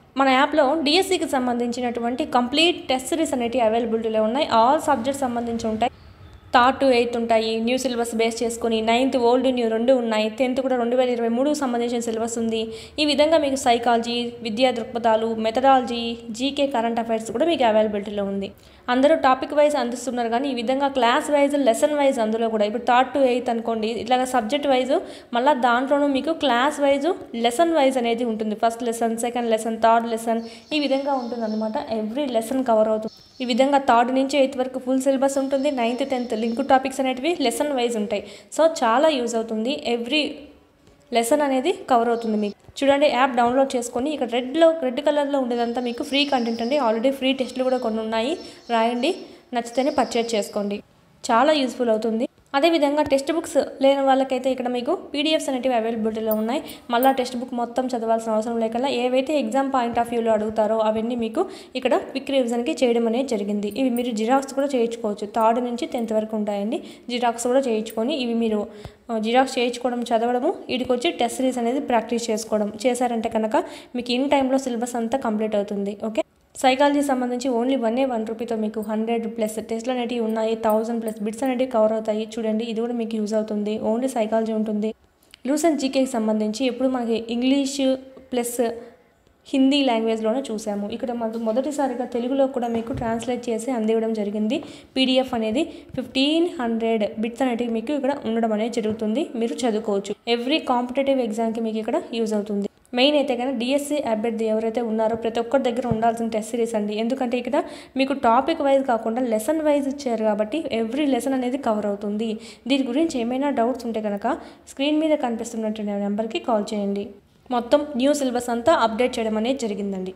మన యాప్లో డిఎస్సికి సంబంధించినటువంటి కంప్లీట్ టెస్ట్ సిరీస్ అనేవి అవైలబిలిటీలో ఉన్నాయి ఆల్ సబ్జెక్ట్స్ సంబంధించి ఉంటాయి థర్డ్ టు ఎయిత్ ఉంటాయి న్యూ సిలబస్ బేస్ చేసుకొని నైన్త్ ఓల్డ్ న్యూ రెండు ఉన్నాయి టెన్త్ కూడా రెండు వేల ఇరవై మూడుకు సంబంధించిన సిలబస్ ఉంది ఈ విధంగా మీకు సైకాలజీ విద్యా దృక్పథాలు మెథడాలజీ జీకే కరెంట్ అఫైర్స్ కూడా మీకు అవైలబిలిటీలో ఉంది అందరూ టాపిక్ వైజ్ అందిస్తున్నారు కానీ ఈ విధంగా క్లాస్ వైజ్ లెసన్ వైజ్ అందులో కూడా ఇప్పుడు థర్డ్ టు ఎయిత్ అనుకోండి ఇట్లాగ సబ్జెక్ట్ వైజ్ మళ్ళీ దాంట్లోనూ మీకు క్లాస్ వైజ్ లెసన్ వైజ్ అనేది ఉంటుంది first lesson second lesson third lesson ఈ విధంగా ఉంటుంది అనమాట ఎవ్రీ లెసన్ కవర్ అవుతుంది ఈ విధంగా థర్డ్ నుంచి ఎయిత్ వరకు ఫుల్ సిలబస్ ఉంటుంది నైన్త్ టెన్త్ లింక్ టాపిక్స్ అనేటివి లెసన్ వైజ్ ఉంటాయి సో చాలా యూజ్ అవుతుంది ఎవ్రీ లెసన్ అనేది కవర్ అవుతుంది మీకు చూడండి యాప్ డౌన్లోడ్ చేసుకొని ఇక్కడ రెడ్లో రెడ్ కలర్లో ఉండేదంతా మీకు ఫ్రీ కంటెంట్ అండి ఆల్రెడీ ఫ్రీ టెస్ట్లు కూడా కొన్ని ఉన్నాయి రాయండి నచ్చితేనే పర్చేజ్ చేసుకోండి చాలా యూస్ఫుల్ అవుతుంది అదేవిధంగా టెక్స్ట్ బుక్స్ లేని వాళ్ళకైతే ఇక్కడ మీకు పీడిఎఫ్స్ అనేటివి అవైలబిలిటీలో ఉన్నాయి మళ్ళీ టెక్స్ట్ బుక్ మొత్తం చదవాల్సిన అవసరం లేకుండా ఏవైతే ఎగ్జామ్ పాయింట్ ఆఫ్ వ్యూలో అడుగుతారో అవన్నీ మీకు ఇక్కడ క్విక్ రివిజన్కి చేయడం అనేది జరిగింది ఇవి మీరు జిరాక్స్ కూడా చేయించుకోవచ్చు థర్డ్ నుంచి టెన్త్ వరకు ఉంటాయండి జిరాక్స్ కూడా చేయించుకొని ఇవి మీరు జిరాక్స్ చేయించుకోవడం చదవడము వీటికి వచ్చి టెస్ట్ సిరీస్ అనేది ప్రాక్టీస్ చేసుకోవడం చేశారంటే కనుక మీకు ఇన్ టైంలో సిలబస్ అంతా కంప్లీట్ అవుతుంది ఓకే సైకాలజీ సంబంధించి ఓన్లీ వన్ ఏ వన్ రూపీతో మీకు హండ్రెడ్ ప్లస్ టెస్ట్లు అనేటివి ఉన్నాయి థౌసండ్ ప్లస్ బిట్స్ అనేటివి కవర్ అవుతాయి చూడండి ఇది కూడా మీకు యూజ్ అవుతుంది ఓన్లీ సైకాలజీ ఉంటుంది లూసెంట్ జీకేకి సంబంధించి ఎప్పుడు మనకి ఇంగ్లీష్ ప్లస్ హిందీ లాంగ్వేజ్లోనే చూసాము ఇక్కడ మనకు మొదటిసారిగా తెలుగులో కూడా మీకు ట్రాన్స్లేట్ చేసి అందివ్వడం జరిగింది పీడిఎఫ్ అనేది ఫిఫ్టీన్ హండ్రెడ్ బిట్స్ అనేటివి మీకు ఇక్కడ ఉండడం అనేది జరుగుతుంది మీరు చదువుకోవచ్చు ఎవ్రీ కాంపిటేటివ్ ఎగ్జామ్కి మీకు ఇక్కడ యూజ్ అవుతుంది మెయిన్ అయితే కానీ డిఎస్సి అభ్యర్థి ఎవరైతే ఉన్నారో ప్రతి ఒక్కరి దగ్గర ఉండాల్సిన టెస్ట్ సిరీస్ అండి ఎందుకంటే ఇక్కడ మీకు టాపిక్ వైజ్ కాకుండా లెసన్ వైజ్ ఇచ్చారు కాబట్టి ఎవ్రీ లెసన్ అనేది కవర్ అవుతుంది దీని గురించి ఏమైనా డౌట్స్ ఉంటే కనుక స్క్రీన్ మీద కనిపిస్తున్నటువంటి నెంబర్కి కాల్ చేయండి మొత్తం న్యూ సిలబస్ అంతా అప్డేట్ చేయడం అనేది జరిగిందండి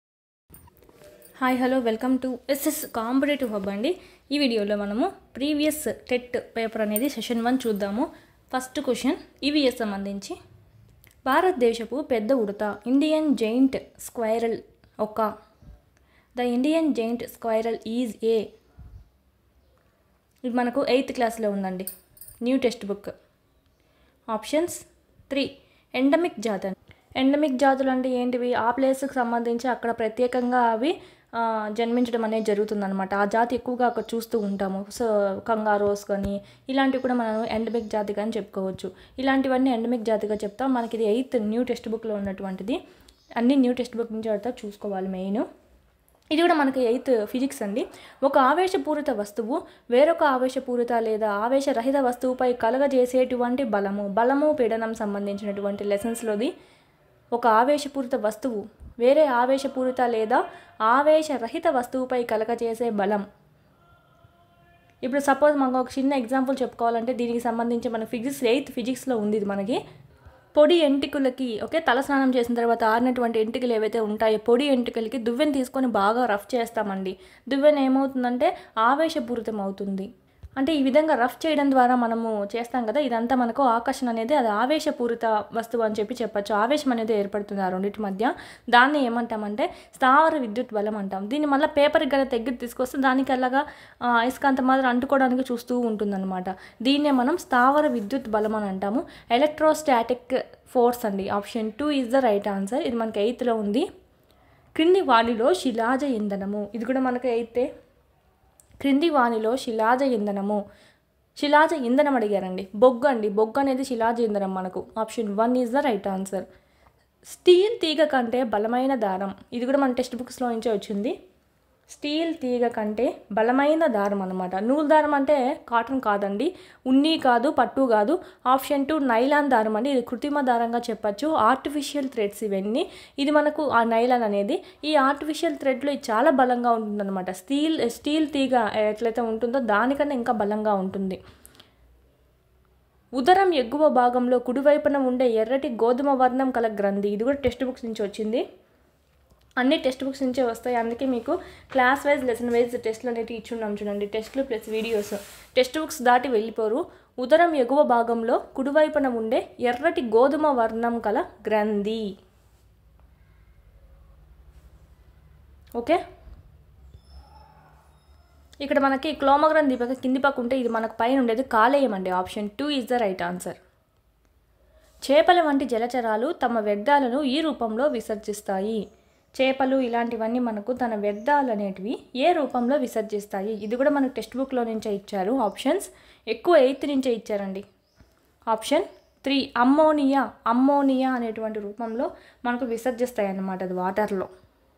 hi hello welcome to SS competitive hub అండి ఈ వీడియోలో మనము ప్రీవియస్ టెట్ పేపర్ అనేది సెషన్ వన్ చూద్దాము ఫస్ట్ క్వశ్చన్ ఈవీఎస్ సంబంధించి భారతదేశపు పెద్ద ఉడత ఇండియన్ జైంట్ స్క్వైరల్ ఒక the Indian giant squirrel is a ఇది మనకు ఎయిత్ క్లాస్లో ఉందండి new text book options three endemic జాతి ఎండమిక్ జాతులు అంటే ఏంటివి ఆ ప్లేస్కి సంబంధించి అక్కడ ప్రత్యేకంగా అవి జన్మించడం అనేది జరుగుతుందన్నమాట ఆ జాతి ఎక్కువగా అక్కడ చూస్తూ ఉంటాము సో కంగారోస్ కానీ ఇలాంటివి కూడా మనం ఎండమిక్ జాతిగా అని చెప్పుకోవచ్చు ఇలాంటివన్నీ ఎండమిక్ జాతిగా చెప్తాం మనకి ఇది ఎయిత్ న్యూ టెక్స్ట్ బుక్లో ఉన్నటువంటిది అన్ని న్యూ టెక్స్ట్ బుక్ నుంచి అడతా చూసుకోవాలి మెయిన్ ఇది కూడా మనకి ఎయిత్ ఫిజిక్స్ అండి ఒక ఆవేశపూరిత వస్తువు వేరొక ఆవేశపూరిత లేదా ఆవేశరహిత వస్తువుపై కలగజేసేటువంటి బలము బలము పీడనం సంబంధించినటువంటి లెసన్స్లోది ఒక ఆవేశపూరిత వస్తువు వేరే ఆవేశపూరిత లేదా ఆవేశరహిత వస్తువుపై కలగజేసే బలం ఇప్పుడు సపోజ్ మనకు ఒక చిన్న ఎగ్జాంపుల్ చెప్పుకోవాలంటే దీనికి సంబంధించి మన ఫిజిక్స్ ఎయిత్ ఫిజిక్స్లో ఉంది ఇది మనకి పొడి ఎంటికలకి ఓకే తలస్నానం చేసిన తర్వాత ఆరినటువంటి ఎంటికలు ఏవైతే ఉంటాయో పొడి ఎంటికలకి దువ్వెని తీసుకొని బాగా రఫ్ చేస్తామండి దువ్వెన ఏమవుతుందంటే ఆవేశపూరితం అవుతుంది అంటే ఈ విధంగా రఫ్ చేయడం ద్వారా మనము చేస్తాం కదా ఇదంతా మనకు ఆకర్షణ అనేది అది ఆవేశపూరిత వస్తువు అని చెప్పి చెప్పచ్చు ఆవేశం అనేది ఏర్పడుతుంది ఆ రెండింటి మధ్య దాన్ని ఏమంటామంటే స్థావర విద్యుత్ బలం అంటాం దీన్ని మళ్ళీ పేపర్కి గల దగ్గర తీసుకొస్తే దానికి అలాగా అయస్కాంత మాదిరి అంటుకోవడానికి చూస్తూ ఉంటుందన్నమాట దీన్నే మనం స్థావర విద్యుత్ బలం అని అంటాము ఎలక్ట్రోస్టాటిక్ ఫోర్స్ అండి option two is the right answer ఇది మనకి ఎయిత్లో ఉంది క్రింది వాలిలో శిలాజ ఇంధనము ఇది కూడా మనకు ఎయితే క్రింది వానిలో శిలాజ ఇంధనము శిలాజ ఇంధనం అడిగారండి బొగ్గు అండి బొగ్గు అనేది శిలాజ ఇంధనం మనకు option one is the right answer steel తీగ కంటే బలమైన దారం ఇది కూడా మన టెక్స్ట్ బుక్స్లో నుంచే వచ్చింది స్టీల్ తీగ కంటే బలమైన దారం అనమాట నూలు దారం అంటే కాటన్ కాదండి ఉన్ని కాదు పట్టు కాదు ఆప్షన్ టూ నైలాన్ దారం అండి ఇది కృత్రిమ దారంగా చెప్పచ్చు ఆర్టిఫిషియల్ థ్రెడ్స్ ఇవన్నీ ఇది మనకు ఆ నైలాన్ అనేది ఈ ఆర్టిఫిషియల్ థ్రెడ్లో ఇది చాలా బలంగా ఉంటుందన్నమాట స్టీల్ స్టీల్ తీగ ఎట్లయితే ఉంటుందో దానికన్నా ఇంకా బలంగా ఉంటుంది ఉదరం ఎగువ భాగంలో కుడివైపున ఉండే ఎర్రటి గోధుమ వర్ణం కల గ్రంథి ఇది కూడా టెక్స్ట్ బుక్స్ నుంచి వచ్చింది అన్ని టెక్స్ట్ బుక్స్ నుంచే వస్తాయి అందుకే మీకు క్లాస్ వైజ్ లెసన్ వైజ్ టెస్ట్లు అనేవి ఇచ్చున్నాం చూడండి టెస్ట్లు ప్లస్ వీడియోస్ టెక్స్ట్ బుక్స్ దాటి వెళ్ళిపోరు ఉదరం ఎగువ భాగంలో కుడివైపున ఉండే ఎర్రటి గోధుమ వర్ణం కల గ్రంథి ఓకే ఇక్కడ మనకి క్లోమగ్రంథి పక్క కింది పక్క ఉంటే ఇది మనకు పైన ఉండేది కాలేయం అండి option two is the right answer చేపల వంటి జలచరాలు తమ వ్యర్థాలను ఈ రూపంలో విసర్జిస్తాయి చేపలు ఇలాంటివన్నీ మనకు తన వ్యర్థాలు అనేటివి ఏ రూపంలో విసర్జిస్తాయి ఇది కూడా మనకు టెక్స్ట్ బుక్లో నుంచే ఇచ్చారు ఆప్షన్స్ ఎక్కువ ఎయిత్ నుంచే ఇచ్చారండి ఆప్షన్ త్రీ అమ్మోనియా అమ్మోనియా అనేటువంటి రూపంలో మనకు విసర్జిస్తాయి అన్నమాట అది వాటర్లో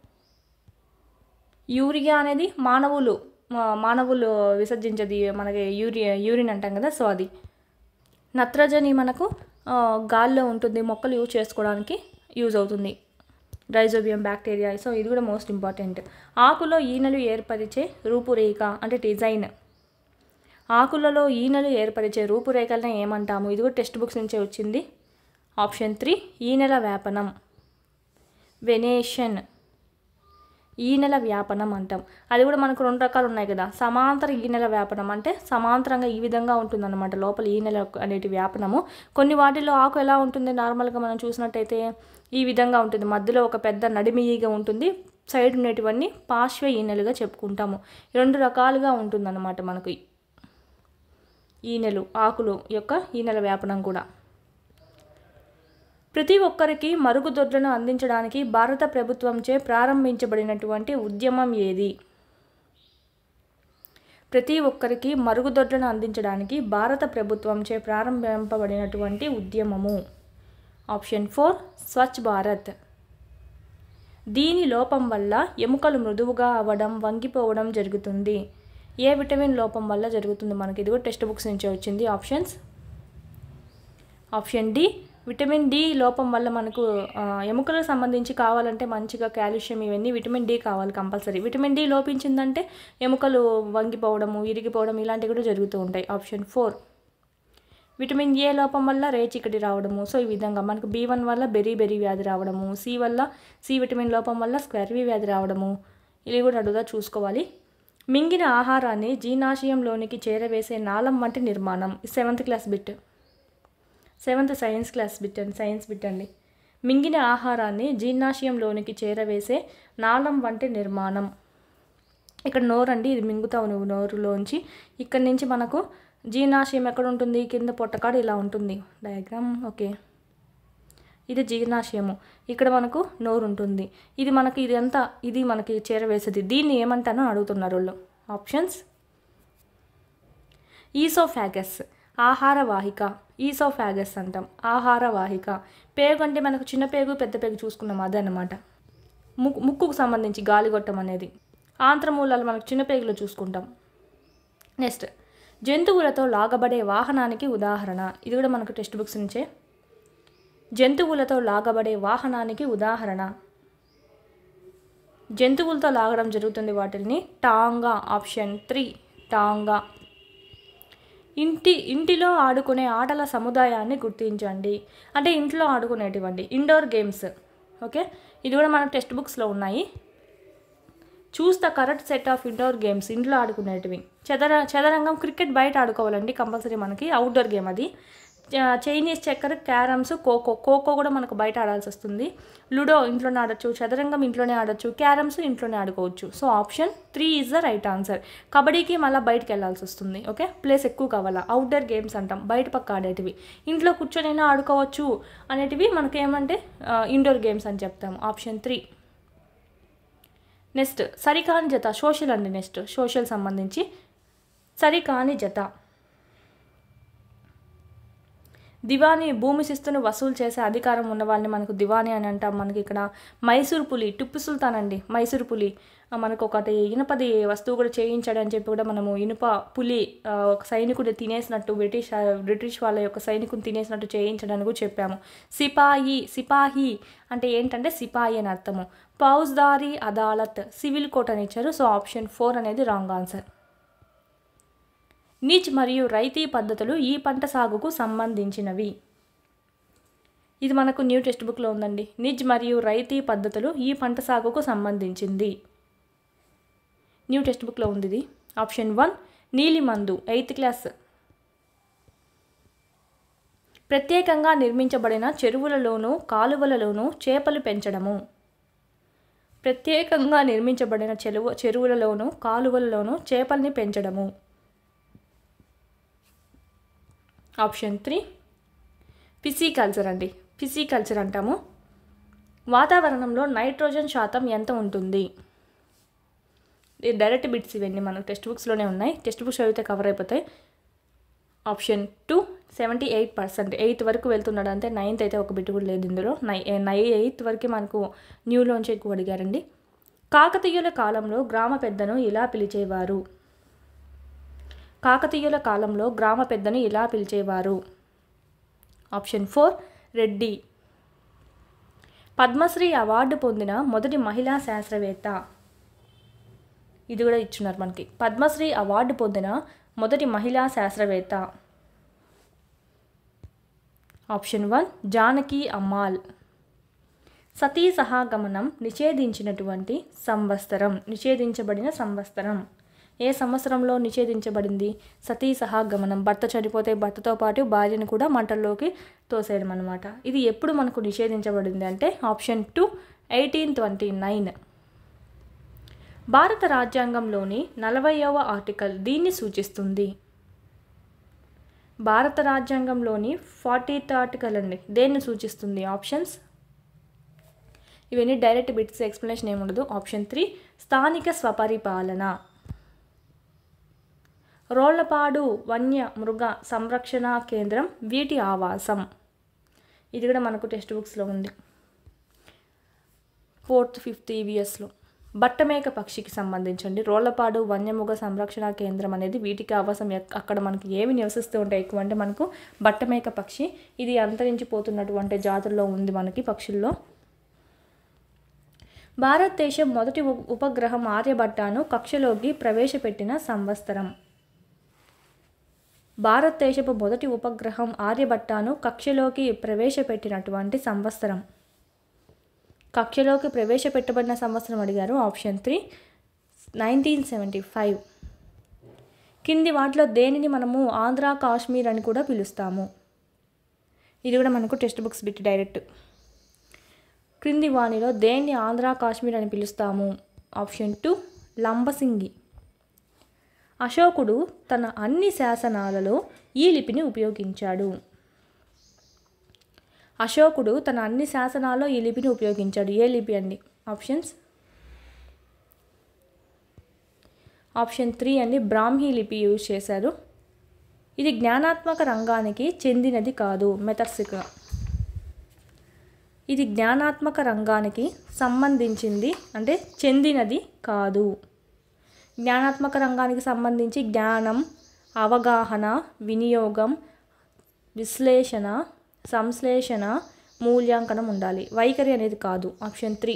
యూరియా అనేది మానవులు మా- మానవులు విసర్జించేది మనకి యూరియా యూరిన్ అంటాం కదా సో అది నత్రజని మనకు ఆ, గాల్లో ఉంటుంది మొక్కలు యూజ్ చేసుకోవడానికి యూజ్ అవుతుంది రైజోబియం బ్యాక్టీరియా సో ఇది కూడా మోస్ట్ ఇంపార్టెంట్ ఆకులో ఈనెలు ఏర్పరిచే రూపురేఖ అంటే డిజైన్ ఆకులలో ఈనెలు ఏర్పరిచే రూపురేఖలను ఏమంటాము ఇది కూడా టెక్స్ట్ బుక్స్ నుంచే వచ్చింది ఆప్షన్ త్రీ ఈనెల వ్యాపనం వెనేషన్ ఈనెల వ్యాపనం అంటాం అది కూడా మనకు రెండు రకాలు ఉన్నాయి కదా సమాంతర ఈనెల వ్యాపనం అంటే సమాంతరంగా ఈ విధంగా ఉంటుందన్నమాట లోపల ఈనెల అనేటి వ్యాపనము కొన్ని వాటిల్లో ఆకు ఎలా ఉంటుంది నార్మల్గా మనం చూసినట్టయితే ఈ విధంగా ఉంటుంది మధ్యలో ఒక పెద్ద నడిమి ఈగ ఉంటుంది సైడ్ ఉండేటివన్నీ పార్శ్వ ఈనెలుగా చెప్పుకుంటాము ఈ రెండు రకాలుగా ఉంటుందన్నమాట మనకు ఈనెలు ఆకులు యొక్క ఈనెల వ్యాపనం కూడా ప్రతి ఒక్కరికి మరుగుదొడ్లను అందించడానికి భారత ప్రభుత్వంచే ప్రారంభించబడినటువంటి ఉద్యమం ఏది ప్రతి ఒక్కరికి మరుగుదొడ్లను అందించడానికి భారత ప్రభుత్వంచే ప్రారంభింపబడినటువంటి ఉద్యమము ఆప్షన్ ఫోర్ స్వచ్ఛ భారత్ దీని లోపం వల్ల ఎముకలు మృదువుగా అవ్వడం వంగిపోవడం జరుగుతుంది ఏ విటమిన్ లోపం వల్ల జరుగుతుంది మనకి ఇది కూడా టెక్స్ట్ బుక్స్ నుంచే వచ్చింది options option D vitamin D లోపం వల్ల మనకు ఆ, ఎముకలకు సంబంధించి కావాలంటే మంచిగా కాల్షియం ఇవన్నీ విటమిన్ డి కావాలి కంపల్సరీ విటమిన్ డి లోపించిందంటే ఎముకలు వంగిపోవడము ఇరిగిపోవడం ఇలాంటివి కూడా జరుగుతూ ఉంటాయి ఆప్షన్ ఫోర్ విటమిన్ ఏ లోపం వల్ల రేచికటి రావడము సో ఈ విధంగా మనకు బి వన్ వల్ల బెరీ బెరీ వ్యాధి రావడము సి వల్ల సి విటమిన్ లోపం వల్ల స్క్వెర్వీ వ్యాధి రావడము ఇవి కూడా అడుగుదా చూసుకోవాలి మింగిన ఆహారాన్ని జీర్ణాశయంలోనికి చేరవేసే నాళం వంటి నిర్మాణం seventh class bit seventh science class bit అండి సైన్స్ బిట్ అండి మింగిన ఆహారాన్ని జీర్ణాశయంలోనికి చేరవేసే నాళం వంటి నిర్మాణం ఇక్కడ నోరు అండి ఇది మింగుతావు నువ్వు నోరులోంచి ఇక్కడ నుంచి మనకు జీర్ణాశయం ఎక్కడ ఉంటుంది కింద పొట్టకాడు ఇలా ఉంటుంది డయాగ్రామ్ ఓకే ఇది జీర్ణాశయము ఇక్కడ మనకు నోరు ఉంటుంది ఇది మనకి ఇది అంతా ఇది మనకి చేరవేసేది దీన్ని ఏమంటానో అడుగుతున్నారు వాళ్ళు ఆప్షన్స్ ఈసోఫాగస్ ఆహార వాహిక ఈసోఫాగస్ అంటాం ఆహార వాహిక పేగు అంటే మనకు చిన్న పేగు పెద్ద పేగు చూసుకున్నాం అదే అన్నమాట ముక్కు ముక్కుకు సంబంధించి గాలిగొట్టం అనేది ఆంత్రమూలాలు మనకు చిన్న పేగులో చూసుకుంటాం నెక్స్ట్ జంతువులతో లాగబడే వాహనానికి ఉదాహరణ ఇది కూడా మనకు టెక్స్ట్ బుక్స్ నుంచే జంతువులతో లాగబడే వాహనానికి ఉదాహరణ జంతువులతో లాగడం జరుగుతుంది వాటిని టాంగా ఆప్షన్ త్రీ టాంగా ఇంటి ఇంటిలో ఆడుకునే ఆటల సముదాయాన్ని గుర్తించండి అంటే ఇంట్లో ఆడుకునేటివండి ఇండోర్ గేమ్స్ ఓకే ఇది కూడా మన టెక్స్ట్ బుక్స్లో ఉన్నాయి choose the correct set of indoor games ఇంట్లో ఆడుకునేటివి చదర చదరంగం క్రికెట్ బయట ఆడుకోవాలండి కంపల్సరీ మనకి అవుట్డోర్ గేమ్ అది చ- Chinese checker carroms kho kho kho kho కూడా మనకు బయట ఆడాల్సి వస్తుంది లుడో ఇంట్లోనే ఆడొచ్చు చదరంగం ఇంట్లోనే ఆడొచ్చు క్యారమ్స్ ఇంట్లోనే ఆడుకోవచ్చు so option three is the right answer కబడ్డీకి మళ్ళీ బయటకు వెళ్ళాల్సి వస్తుంది ఓకే ప్లేస్ ఎక్కువ కావాలా అవుట్డోర్ గేమ్స్ అంటాం బయట పక్క ఆడేటివి ఇంట్లో కూర్చొనైనా ఆడుకోవచ్చు అనేటివి మనకి ఏమంటే ఇండోర్ గేమ్స్ అని చెప్తాము ఆప్షన్ త్రీ నెక్స్ట్ సరికాని జత సోషల్ అండి నెక్స్ట్ సోషల్ సంబంధించి సరికాని జత దివానీ భూమి శిస్తును వసూలు చేసే అధికారం ఉన్న వాళ్ళని మనకు దివానీ అని అంటాం మనకి ఇక్కడ మైసూర్ పులి టిప్పు సుల్తాన్ అండి మైసూర్ పులి ఆ, మనకు ఒకటి ఇనుపది వస్తువు కూడా చేయించాడు అని చెప్పి కూడా మనము ఇనుప పులి ఆ, ఒక సైనికుడు తినేసినట్టు బ్రిటిష్ ఆ, బ్రిటిష్ వాళ్ళ యొక్క సైనికుని తినేసినట్టు చేయించడానికి కూడా చెప్పాము సిపాయి సిపాహి అంటే ఏంటంటే సిపాయి అని అర్థము పౌజ్దారీ అదాలత్ సివిల్ కోర్ట్ అని ఇచ్చారు సో ఆప్షన్ ఫోర్ అనేది రాంగ్ ఆన్సర్ నిజ్ మరియు రైతీ పద్ధతులు ఈ పంట సాగుకు సంబంధించినవి ఇది మనకు న్యూ టెక్స్ట్ బుక్లో ఉందండి నిజ్ మరియు రైతీ పద్ధతులు ఈ పంట సాగుకు సంబంధించింది న్యూ టెక్స్ట్ బుక్లో ఉంది ఇది ఆప్షన్ వన్ నీలిమందు ఎయిత్ క్లాస్ ప్రత్యేకంగా నిర్మించబడిన చెరువులలోనూ కాలువలలోనూ చేపలు పెంచడము ప్రత్యేకంగా నిర్మించబడిన చెరువు చెరువులలోనూ కాలువలలోనూ చేపల్ని పెంచడము ఆప్షన్ త్రీ ఫిసికల్చర్ అండి ఫిసికల్చర్ అంటాము వాతావరణంలో నైట్రోజన్ శాతం ఎంత ఉంటుంది ఇది డైరెక్ట్ బిట్స్ ఇవన్నీ మనకు టెక్స్ట్ బుక్స్లోనే ఉన్నాయి టెక్స్ట్ బుక్స్ చదివితే కవర్ అయిపోతాయి option two seventy eight percent eighth వరకు వెళ్తున్నాడు అంటే నైన్త్ అయితే ఒక బిట్ కూడా లేదు ఇందులో నై నై ఎయిత్ వరకు మనకు న్యూలోంచి ఎక్కువ అడిగారండి కాకతీయుల కాలంలో గ్రామ పెద్దను ఇలా పిలిచేవారు కాకతీయుల కాలంలో గ్రామ పెద్దను ఇలా పిలిచేవారు option four Reddy Padmashri award పొందిన మొదటి మహిళా శాస్త్రవేత్త ఇది కూడా ఇచ్చున్నారు మనకి పద్మశ్రీ అవార్డు పొందిన మొదటి మహిళా శాస్త్రవేత్త ఆప్షన్ వన్ జానకి అమ్మాల్ సతీ సహాగమనం నిషేధించినటువంటి సంవత్సరం నిషేధించబడిన సంవత్సరం ఏ సంవత్సరంలో నిషేధించబడింది సతీ సహాగమనం భర్త చనిపోతే భర్తతో పాటు భార్యను కూడా మంటల్లోకి తోసేయడం అనమాట ఇది ఎప్పుడు మనకు నిషేధించబడింది అంటే option two eighteen twenty nine భారత రాజ్యాంగంలోని నలభైవ ఆర్టికల్ దీన్ని సూచిస్తుంది భారత రాజ్యాంగంలోని ఫార్టీత్ ఆర్టికల్ అండి దేన్ని సూచిస్తుంది ఆప్షన్స్ ఇవన్నీ డైరెక్ట్ బిట్స్ ఎక్స్ప్లెనేషన్ ఏముండదు ఆప్షన్ త్రీ స్థానిక స్వపరిపాలన రోళ్లపాడు వన్య మృగ సంరక్షణ కేంద్రం వీటి ఆవాసం ఇది కూడా మనకు టెక్స్ట్ బుక్స్లో ఉంది ఫోర్త్ ఫిఫ్త్ ఈవీఎస్లో బట్టమేక పక్షికి సంబంధించండి రోళ్లపాడు వన్యముగ సంరక్షణ కేంద్రం అనేది వీటికి ఆవాసం ఎక్- అక్కడ మనకి ఏమి నివసిస్తూ ఉంటాయి ఎక్కువ అంటే మనకు బట్టమేక పక్షి ఇది అంతరించిపోతున్నటువంటి జాతుల్లో ఉంది మనకి పక్షుల్లో భారతదేశం మొదటి ఉ- ఉపగ్రహం ఆర్యభట్టాను కక్షలోకి ప్రవేశపెట్టిన సంవత్సరం భారతదేశపు మొదటి ఉపగ్రహం ఆర్యభట్టాను కక్షలోకి ప్రవేశపెట్టినటువంటి సంవత్సరం కక్షలోకి ప్రవేశపెట్టబడిన సంవత్సరం అడిగారు option three nineteen seventy five కింది వాటిలో దేనిని మనము ఆంధ్ర కాశ్మీర్ అని కూడా పిలుస్తాము ఇది కూడా మనకు టెక్స్ట్ బుక్స్ బిట్ డైరెక్ట్ క్రింది వాణిలో దేన్ని ఆంధ్ర కాశ్మీర్ అని పిలుస్తాము ఆప్షన్ టూ లంబసింగి అశోకుడు తన అన్ని శాసనాలలో ఈ లిపిని ఉపయోగించాడు అశోకుడు తన అన్ని శాసనాల్లో ఈ లిపిని ఉపయోగించాడు ఏ లిపి అండి ఆప్షన్స్ ఆప్షన్ త్రీ అండి బ్రాహ్మీ లిపి యూజ్ చేశారు ఇది జ్ఞానాత్మక రంగానికి చెందినది కాదు మెథర్సిక ఇది జ్ఞానాత్మక రంగానికి సంబంధించింది అంటే చెందినది కాదు జ్ఞానాత్మక రంగానికి సంబంధించి జ్ఞానం అవగాహన వినియోగం విశ్లేషణ సంశ్లేషణ మూల్యాంకనం ఉండాలి వైఖరి అనేది కాదు ఆప్షన్ త్రీ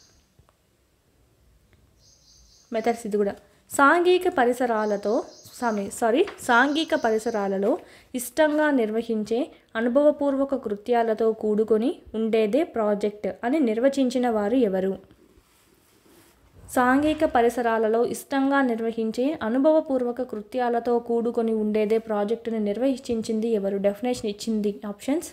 మెథడ్స్ ఇది కూడా సాంఘిక పరిసరాలతో సారీ సారీ సాంఘిక పరిసరాలలో ఇష్టంగా నిర్వహించే అనుభవపూర్వక కృత్యాలతో కూడుకొని ఉండేదే ప్రాజెక్ట్ అని నిర్వచించిన వారు ఎవరు సాంఘిక పరిసరాలలో ఇష్టంగా నిర్వహించే అనుభవపూర్వక కృత్యాలతో కూడుకొని ఉండేదే ప్రాజెక్టును నిర్వహించింది ఎవరు డెఫినేషన్ ఇచ్చింది ఆప్షన్స్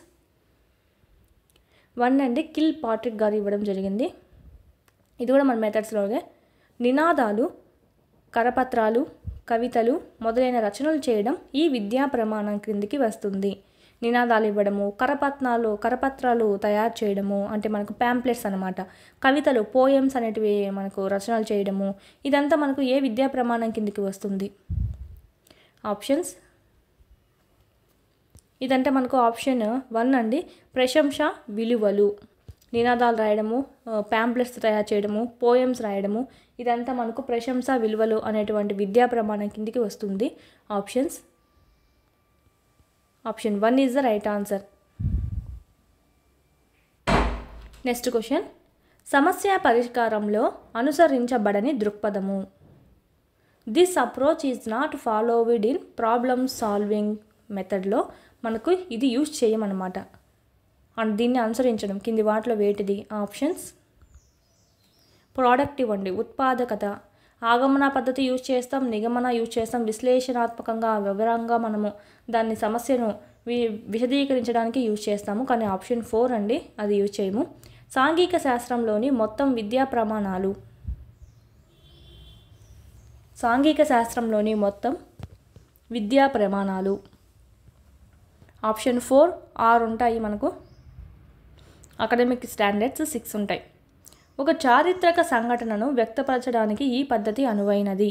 వన్ అండి కిల్ పాట్రిక్ గారు ఇవ్వడం జరిగింది ఇది కూడా మన మెథడ్స్లోనే నినాదాలు కరపత్రాలు కవితలు మొదలైన రచనలు చేయడం ఈ విద్యా ప్రమాణం క్రిందికి వస్తుంది నినాదాలు ఇవ్వడము కరపత్నాలు కరపత్రాలు తయారు చేయడము అంటే మనకు ప్యాంప్లెట్స్ అనమాట కవితలు పోయమ్స్ అనేటివి మనకు రచనలు చేయడము ఇదంతా మనకు ఏ విద్యా ప్రమాణం కిందికి వస్తుంది ఆప్షన్స్ ఇదంటే మనకు ఆప్షన్ వన్ అండి ప్రశంస విలువలు నినాదాలు రాయడము ప్యాంప్లెట్స్ తయారు చేయడము పోయమ్స్ రాయడము ఇదంతా మనకు ప్రశంస విలువలు అనేటువంటి విద్యా ప్రమాణం కిందికి వస్తుంది options option one is the right answer next question సమస్య పరిష్కారంలో అనుసరించబడని దృక్పథము this approach is not followed in problem solving మెథడ్లో మనకు ఇది యూజ్ చేయమన్నమాట అండ్ దీన్ని అనుసరించడం కింది వాటిలో వేటిది ఆప్షన్స్ ప్రోడక్టివ్ అండి ఉత్పాదకత ఆగమన పద్ధతి యూజ్ చేస్తాం నిగమన యూజ్ చేస్తాం విశ్లేషణాత్మకంగా వివరంగా మనము దాన్ని సమస్యను వి విశదీకరించడానికి యూజ్ చేస్తాము కానీ ఆప్షన్ ఫోర్ అండి అది యూజ్ చేయము సాంఘిక శాస్త్రంలోని మొత్తం విద్యా ప్రమాణాలు సాంఘిక శాస్త్రంలోని మొత్తం విద్యా ప్రమాణాలు ఆప్షన్ ఫోర్ ఆరు ఉంటాయి మనకు అకాడమిక్ స్టాండర్డ్స్ సిక్స్ ఉంటాయి ఒక చారిత్రక సంఘటనను వ్యక్తపరచడానికి ఈ పద్ధతి అనువైనది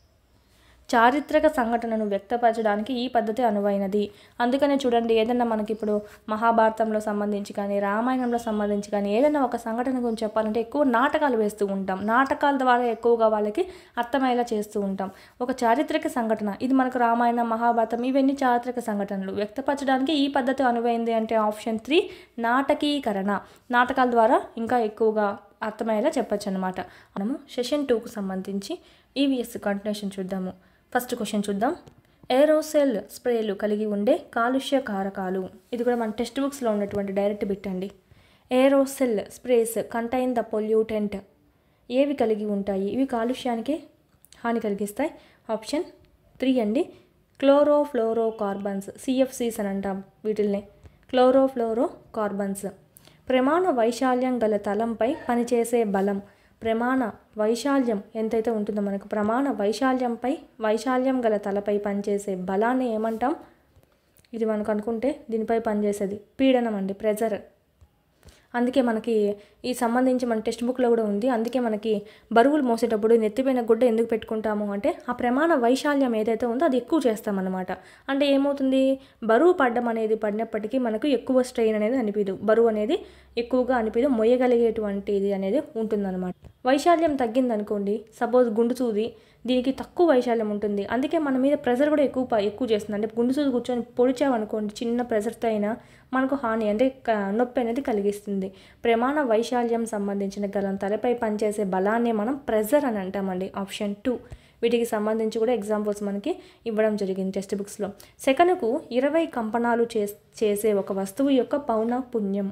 చారిత్రక సంఘటనను వ్యక్తపరచడానికి ఈ పద్ధతి అనువైనది అందుకనే చూడండి ఏదైనా మనకి ఇప్పుడు మహాభారతంలో సంబంధించి కానీ రామాయణంలో సంబంధించి కానీ ఏదైనా ఒక సంఘటన గురించి చెప్పాలంటే ఎక్కువ నాటకాలు వేస్తూ ఉంటాం నాటకాల ద్వారా ఎక్కువగా వాళ్ళకి అర్థమయ్యేలా చేస్తూ ఉంటాం ఒక చారిత్రక సంఘటన ఇది మనకు రామాయణం మహాభారతం ఇవన్నీ చారిత్రక సంఘటనలు వ్యక్తపరచడానికి ఈ పద్ధతి అనువైంది అంటే ఆప్షన్ త్రీ నాటకీకరణ నాటకాల ద్వారా ఇంకా ఎక్కువగా అర్థమయ్యేలా చెప్పచ్చు అనమాట మనము సెషన్ టూకు సంబంధించి ఈవీఎస్ కంటిన్యూషన్ చూద్దాము ఫస్ట్ క్వశ్చన్ చూద్దాం ఏరోసెల్ స్ప్రేలు కలిగి ఉండే కాలుష్య కారకాలు ఇది కూడా మన టెక్స్ట్ బుక్స్లో ఉన్నటువంటి డైరెక్ట్ బిట్ అండి aerosol sprays contain the pollutant ఏవి కలిగి ఉంటాయి ఇవి కాలుష్యానికి హాని కలిగిస్తాయి ఆప్షన్ త్రీ అండి క్లోరోఫ్లోరో కార్బన్స్ సిఎఫ్సిస్ అని అంటాం వీటిల్ని క్లోరోఫ్లోరో కార్బన్స్ ప్రమాణ వైశాల్యం గల తలంపై పనిచేసే బలం ప్రమాణ వైశాల్యం ఎంతైతే ఉంటుందో మనకు ప్రమాణ వైశాల్యంపై వైశాల్యం గల తలపై పనిచేసే బలాన్ని ఏమంటాం ఇది మనకు అనుకుంటే దీనిపై పనిచేసేది పీడనం అండి ప్రెజర్ అందుకే మనకి ఈ సంబంధించి మన టెక్స్ట్ బుక్లో కూడా ఉంది అందుకే మనకి బరువులు మోసేటప్పుడు నెత్తిపోయిన గుడ్డ ఎందుకు పెట్టుకుంటాము అంటే ఆ ప్రమాణ వైశాల్యం ఏదైతే ఉందో అది ఎక్కువ చేస్తామన్నమాట అంటే ఏమవుతుంది బరువు పడ్డం అనేది పడినప్పటికీ మనకు ఎక్కువ స్ట్రెయిన్ అనేది అనిపించదు బరువు అనేది ఎక్కువగా అనిపించదు మొయ్యగలిగేటువంటిది అనేది ఉంటుందన్నమాట వైశాల్యం తగ్గిందనుకోండి సపోజ్ గుండు సూది దీనికి తక్కువ వైశాల్యం ఉంటుంది అందుకే మన మీద ప్రెజర్ కూడా ఎక్కువ ప- ఎక్కువ చేస్తుంది అంటే గుండు సూది కూర్చొని పొడిచామనుకోండి చిన్న ప్రెజర్తో అయినా మనకు హాని అంటే క- నొప్పి అనేది కలిగిస్తుంది ప్రమాణ వైశాల్యం సంబంధించిన గలం తలపై పనిచేసే బలాన్ని మనం ప్రెజర్ అని అంటామండి ఆప్షన్ టూ వీటికి సంబంధించి కూడా ఎగ్జాంపుల్స్ మనకి ఇవ్వడం జరిగింది టెక్స్ట్ బుక్స్లో సెకనుకు ఇరవై కంపనాలు చే చేసే ఒక వస్తువు యొక్క పౌన పుణ్యం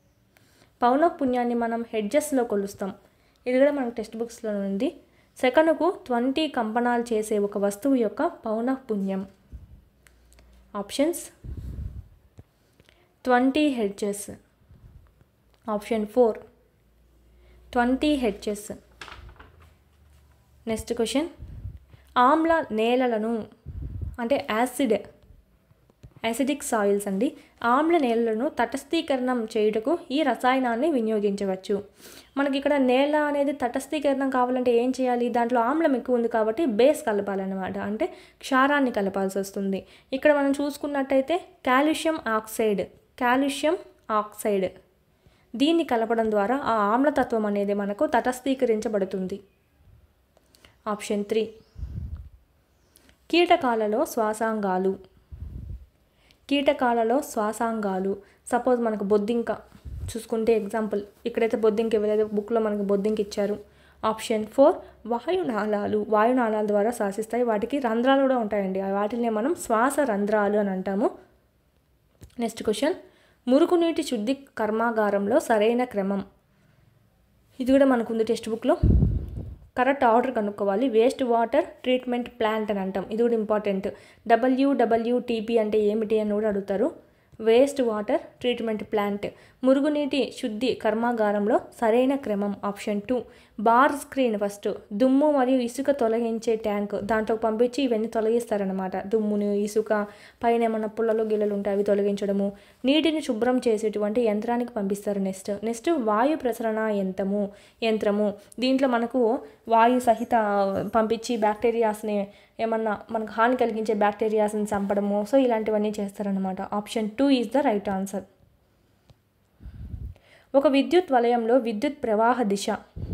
పౌన పుణ్యాన్ని మనం హెడ్జెస్లో కొలుస్తాం ఇది కూడా మనకు టెక్స్ట్ బుక్స్లో ఉంది సెకనుకు ట్వంటీ కంపనాలు చేసే ఒక వస్తువు యొక్క పౌన పుణ్యం options twenty hertz option four twenty hertz next question ఆమ్ల నేలలను అంటే యాసిడ్ యాసిడిక్ సాయిల్స్ అండి ఆమ్ల నేలలను తటస్థీకరణం చేయుటకు ఈ రసాయనాన్ని వినియోగించవచ్చు మనకి ఇక్కడ నేల అనేది తటస్థీకరణం కావాలంటే ఏం చేయాలి దాంట్లో ఆమ్లం ఎక్కువ ఉంది కాబట్టి బేస్ కలపాలన్నమాట అంటే క్షారాన్ని కలపాల్సి వస్తుంది ఇక్కడ మనం చూసుకున్నట్టయితే కాల్షియం ఆక్సైడ్ కాల్షియం ఆక్సైడ్ దీన్ని కలపడం ద్వారా ఆ ఆమ్లతత్వం అనేది మనకు తటస్థీకరించబడుతుంది ఆప్షన్ త్రీ కీటకాలలో శ్వాసాంగాలు కీటకాలలో శ్వాసాంగాలు సపోజ్ మనకు బొద్దింక చూసుకుంటే ఎగ్జాంపుల్ ఇక్కడైతే బొద్దింక ఇవ్వలేదు బుక్లో మనకు బొద్దింక ఇచ్చారు ఆప్షన్ ఫోర్ వాయునాళాలు వాయునాళాల ద్వారా శ్వాసిస్తాయి వాటికి రంధ్రాలు కూడా ఉంటాయండి ఆ వాటిని మనం శ్వాస రంధ్రాలు అని అంటాము నెక్స్ట్ క్వశ్చన్ మురుగునీటి శుద్ధి కర్మాగారంలో సరైన క్రమం ఇది కూడా మనకుంది టెక్స్ట్ బుక్లో కరెక్ట్ ఆర్డర్ కనుక్కోవాలి వేస్ట్ వాటర్ ట్రీట్మెంట్ ప్లాంట్ అని అంటాం ఇది కూడా ఇంపార్టెంట్ డబ్ల్యూడబ్ల్యూటీపీ అంటే ఏమిటి అని కూడా అడుగుతారు వేస్ట్ వాటర్ ట్రీట్మెంట్ ప్లాంట్ మురుగునీటి శుద్ధి కర్మాగారంలో సరైన క్రమం option two bar screen first దుమ్ము మరియు ఇసుక తొలగించే ట్యాంక్ దాంట్లో పంపించి ఇవన్నీ తొలగిస్తారనమాట దుమ్ముని ఇసుక పైన ఏమన్నా పుల్లలు గిల్లలు ఉంటాయి అవి తొలగించడము నీటిని శుభ్రం చేసేటువంటి యంత్రానికి పంపిస్తారు నెక్స్ట్ నెక్స్ట్ వాయు ప్రసరణ యంత్రము యంత్రము దీంట్లో మనకు వాయు సహిత పంపించి బ్యాక్టీరియాస్ని ఏమన్నా మనకు హాని కలిగించే బ్యాక్టీరియాస్ని చంపడము సో ఇలాంటివన్నీ చేస్తారనమాట option two is the right answer ఒక విద్యుత్ వలయంలో విద్యుత్ ప్రవాహ దిశ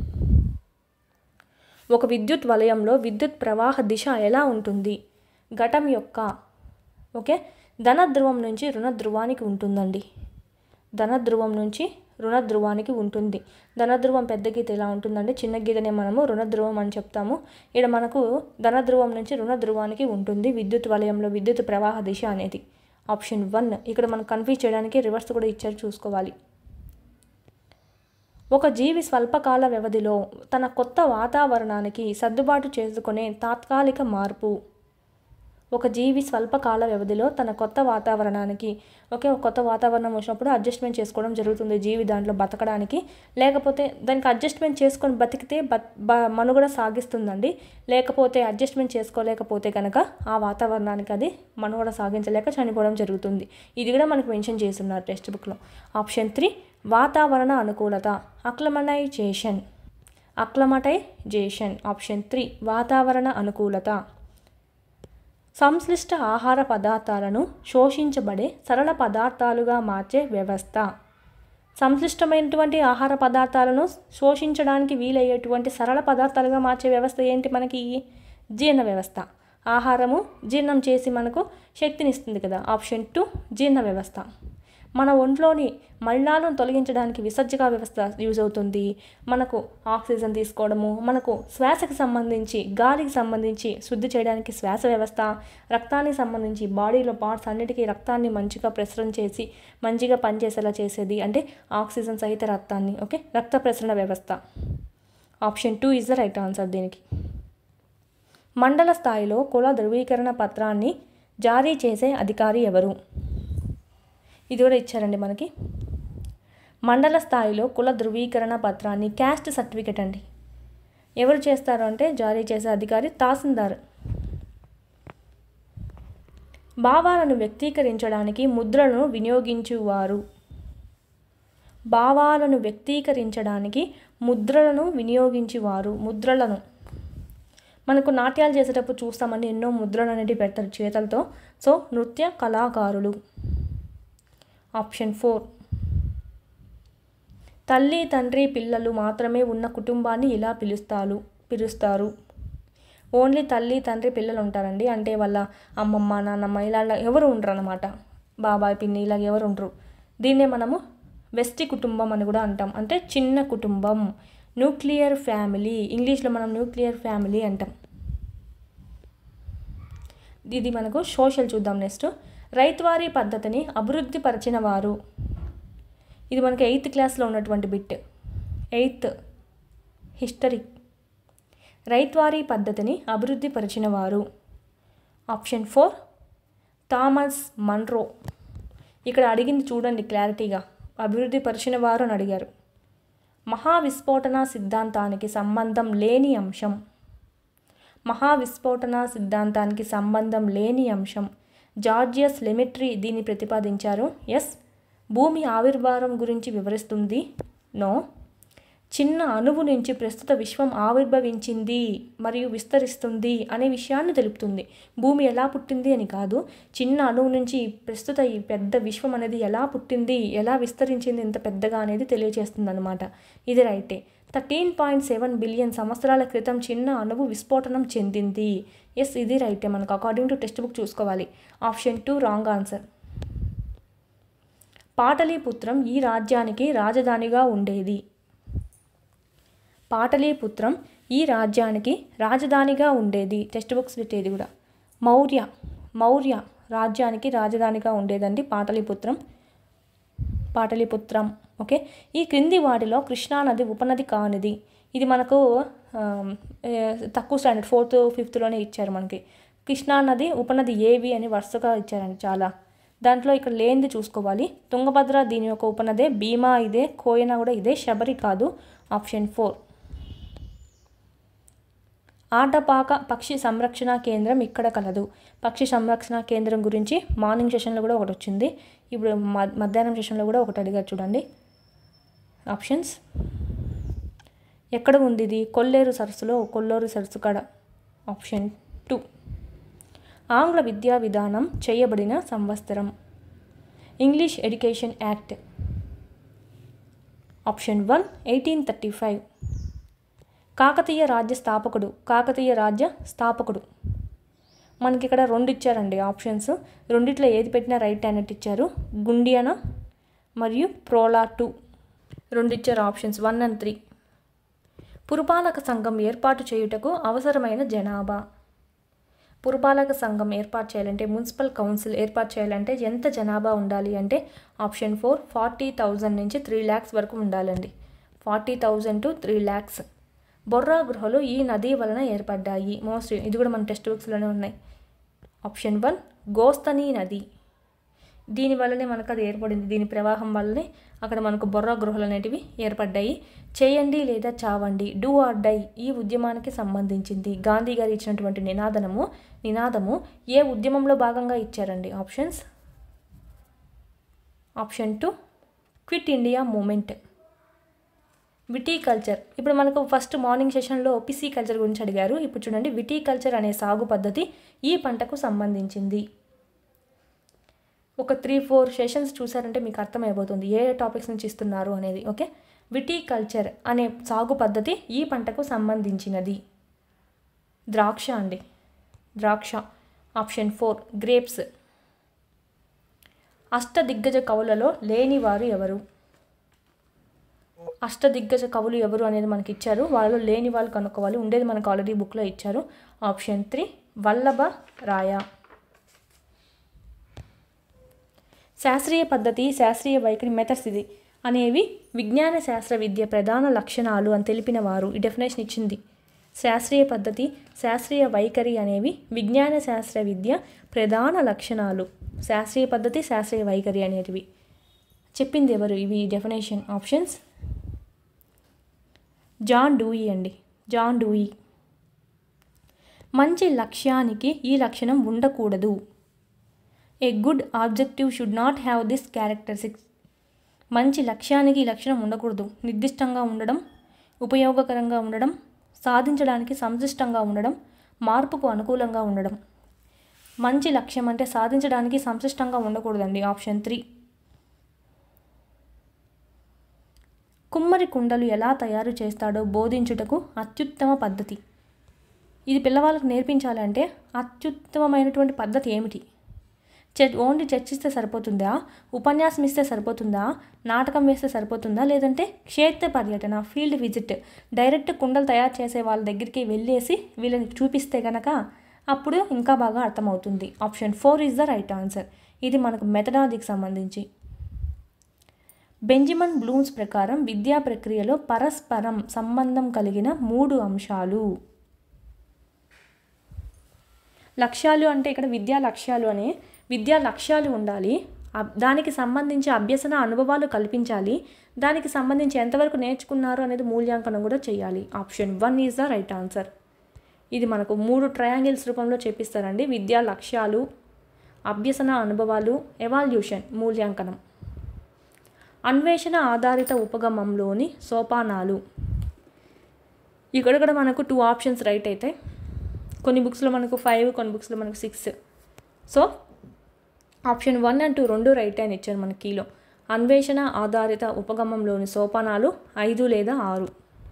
ఒక విద్యుత్ వలయంలో విద్యుత్ ప్రవాహ దిశ ఎలా ఉంటుంది ఘటం యొక్క ఓకే ధన ధ్రువం నుంచి రుణ ధ్రువానికి ఉంటుందండి ధన ధ్రువం నుంచి రుణ ధ్రువానికి ఉంటుంది ధన ధ్రువం పెద్ద గీత ఎలా ఉంటుందండి చిన్న గీతనే మనము రుణ ధ్రువం అని చెప్తాము ఇక్కడ మనకు ధన ధ్రువం నుంచి రుణ ధ్రువానికి ఉంటుంది విద్యుత్ వలయంలో విద్యుత్ ప్రవాహ దిశ అనేది ఆప్షన్ వన్ ఇక్కడ మనం కన్ఫ్యూజ్ చేయడానికి రివర్స్ కూడా ఇచ్చారు చూసుకోవాలి ఒక జీవి స్వల్పకాల వ్యవధిలో తన కొత్త వాతావరణానికి సర్దుబాటు చేసుకునే తాత్కాలిక మార్పు ఒక జీవి స్వల్పకాల వ్యవధిలో తన కొత్త వాతావరణానికి ఓకే ఒక కొత్త వాతావరణం వచ్చినప్పుడు అడ్జస్ట్మెంట్ చేసుకోవడం జరుగుతుంది జీవి దాంట్లో బతకడానికి లేకపోతే దానికి అడ్జస్ట్మెంట్ చేసుకొని బతికితే బత్ బ మనుగడ సాగిస్తుందండి లేకపోతే అడ్జస్ట్మెంట్ చేసుకోలేకపోతే కనుక ఆ వాతావరణానికి అది మనుగడ సాగించలేక చనిపోవడం జరుగుతుంది ఇది కూడా మనకు మెన్షన్ చేస్తున్నారు టెక్స్ట్ బుక్లో ఆప్షన్ త్రీ వాతావరణ అనుకూలత అక్లమనైజేషన్ అక్లమటైజేషన్ ఆప్షన్ త్రీ వాతావరణ అనుకూలత సంశ్లిష్ట ఆహార పదార్థాలను శోషించబడే సరళ పదార్థాలుగా మార్చే వ్యవస్థ సంక్లిష్టమైనటువంటి ఆహార పదార్థాలను శోషించడానికి వీలయ్యేటువంటి సరళ పదార్థాలుగా మార్చే వ్యవస్థ ఏంటి మనకి జీర్ణ వ్యవస్థ ఆహారము జీర్ణం చేసి మనకు శక్తినిస్తుంది కదా ఆప్షన్ టూ జీర్ణ వ్యవస్థ మన ఒంట్లోని మలినాలను తొలగించడానికి విసర్జక వ్యవస్థ యూజ్ అవుతుంది మనకు ఆక్సిజన్ తీసుకోవడము మనకు శ్వాసకు సంబంధించి గాలికి సంబంధించి శుద్ధి చేయడానికి శ్వాస వ్యవస్థ రక్తానికి సంబంధించి బాడీలో పార్ట్స్ అన్నిటికీ రక్తాన్ని మంచిగా ప్రసరణ చేసి మంచిగా పనిచేసేలా చేసేది అంటే ఆక్సిజన్ సహిత రక్తాన్ని ఓకే రక్త ప్రసరణ వ్యవస్థ option two is the right answer దీనికి మండల స్థాయిలో కుల ధృవీకరణ పత్రాన్ని జారీ చేసే అధికారి ఎవరు ఇది కూడా ఇచ్చారండి మనకి మండల స్థాయిలో కుల ధృవీకరణ పత్రాన్ని క్యాస్ట్ సర్టిఫికెట్ అండి ఎవరు చేస్తారు అంటే జారీ చేసే అధికారి తహసీల్దార్ భావాలను వ్యక్తీకరించడానికి ముద్రలను వినియోగించువారు భావాలను వ్యక్తీకరించడానికి ముద్రలను వినియోగించేవారు ముద్రలను మనకు నాట్యాలు చేసేటప్పుడు చూస్తామండి ఎన్నో ముద్రలు అనేవి పెడతారు చేతులతో సో నృత్య కళాకారులు ఆప్షన్ ఫోర్ తల్లి తండ్రి పిల్లలు మాత్రమే ఉన్న కుటుంబాన్ని ఇలా పిలుస్తారు పిలుస్తారు ఓన్లీ తల్లి తండ్రి పిల్లలు ఉంటారండి అంటే వాళ్ళ అమ్మమ్మ నాన్నమ్మ ఇలా ఎవరు ఉండరు అనమాట బాబాయ్ పిన్ని ఇలా ఎవరు ఉండరు దీన్నే మనము వెస్టి కుటుంబం అని కూడా అంటాం అంటే చిన్న కుటుంబం న్యూక్లియర్ ఫ్యామిలీ ఇంగ్లీష్లో మనం న్యూక్లియర్ ఫ్యామిలీ అంటాం ఇది మనకు సోషల్ చూద్దాం నెక్స్ట్ రైతువారీ పద్ధతిని అభివృద్ధి పరిచిన వారు ఇది మనకి ఎయిత్ క్లాస్లో ఉన్నటువంటి బిట్ ఎయిత్ హిస్టరీ రైత్వారీ పద్ధతిని అభివృద్ధి పరిచిన వారు ఆప్షన్ ఫోర్ థామస్ మన్రో ఇక్కడ అడిగింది చూడండి క్లారిటీగా అభివృద్ధి పరిచిన వారు అని అడిగారు మహావిస్ఫోటన సిద్ధాంతానికి సంబంధం లేని అంశం మహావిస్ఫోటన సిద్ధాంతానికి సంబంధం లేని అంశం జార్జియస్ లెమిట్రీ దీన్ని ప్రతిపాదించారు ఎస్ భూమి ఆవిర్భావం గురించి వివరిస్తుంది నో చిన్న అణువు నుంచి ప్రస్తుత విశ్వం ఆవిర్భవించింది మరియు విస్తరిస్తుంది అనే విషయాన్ని తెలుపుతుంది భూమి ఎలా పుట్టింది అని కాదు చిన్న అణువు నుంచి ప్రస్తుత ఈ పెద్ద విశ్వం అనేది ఎలా పుట్టింది ఎలా విస్తరించింది ఇంత పెద్దగా అనేది తెలియజేస్తుంది అనమాట ఇది రైటే థర్టీన్ పాయింట్ సెవెన్ బిలియన్ సంవత్సరాల క్రితం చిన్న అణువు విస్ఫోటనం చెందింది ఎస్ ఇది రైటే మనకు అకార్డింగ్ టు టెక్స్ట్ బుక్ చూసుకోవాలి ఆప్షన్ టూ రాంగ్ ఆన్సర్ పాటలీపుత్రం ఈ రాజ్యానికి రాజధానిగా ఉండేది పాటలీపుత్రం ఈ రాజ్యానికి రాజధానిగా ఉండేది టెక్స్ట్ బుక్స్ పెట్టేది కూడా మౌర్య మౌర్య రాజ్యానికి రాజధానిగా ఉండేదండి పాటలీపుత్రం పాటలీపుత్రం ఓకే ఈ క్రింది వాటిలో కృష్ణానది ఉపనది కానిది ఇది మనకు ఆ, ఏ, తక్కువ స్టాండర్డ్ ఫోర్త్ ఫిఫ్త్లోనే ఇచ్చారు మనకి కృష్ణానది ఉపనది ఏవి అని వరుసగా ఇచ్చారండి చాలా దాంట్లో ఇక్కడ లేనిది చూసుకోవాలి తుంగభద్ర దీని యొక్క ఉపనదే భీమా ఇదే కోయన కూడా ఇదే శబరి కాదు ఆప్షన్ ఫోర్ ఆటపాక పక్షి సంరక్షణ కేంద్రం ఇక్కడ కలదు పక్షి సంరక్షణ కేంద్రం గురించి మార్నింగ్ సెషన్లో కూడా ఒకటి వచ్చింది ఇప్పుడు మ- మధ్యాహ్నం సెషన్లో కూడా ఒకటి అడిగారు చూడండి ఆప్షన్స్ ఎక్కడ ఉంది ఇది కొల్లేరు సరస్సులో కొల్లేరు సరస్సు కాడ ఆప్షన్ టూ ఆంగ్ల విద్యా విధానం చేయబడిన సంవత్సరం English education act option one eighteen thirty five Kakatiya రాజ్య స్థాపకుడు కాకతీయ రాజ్య స్థాపకుడు మనకి ఇక్కడ రెండు ఇచ్చారండి ఆప్షన్స్ రెండిట్లో ఏది పెట్టినా రైట్ అన్నట్టు ఇచ్చారు గుండియన మరియు ప్రోలా టూ రెండు ఇచ్చారు ఆప్షన్స్ వన్ అండ్ త్రీ పురపాలక సంఘం ఏర్పాటు చేయుటకు అవసరమైన జనాభా పురపాలక సంఘం ఏర్పాటు చేయాలంటే మున్సిపల్ కౌన్సిల్ ఏర్పాటు చేయాలంటే ఎంత జనాభా ఉండాలి అంటే ఆప్షన్ ఫోర్ ఫార్టీ థౌజండ్ నుంచి త్రీ ల్యాక్స్ వరకు ఉండాలండి forty thousand to three lakhs Borra గృహలు ఈ నది వలన ఏర్పడ్డాయి మోస్ట్ ఇది కూడా మన టెక్స్ట్ బుక్స్లోనే ఉన్నాయి ఆప్షన్ వన్ గోస్తని నది దీని వల్లనే మనకు అది ఏర్పడింది దీని ప్రవాహం వల్లనే అక్కడ మనకు బొర్రా గృహలు అనేటివి ఏర్పడ్డాయి చేయండి లేదా చావండి డూ ఆర్ డై ఈ ఉద్యమానికి సంబంధించింది గాంధీ గారు ఇచ్చినటువంటి నినాదనము నినాదము ఏ ఉద్యమంలో భాగంగా ఇచ్చారండి options option two quit India movement viticulture ఇప్పుడు మనకు ఫస్ట్ మార్నింగ్ సెషన్లో పిసి కల్చర్ గురించి అడిగారు ఇప్పుడు చూడండి విటీకల్చర్ అనే సాగు పద్ధతి ఈ పంటకు సంబంధించింది ఒక త్రీ ఫోర్ సెషన్స్ చూసారంటే మీకు అర్థమైపోతుంది ఏ టాపిక్స్ నుంచి ఇస్తున్నారు అనేది ఓకే విటీకల్చర్ అనే సాగు పద్ధతి ఈ పంటకు సంబంధించినది ద్రాక్ష అండి ద్రాక్ష ఆప్షన్ ఫోర్ గ్రేప్స్ అష్టదిగ్గజ కవులలో లేనివారు ఎవరు అష్టదిగ్గజ కవులు ఎవరు అనేది మనకి ఇచ్చారు వాళ్ళలో లేని వాళ్ళు కనుక్కోవాలి ఉండేది మనకు ఆల్రెడీ బుక్లో ఇచ్చారు ఆప్షన్ త్రీ వల్లభ రాయ శాస్త్రీయ పద్ధతి శాస్త్రీయ వైఖరి మెథడ్స్ ఇది అనేవి విజ్ఞాన శాస్త్ర విద్య ప్రధాన లక్షణాలు అని తెలిపిన వారు ఈ డెఫినేషన్ ఇచ్చింది శాస్త్రీయ పద్ధతి శాస్త్రీయ వైఖరి అనేవి విజ్ఞాన శాస్త్ర విద్య ప్రధాన లక్షణాలు శాస్త్రీయ పద్ధతి శాస్త్రీయ వైఖరి అనేటివి చెప్పింది ఎవరు ఇవి డెఫినేషన్ ఆప్షన్స్ జాన్ డూయి అండి జాన్ డూయి మంచి లక్ష్యానికి ఈ లక్షణం ఉండకూడదు a good objective should not have this characteristics మంచి లక్ష్యానికి ఈ లక్షణం ఉండకూడదు నిర్దిష్టంగా ఉండడం ఉపయోగకరంగా ఉండడం సాధించడానికి సంశిష్టంగా ఉండడం మార్పుకు అనుకూలంగా ఉండడం మంచి లక్ష్యం అంటే సాధించడానికి సంశిష్టంగా ఉండకూడదండి ఆప్షన్ త్రీ కుమ్మరి కుండలు ఎలా తయారు చేస్తాడో బోధించుటకు అత్యుత్తమ పద్ధతి ఇది పిల్లవాళ్ళకు నేర్పించాలంటే అత్యుత్తమమైనటువంటి పద్ధతి ఏమిటి చ ఓన్లీ చర్చిస్తే సరిపోతుందా ఉపన్యాసం ఇస్తే సరిపోతుందా నాటకం వేస్తే సరిపోతుందా లేదంటే క్షేత్ర పర్యటన ఫీల్డ్ విజిట్ డైరెక్ట్ కుండలు తయారు చేసే వాళ్ళ దగ్గరికి వెళ్ళేసి వీళ్ళని చూపిస్తే కనుక అప్పుడు ఇంకా బాగా అర్థమవుతుంది option four is the right answer ఇది మనకు మెథడాలజీకి సంబంధించి బెంజమిన్ బ్లూమ్స్ ప్రకారం విద్యా ప్రక్రియలో పరస్పరం సంబంధం కలిగిన మూడు అంశాలు లక్ష్యాలు అంటే ఇక్కడ విద్యా లక్ష్యాలు అనే విద్యా లక్ష్యాలు ఉండాలి అబ్- దానికి సంబంధించి అభ్యసన అనుభవాలు కల్పించాలి దానికి సంబంధించి ఎంతవరకు నేర్చుకున్నారు అనేది మూల్యాంకనం కూడా చేయాలి option one is the right answer ఇది మనకు మూడు ట్రయాంగిల్స్ రూపంలో చెప్పిస్తారండి విద్యా లక్ష్యాలు అభ్యసన అనుభవాలు ఎవాల్యూషన్ మూల్యాంకనం అన్వేషణ ఆధారిత ఉపగమంలోని సోపానాలు ఇక్కడ కూడా మనకు టూ ఆప్షన్స్ రైట్ అయితే కొన్ని బుక్స్లో మనకు ఫైవ్ కొన్ని బుక్స్లో మనకు six so option one and two రెండు రైట్ అని ఇచ్చారు మన కీలో అన్వేషణ ఆధారిత ఉపగమంలోని సోపానాలు ఐదు లేదా ఆరు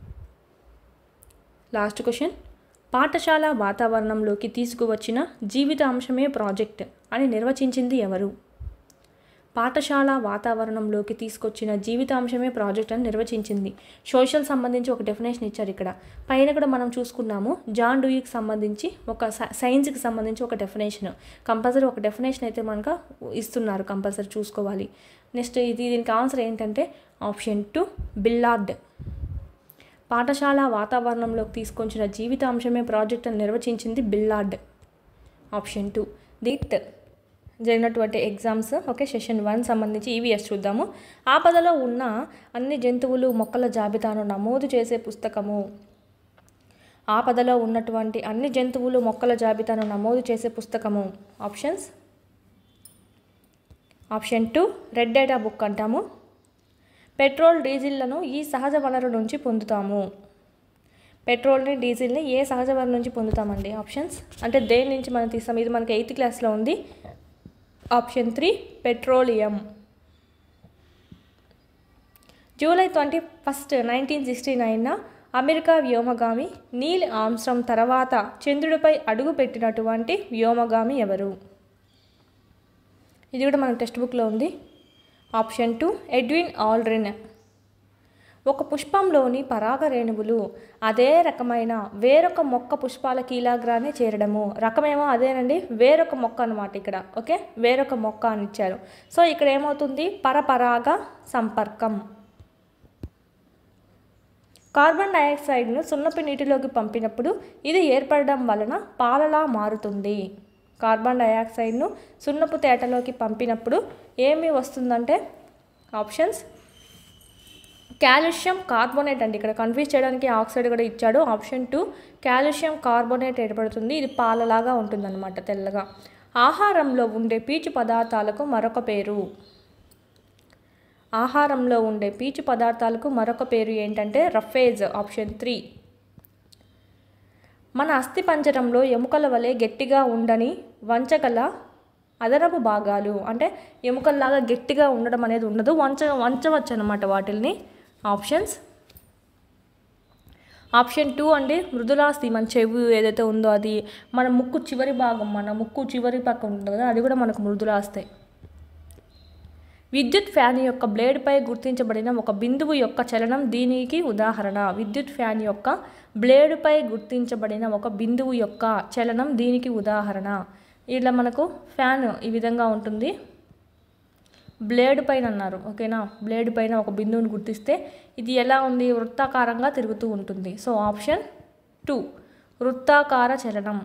లాస్ట్ క్వశ్చన్ పాఠశాల వాతావరణంలోకి తీసుకువచ్చిన జీవిత అంశమే ప్రాజెక్ట్ అని నిర్వచించింది ఎవరు పాఠశాల వాతావరణంలోకి తీసుకొచ్చిన జీవితాంశమే ప్రాజెక్ట్ అని నిర్వచించింది సోషల్ సంబంధించి ఒక డెఫినేషన్ ఇచ్చారు ఇక్కడ పైన కూడా మనం చూసుకున్నాము జాన్ డూయికి సంబంధించి ఒక సై- సైన్స్కి సంబంధించి ఒక డెఫినేషన్ కంపల్సరీ ఒక డెఫినేషన్ అయితే మనకు ఇస్తున్నారు కంపల్సరీ చూసుకోవాలి నెక్స్ట్ ఇది దీనికి ఆన్సర్ ఏంటంటే ఆప్షన్ టూ బిల్లార్డ్ పాఠశాల వాతావరణంలోకి తీసుకొచ్చిన జీవితాంశమే ప్రాజెక్ట్ అని నిర్వచించింది బిల్లార్డ్ ఆప్షన్ టూ దిట్ జరిగినటువంటి ఎగ్జామ్స్ ఓకే సెషన్ వన్ సంబంధించి ఈవీఎస్ చూద్దాము ఆపదలో ఉన్న అన్ని జంతువులు మొక్కల జాబితాను నమోదు చేసే పుస్తకము ఆపదలో ఉన్నటువంటి అన్ని జంతువులు మొక్కల జాబితాను నమోదు చేసే పుస్తకము options option two red data book అంటాము పెట్రోల్ డీజిల్లను ఈ సహజ వనరు నుంచి పొందుతాము పెట్రోల్ని డీజిల్ని ఏ సహజ వనరు నుంచి పొందుతామండి ఆప్షన్స్ అంటే దేని నుంచి మనం తీస్తాం ఇది మనకి ఎయిత్ క్లాస్లో ఉంది option three petroleum July twenty first nineteen sixty నైన్న అమెరికా వ్యోమగామి నీల్ ఆమ్స్ట్రాంగ్ తర్వాత చంద్రుడిపై అడుగు పెట్టినటువంటి వ్యోమగామి ఎవరు ఇది కూడా మన టెక్స్ట్ బుక్లో ఉంది ఆప్షన్ టూ ఎడ్విన్ ఆల్డ్రిన్ ఒక పుష్పంలోని పరాగ రేణువులు అదే రకమైన వేరొక మొక్క పుష్పాల కీలాగ్రాన్ని చేరడము రకమేమో అదేనండి వేరొక మొక్క అనమాట ఇక్కడ ఓకే వేరొక మొక్క అని ఇచ్చారు సో ఇక్కడ ఏమవుతుంది పరపరాగ సంపర్కం కార్బన్ డయాక్సైడ్ను సున్నపు నీటిలోకి పంపినప్పుడు ఇది ఏర్పడడం వలన పాలలా మారుతుంది కార్బన్ డయాక్సైడ్ను సున్నపు తేటలోకి పంపినప్పుడు ఏమి వస్తుందంటే ఆప్షన్స్ కాల్షియం కార్బోనేట్ అండి ఇక్కడ కన్ఫ్యూజ్ చేయడానికి ఆక్సైడ్ కూడా ఇచ్చాడు ఆప్షన్ టూ కాల్షియం కార్బోనేట్ ఏర్పడుతుంది ఇది పాలలాగా ఉంటుందన్నమాట తెల్లగా ఆహారంలో ఉండే పీచు పదార్థాలకు మరొక పేరు ఆహారంలో ఉండే పీచు పదార్థాలకు మరొక పేరు ఏంటంటే రఫేజ్ ఆప్షన్ త్రీ మన అస్థిపంజరంలో ఎముకల వలె గట్టిగా ఉండని వంచగల అదనపు భాగాలు అంటే ఎముకల్లాగా గట్టిగా ఉండడం అనేది ఉండదు వంచ వంచవచ్చు అనమాట వాటిల్ని ఆప్షన్స్ ఆప్షన్ టూ అండి మృదులాస్థి మన చెవు ఏదైతే ఉందో అది మన ముక్కు చివరి భాగం మన ముక్కు చివరి పక్క ఉంటుంది కదా అది కూడా మనకు మృదులాస్థి విద్యుత్ ఫ్యాన్ యొక్క బ్లేడ్పై గుర్తించబడిన ఒక బిందువు యొక్క చలనం దీనికి ఉదాహరణ విద్యుత్ ఫ్యాన్ యొక్క బ్లేడుపై గుర్తించబడిన ఒక బిందువు యొక్క చలనం దీనికి ఉదాహరణ ఇట్లా మనకు ఫ్యాన్ ఈ విధంగా ఉంటుంది బ్లేడ్ పైన అన్నారు ఓకేనా బ్లేడ్ పైన ఒక బిందువుని గుర్తిస్తే ఇది ఎలా ఉంది వృత్తాకారంగా తిరుగుతూ ఉంటుంది సో ఆప్షన్ టూ వృత్తాకార చలనం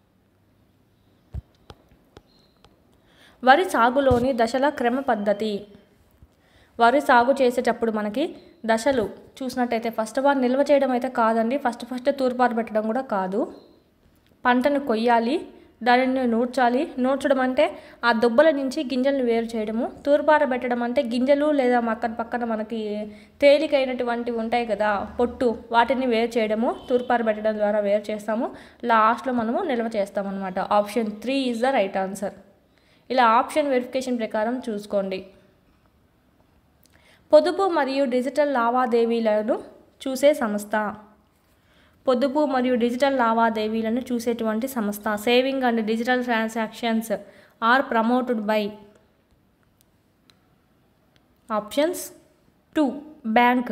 వరి సాగులోని దశల క్రమ పద్ధతి వరి సాగు చేసేటప్పుడు మనకి దశలు చూసినట్టయితే ఫస్ట్ వారు నిల్వ చేయడం అయితే కాదండి ఫస్ట్ ఫస్ట్ తూర్పారు పెట్టడం కూడా కాదు పంటను కొయ్యాలి దానిని నూర్చాలి నూర్చడం అంటే ఆ దుబ్బల నుంచి గింజలను వేరు చేయడము తూర్పార పెట్టడం అంటే గింజలు లేదా మక్కన పక్కన మనకి తేలికైనటువంటివి ఉంటాయి కదా పొట్టు వాటిని వేరు చేయడము తూర్పార పెట్టడం ద్వారా వేరు చేస్తాము లాస్ట్లో మనము నిల్వ చేస్తాం అనమాట option three is the right answer ఇలా ఆప్షన్ వెరిఫికేషన్ ప్రకారం చూసుకోండి పొదుపు మరియు డిజిటల్ లావాదేవీలను చూసే సంస్థ పొదుపు మరియు డిజిటల్ లావాదేవీలను చూసేటువంటి సంస్థ saving and digital transactions are promoted by options two bank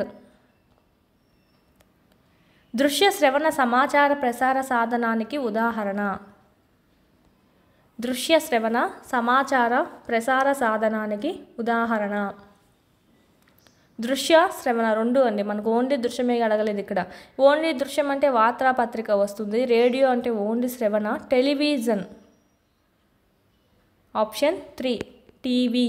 దృశ్య శ్రవణ సమాచార ప్రసార సాధనానికి ఉదాహరణ దృశ్య శ్రవణ సమాచార ప్రసార సాధనానికి ఉదాహరణ దృశ్య శ్రవణ రెండు అండి మనకు ఓన్లీ దృశ్యమే అడగలేదు ఇక్కడ ఓన్లీ దృశ్యం అంటే వార్తాపత్రిక వస్తుంది రేడియో అంటే ఓన్లీ శ్రవణ television option three TV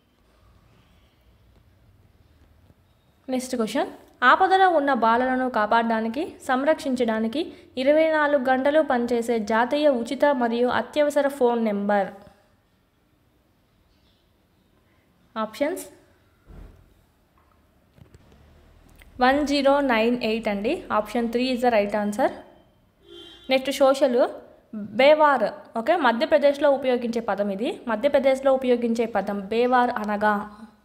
next question ఆపదలో ఉన్న బాలలను కాపాడడానికి సంరక్షించడానికి ఇరవై నాలుగు గంటలు పనిచేసే జాతీయ ఉచిత మరియు అత్యవసర phone number options one zero nine eight అండి option three is the right answer next social Bewar okay మధ్యప్రదేశ్లో ఉపయోగించే పదం ఇది మధ్యప్రదేశ్లో ఉపయోగించే పదం బేవార్ అనగా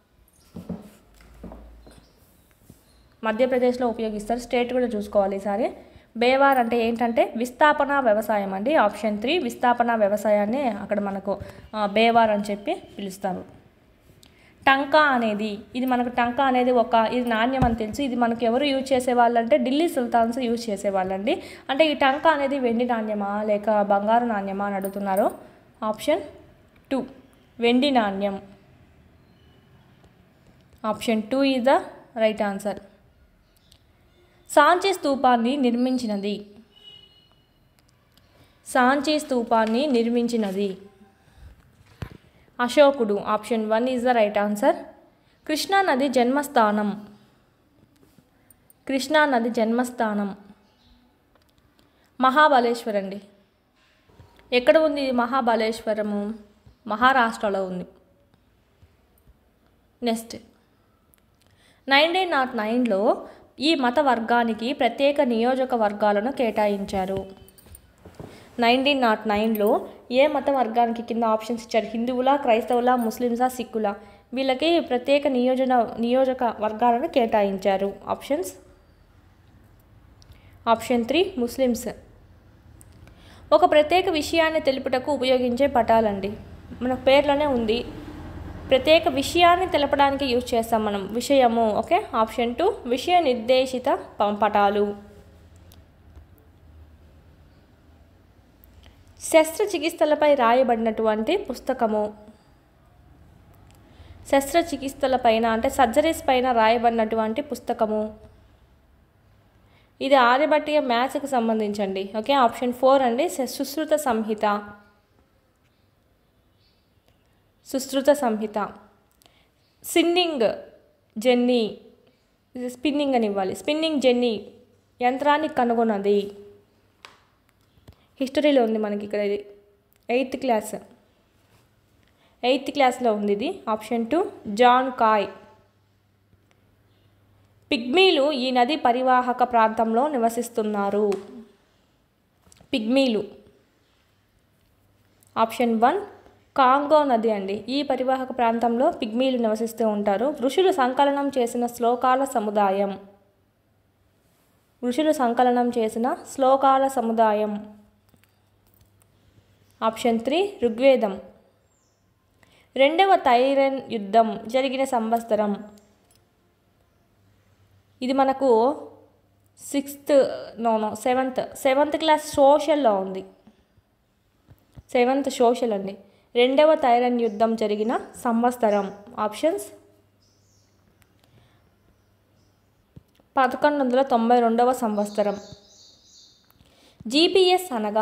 మధ్యప్రదేశ్లో ఉపయోగిస్తారు స్టేట్ కూడా చూసుకోవాలి ఈసారి బేవార్ అంటే ఏంటంటే విస్థాపన వ్యవసాయం అండి ఆప్షన్ త్రీ విస్థాపన వ్యవసాయాన్ని అక్కడ మనకు ఆ, బేవార్ అని చెప్పి పిలుస్తారు టంకా అనేది ఇది మనకు టంకా అనేది ఒక ఇది నాణ్యం అని తెలుసు ఇది మనకు ఎవరు యూజ్ చేసేవాళ్ళంటే ఢిల్లీ సుల్తాన్స్ యూజ్ చేసేవాళ్ళండి అంటే ఈ టంకా అనేది వెండి నాణ్యమా లేక బంగారు నాణ్యమా అని అడుగుతున్నారు ఆప్షన్ టూ వెండి నాణ్యం option two is the right answer Sanchi స్తూపాన్ని నిర్మించినది సాంచి స్తూపాన్ని నిర్మించినది అశోకుడు option one is the right answer Krishna నది జన్మస్థానం కృష్ణా నది జన్మస్థానం మహాబలేశ్వర్ అండి ఎక్కడ ఉంది ఇది మహాబలేశ్వరము మహారాష్ట్రలో ఉంది నెక్స్ట్ నైన్టీన్ నాట్ నైన్లో ఈ మత వర్గానికి ప్రత్యేక నియోజకవర్గాలను కేటాయించారు నైన్టీన్ నాట్ నైన్లో ఏ మత వర్గానికి కింద ఆప్షన్స్ ఇచ్చారు హిందువులా క్రైస్తవులా ముస్లిమ్సా సిక్కులా వీళ్ళకి ప్రత్యేక నియోజన నియోజక వర్గాలను కేటాయించారు ఆప్షన్స్ ఆప్షన్ త్రీ ముస్లిమ్స్ ఒక ప్రత్యేక విషయాన్ని తెలుపుటకు ఉపయోగించే పటాలండి మన పేర్లోనే ఉంది ప్రత్యేక విషయాన్ని తెలపడానికి యూజ్ చేస్తాం మనం విషయము ఓకే ఆప్షన్ టూ విషయ నిర్దేశిత ప- పటాలు శస్త్రచికిత్సలపై రాయబడినటువంటి పుస్తకము శస్త్రచికిత్సల పైన అంటే సర్జరీస్ పైన రాయబడినటువంటి పుస్తకము ఇది ఆర్యభట్టీయ మ్యాథ్స్కి సంబంధించండి ఓకే ఆప్షన్ ఫోర్ అండి సు- సుశ్రుత సంహిత సుశ్రుత సంహిత సిన్నింగ్ జెన్నీ ఇది స్పిన్నింగ్ అని ఇవ్వాలి స్పిన్నింగ్ జెన్నీ యంత్రాన్ని కనుగొన్నది హిస్టరీలో ఉంది మనకి ఇక్కడ ఇది ఎయిత్ క్లాస్ ఎయిత్ క్లాస్లో ఉంది ఇది ఆప్షన్ టూ జాన్ కాయ్ పిగ్మీలు ఈ నది పరివాహక ప్రాంతంలో నివసిస్తున్నారు పిగ్మీలు ఆప్షన్ వన్ కాంగో నది అండి ఈ పరివాహక ప్రాంతంలో పిగ్మీలు నివసిస్తూ ఉంటారు ఋషులు సంకలనం చేసిన శ్లోకాల సముదాయం ఋషులు సంకలనం చేసిన శ్లోకాల సముదాయం ఆప్షన్ త్రీ ఋగ్వేదం రెండవ తైరన్ యుద్ధం జరిగిన సంవత్సరం ఇది మనకు sixth no no seventh seventh class సోషల్లో ఉంది సెవెంత్ సోషల్ అండి రెండవ తైరన్ యుద్ధం జరిగిన సంవత్సరం ఆప్షన్స్ పదకొండు వందల తొంభై రెండవ సంవత్సరం జీపీఎస్ అనగా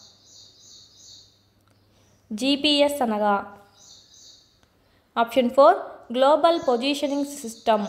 జీపీఎస్ అనగా option four global positioning system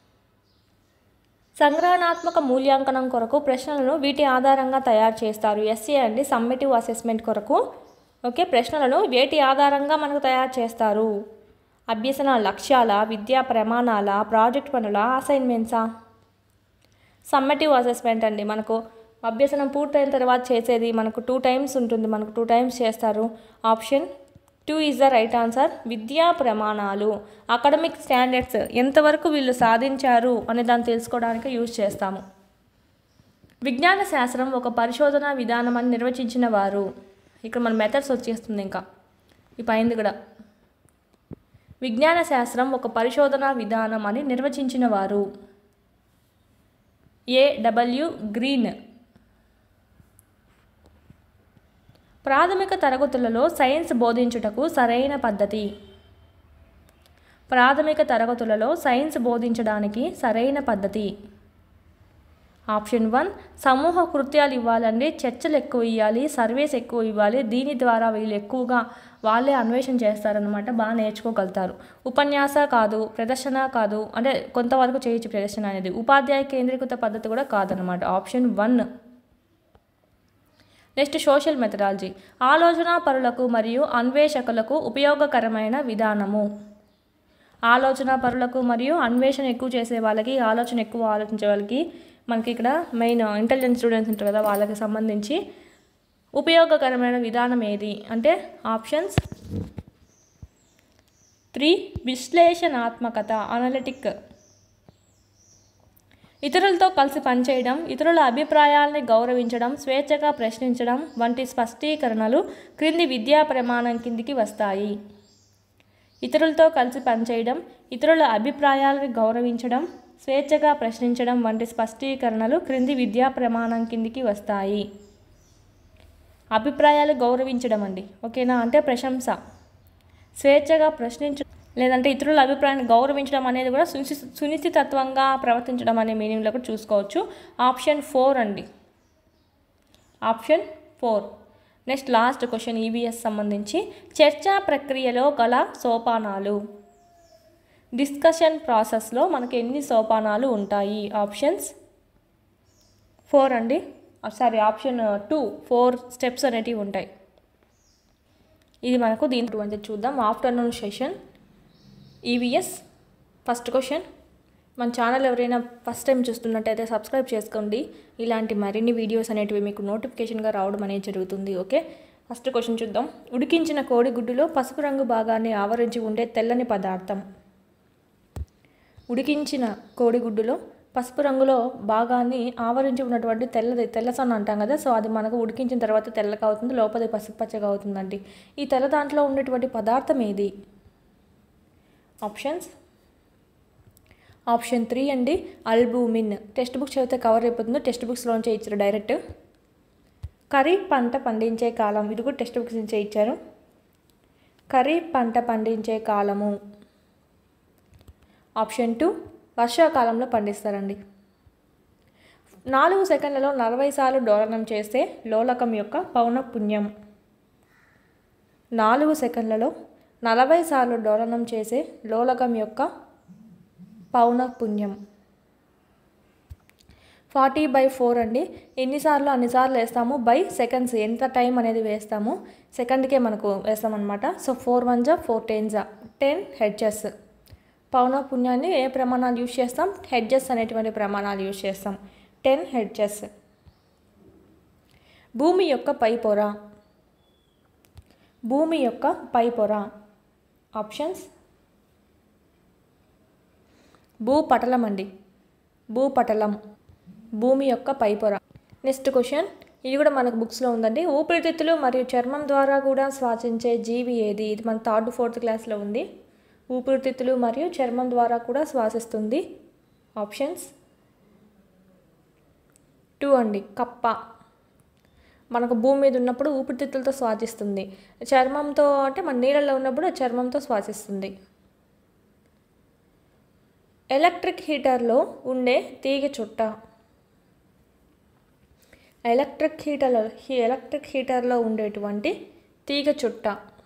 సంగ్రహణాత్మక మూల్యాంకనం కొరకు ప్రశ్నలను వీటి ఆధారంగా తయారు చేస్తారు ఎస్ఏ అండి సమ్మేటివ్ అసెస్మెంట్ కొరకు ఓకే ప్రశ్నలను వేటి ఆధారంగా మనకు తయారు చేస్తారు అభ్యసన లక్ష్యాల విద్యా ప్రమాణాల ప్రాజెక్ట్ పనుల అసైన్మెంట్సా సమ్మేటివ్ అసెస్మెంట్ అండి మనకు అభ్యసనం పూర్తయిన తర్వాత చేసేది మనకు టూ టైమ్స్ ఉంటుంది మనకు టూ టైమ్స్ చేస్తారు option two is the right answer విద్యా ప్రమాణాలు అకాడమిక్ స్టాండర్డ్స్ ఎంతవరకు వీళ్ళు సాధించారు అనే దాన్ని తెలుసుకోవడానికి యూజ్ చేస్తాము విజ్ఞాన శాస్త్రం ఒక పరిశోధన విధానం అని నిర్వచించిన వారు ఇక్కడ మన మెథడ్స్ వచ్చేస్తుంది ఇంకా ఈ పైంది కూడా విజ్ఞాన శాస్త్రం ఒక పరిశోధన విధానం అని నిర్వచించిన వారు ఏ డబ్ల్యూ గ్రీన్ ప్రాథమిక తరగతులలో సైన్స్ బోధించుటకు సరైన పద్ధతి ప్రాథమిక తరగతులలో సైన్స్ బోధించడానికి సరైన పద్ధతి ఆప్షన్ వన్ సమూహ కృత్యాలు ఇవ్వాలండి చర్చలు ఎక్కువ ఇవ్వాలి సర్వేస్ ఎక్కువ ఇవ్వాలి దీని ద్వారా వీళ్ళు ఎక్కువగా వాళ్ళే అన్వేషణ చేస్తారనమాట బాగా నేర్చుకోగలుగుతారు ఉపన్యాస కాదు ప్రదర్శన కాదు అంటే కొంతవరకు చేయొచ్చు ప్రదర్శన అనేది ఉపాధ్యాయ కేంద్రీకృత పద్ధతి కూడా కాదనమాట option one next social methodology ఆలోచన పరులకు మరియు అన్వేషకులకు ఉపయోగకరమైన విధానము ఆలోచన పరులకు మరియు అన్వేషణ ఎక్కువ చేసే వాళ్ళకి ఆలోచన ఎక్కువ ఆలోచించే వాళ్ళకి మనకి ఇక్కడ మెయిన్ ఇంటెలిజెంట్ స్టూడెంట్స్ ఉంటారు కదా వాళ్ళకి సంబంధించి ఉపయోగకరమైన విధానం ఏది అంటే ఆప్షన్స్ త్రీ విశ్లేషణాత్మకత అనలిటిక్ ఇతరులతో కలిసి పనిచేయడం ఇతరుల అభిప్రాయాల్ని గౌరవించడం స్వేచ్ఛగా ప్రశ్నించడం వంటి స్పష్టీకరణలు క్రింది విద్యా ప్రమాణం కిందికి వస్తాయి ఇతరులతో కలిసి పనిచేయడం ఇతరుల అభిప్రాయాలను గౌరవించడం స్వేచ్ఛగా ప్రశ్నించడం వంటి స్పష్టీకరణలు క్రింది విద్యా ప్రమాణం కిందికి వస్తాయి అభిప్రాయాలు గౌరవించడం అండి ఓకేనా అంటే ప్రశంస స్వేచ్ఛగా ప్రశ్నించ లేదంటే ఇతరుల అభిప్రాయాన్ని గౌరవించడం అనేది కూడా సునిశ్చి సునిశ్చితత్వంగా ప్రవర్తించడం అనే మీనింగ్లో కూడా చూసుకోవచ్చు ఆప్షన్ ఫోర్ అండి option four next last question EVS సంబంధించి చర్చా ప్రక్రియలో గల సోపానాలు డిస్కషన్ ప్రాసెస్లో మనకి ఎన్ని సోపానాలు ఉంటాయి ఆప్షన్స్ ఫోర్ అండి sorry option two four steps అనేటివి ఉంటాయి ఇది మనకు దీంట్లో చూద్దాం afternoon session EVS first question మన ఛానల్ ఎవరైనా ఫస్ట్ టైం చూస్తున్నట్టయితే సబ్స్క్రైబ్ చేసుకోండి ఇలాంటి మరిన్ని వీడియోస్ అనేటివి మీకు నోటిఫికేషన్గా రావడం అనేది జరుగుతుంది ఓకే ఫస్ట్ క్వశ్చన్ చూద్దాం ఉడికించిన కోడిగుడ్డులో పసుపు రంగు భాగాన్ని ఆవరించి ఉండే తెల్లని పదార్థం ఉడికించిన కోడిగుడ్డులో పసుపు రంగులో భాగాన్ని ఆవరించి ఉన్నటువంటి తెల్లది తెల్లసొన్న అంటాం కదా సో అది మనకు ఉడికించిన తర్వాత తెల్లగా అవుతుంది లోపల పసుపు పచ్చగా అవుతుందండి ఈ తెల్ల దాంట్లో ఉండేటువంటి పదార్థం ఏది ఆప్షన్స్ ఆప్షన్ త్రీ అండి అల్బూమిన్ టెక్స్ట్ బుక్ చదివితే కవర్ అయిపోతుందో టెక్స్ట్ బుక్స్లోంచే ఇచ్చారు డైరెక్ట్ ఖరీఫ్ పంట పండించే కాలం ఇది కూడా టెక్స్ట్ బుక్స్ నుంచే ఇచ్చారు ఖరీఫ్ పంట పండించే కాలము ఆప్షన్ టూ వర్షాకాలంలో పండిస్తారండి నాలుగు సెకండ్లలో నలభై సార్లు డోలనం చేస్తే లోలకం యొక్క పౌనఃపుణ్యం నాలుగు సెకండ్లలో నలభై సార్లు డోలనం చేసే లోలకం యొక్క పౌనఃపుణ్యం ఫార్టీ బై ఫోర్ అండి ఎన్నిసార్లు అన్నిసార్లు వేస్తాము బై సెకండ్స్ ఎంత టైం అనేది వేస్తాము సెకండ్కే మనకు వేస్తామన్నమాట సో ఫోర్ వన్ జా ఫోర్ టెన్ జా టెన్ హెడ్జెస్ పౌనఃపున్యాన్ని ఏ ప్రమాణాలు యూజ్ చేస్తాం హెడ్జెస్ అనేటువంటి ప్రమాణాలు యూజ్ చేస్తాం టెన్ హెడ్జెస్ భూమి యొక్క పై పొర భూమి యొక్క పై పొర ఆప్షన్స్ భూపటలం అండి భూపటలం భూమి యొక్క పై పొర నెక్స్ట్ క్వశ్చన్ ఇది కూడా మనకు బుక్స్లో ఉందండి ఊపిరితిత్తులు మరియు చర్మం ద్వారా కూడా శ్వాసించే జీవి ఏది ఇది మన థర్డ్ ఫోర్త్ క్లాస్లో ఉంది ఊపిరితిత్తులు మరియు చర్మం ద్వారా కూడా శ్వాసిస్తుంది ఆప్షన్స్ టూ అండి కప్ప మనకు భూమి మీద ఉన్నప్పుడు ఊపిరితిత్తులతో శ్వాసిస్తుంది చర్మంతో అంటే మన నీళ్ళల్లో ఉన్నప్పుడు చర్మంతో శ్వాసిస్తుంది ఎలక్ట్రిక్ హీటర్లో ఉండే తీగ చుట్ట ఎలక్ట్రిక్ హీటర్లో ఎలక్ట్రిక్ హీటర్లో ఉండేటువంటి తీగ చుట్ట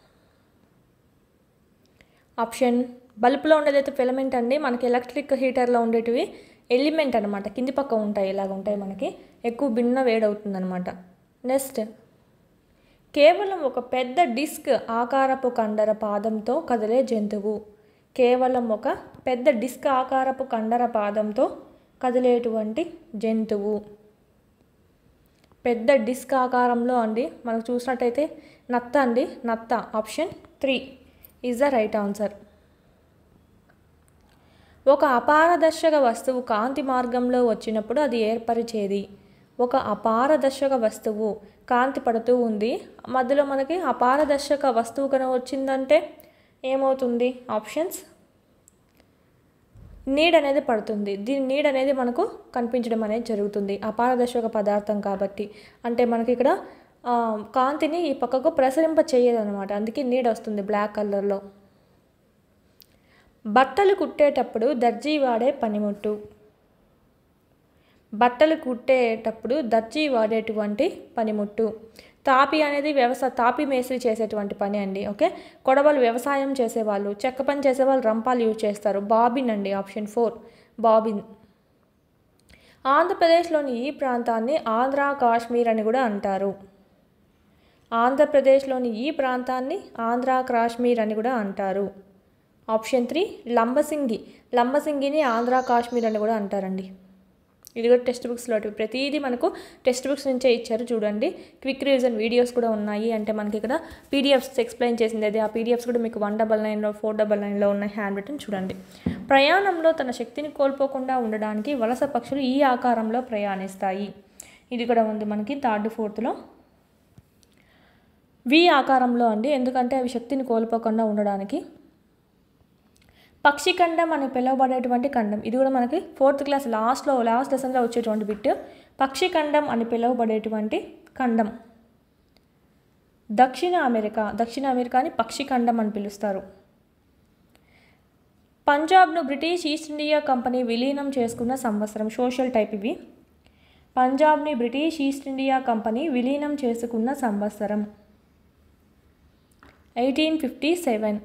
ఆప్షన్ బల్బులో ఉండేదైతే ఫిలమెంట్ అండి మనకి ఎలక్ట్రిక్ హీటర్లో ఉండేటివి ఎలిమెంట్ అనమాట కింది పక్క ఉంటాయి ఇలాగ ఉంటాయి మనకి ఎక్కువ భిన్న వేడవుతుంది అనమాట నెక్స్ట్ కేవలం ఒక పెద్ద డిస్క్ ఆకారపు కండర పాదంతో కదిలే జంతువు కేవలం ఒక పెద్ద డిస్క్ ఆకారపు కండర పాదంతో కదిలేటువంటి జంతువు పెద్ద డిస్క్ ఆకారంలో అండి మనకు చూసినట్టయితే నత్త అండి నత్త option three is the right answer ఒక అపారదర్శక వస్తువు కాంతి మార్గంలో వచ్చినప్పుడు అది ఏర్పరిచేది ఒక అపారదర్శక వస్తువు కాంతి పడుతూ ఉంది మధ్యలో మనకి అపారదర్శక వస్తువు కనుక వచ్చిందంటే ఏమవుతుంది ఆప్షన్స్ నీడ్ అనేది పడుతుంది దీని నీడ్ అనేది మనకు కనిపించడం అనేది జరుగుతుంది అపారదర్శక పదార్థం కాబట్టి అంటే మనకి ఇక్కడ ఆ, కాంతిని ఈ పక్కకు ప్రసరింప చేయదనమాట అందుకే నీడ్ వస్తుంది బ్లాక్ కలర్లో బట్టలు కుట్టేటప్పుడు దర్జీ వాడే పనిముట్టు బట్టలు కుట్టేటప్పుడు దర్జీ వాడేటువంటి పనిముట్టు తాపి అనేది వ్యవసాయ తాపి మేస్త్రి చేసేటువంటి పని అండి ఓకే కొడవలు వ్యవసాయం చేసేవాళ్ళు చెక్క పని చేసేవాళ్ళు రంపాలు యూజ్ చేస్తారు బాబిన్ అండి ఆప్షన్ ఫోర్ బాబిన్ ఆంధ్రప్రదేశ్లోని ఈ ప్రాంతాన్ని ఆంధ్ర కాశ్మీర్ అని కూడా అంటారు ఆంధ్రప్రదేశ్లోని ఈ ప్రాంతాన్ని ఆంధ్ర కాశ్మీర్ అని కూడా అంటారు ఆప్షన్ త్రీ లంబసింగి లంబసింగిని ఆంధ్ర కాశ్మీర్ అని కూడా అంటారండి ఇది కూడా టెక్స్ట్ బుక్స్లో ప్రతిదీ మనకు టెక్స్ట్ బుక్స్ నుంచే ఇచ్చారు చూడండి క్విక్ రివిజన్ వీడియోస్ కూడా ఉన్నాయి అంటే మనకి ఇక్కడ పీడిఎఫ్స్ ఎక్స్ప్లెయిన్ చేసింది అది ఆ పీడిఎఫ్స్ కూడా మీకు వన్ డబల్ నైన్లో ఫోర్ డబల్ నైన్లో ఉన్న హ్యాండ్ రిటన్ చూడండి ప్రయాణంలో తన శక్తిని కోల్పోకుండా ఉండడానికి వలస పక్షులు ఈ ఆకారంలో ప్రయాణిస్తాయి ఇది కూడా ఉంది మనకి థర్డ్ ఫోర్త్లో వి ఆకారంలో అండి ఎందుకంటే అవి శక్తిని కోల్పోకుండా ఉండడానికి పక్షి ఖండం అని పిలువబడేటువంటి ఖండం ఇది కూడా మనకి ఫోర్త్ క్లాస్ లాస్ట్లో లాస్ట్ లెసన్లో వచ్చేటువంటి బిట్ పక్షి ఖండం అని పిలువబడేటువంటి ఖండం దక్షిణ అమెరికా దక్షిణ అమెరికాని పక్షి ఖండం అని పిలుస్తారు పంజాబ్ను బ్రిటిష్ ఈస్ట్ ఇండియా కంపెనీ విలీనం చేసుకున్న సంవత్సరం సోషల్ టైప్ ఇవి పంజాబ్ని బ్రిటిష్ ఈస్ట్ ఇండియా కంపెనీ విలీనం చేసుకున్న సంవత్సరం ఎయిటీన్ ఫిఫ్టీ సెవెన్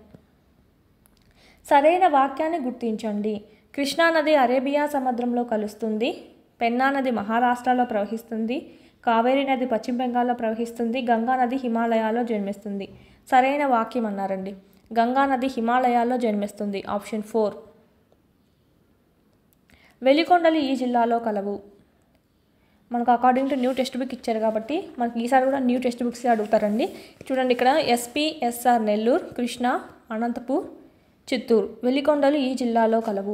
సరైన వాక్యాన్ని గుర్తించండి కృష్ణానది అరేబియా సముద్రంలో కలుస్తుంది పెన్నా నది మహారాష్ట్రలో ప్రవహిస్తుంది కావేరీ నది పశ్చిమ బెంగాల్లో ప్రవహిస్తుంది గంగా నది హిమాలయాల్లో జన్మిస్తుంది సరైన వాక్యం అన్నారండి గంగా నది హిమాలయాల్లో జన్మిస్తుంది ఆప్షన్ ఫోర్ వెలికొండలు ఈ జిల్లాలో కలవు మనకు according to new text book ఇచ్చారు కాబట్టి మనకి ఈసారి కూడా న్యూ టెక్స్ట్ బుక్స్ అడుగుతారండి చూడండి ఇక్కడ ఎస్పీఎస్ఆర్ నెల్లూరు కృష్ణ అనంతపూర్ చిత్తూరు వెలికొండలు ఈ జిల్లాలో కలవు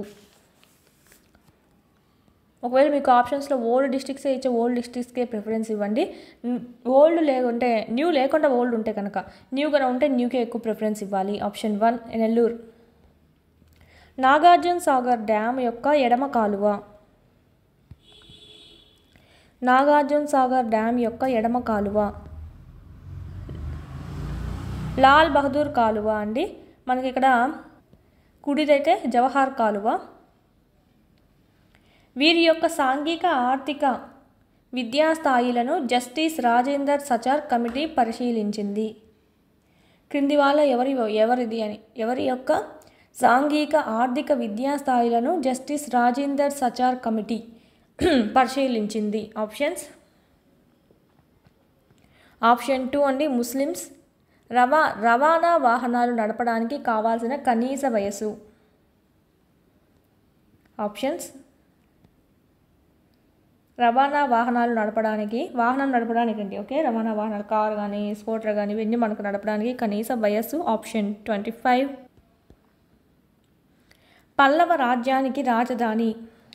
ఒకవేళ మీకు ఆప్షన్స్లో ఓల్డ్ డిస్ట్రిక్ట్సే ఇచ్చే ఓల్డ్ డిస్ట్రిక్ట్స్కే ప్రిఫరెన్స్ ఇవ్వండి ఓల్డ్ లేకుంటే న్యూ లేకుండా ఓల్డ్ ఉంటే కనుక న్యూ కనుక ఉంటే న్యూకే ఎక్కువ ప్రిఫరెన్స్ ఇవ్వాలి option one Nellore Nagarjuna Sagar dam యొక్క ఎడమ కాలువ నాగార్జున సాగర్ డ్యామ్ యొక్క ఎడమ కాలువ లాల్ బహదూర్ కాలువ అండి మనకి ఇక్కడ కుడిదైతే జవహర్ కాలువ వీరి యొక్క సాంఘిక ఆర్థిక విద్యా స్థాయిలను జస్టిస్ రాజేందర్ సచార్ కమిటీ పరిశీలించింది క్రింది వాళ్ళ ఎవరి ఎవరిది అని ఎవరి యొక్క సాంఘిక ఆర్థిక విద్యా స్థాయిలను జస్టిస్ రాజేందర్ సచార్ కమిటీ పరిశీలించింది ఆప్షన్స్ ఆప్షన్ టూ అండి ముస్లిమ్స్ రవా రవాణా వాహనాలు నడపడానికి కావాల్సిన కనీస వయసు ఆప్షన్స్ రవాణా వాహనాలు నడపడానికి వాహనం నడపడానికి అండి ఓకే రవాణా వాహనాలు కారు కానీ స్కూటర్ కానీ ఇవన్నీ మనకు నడపడానికి కనీస వయస్సు ఆప్షన్ ట్వంటీ ఫైవ్ పల్లవ రాజ్యానికి రాజధాని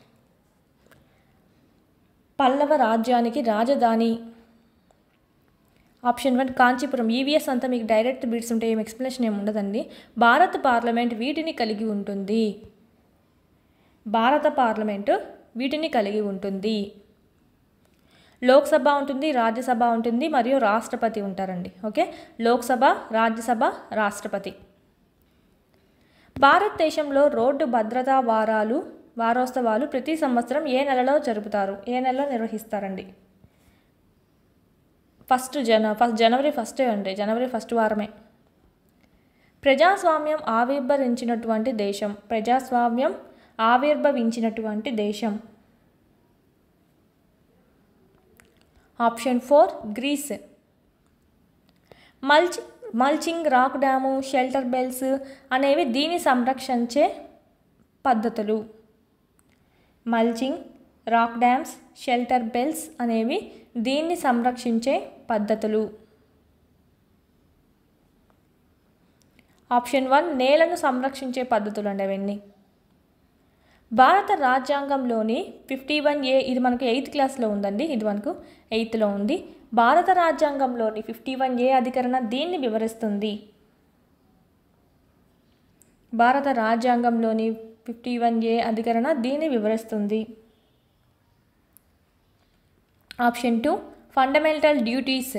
పల్లవ రాజ్యానికి రాజధాని ఆప్షన్ వన్ కాంచీపురం ఈవీఎస్ అంతా మీకు డైరెక్ట్ బిడ్స్ ఉంటే ఏం ఎక్స్ప్లెనేషన్ ఏమి ఉండదండి భారత పార్లమెంట్ వీటిని కలిగి ఉంటుంది భారత పార్లమెంటు వీటిని కలిగి ఉంటుంది లోక్సభ ఉంటుంది రాజ్యసభ ఉంటుంది మరియు రాష్ట్రపతి ఉంటారండి ఓకే లోక్సభ రాజ్యసభ రాష్ట్రపతి భారతదేశంలో రోడ్డు భద్రతా వారాలు వారోత్సవాలు ప్రతి సంవత్సరం ఏ నెలలో జరుపుతారు ఏ నెలలో నిర్వహిస్తారండి ఫస్ట్ జన ఫస్ట్ జనవరి ఫస్ట్ అండి జనవరి ఫస్ట్ వారమే ప్రజాస్వామ్యం ఆవిర్భవించినటువంటి దేశం ప్రజాస్వామ్యం ఆవిర్భవించినటువంటి దేశం ఆప్షన్ ఫోర్ గ్రీస్ మల్చి mulching rock dam shelter belts అనేవి దీని సంరక్షించే పద్ధతులు mulching rock dams shelter belts అనేవి దీన్ని సంరక్షించే పద్ధతులు ఆప్షన్ వన్ నేలను సంరక్షించే పద్ధతులు అండి అవన్నీ భారత రాజ్యాంగంలోని ఫిఫ్టీ వన్ ఏ ఇది మనకు ఎయిత్ క్లాస్లో ఉందండి ఇది మనకు ఎయిత్లో ఉంది భారత రాజ్యాంగంలోని ఫిఫ్టీ వన్ ఏ అధికరణ దీన్ని వివరిస్తుంది భారత రాజ్యాంగంలోని ఫిఫ్టీ వన్ ఏ అధికరణ దీన్ని వివరిస్తుంది ఆప్షన్ టూ ఫండమెంటల్ డ్యూటీస్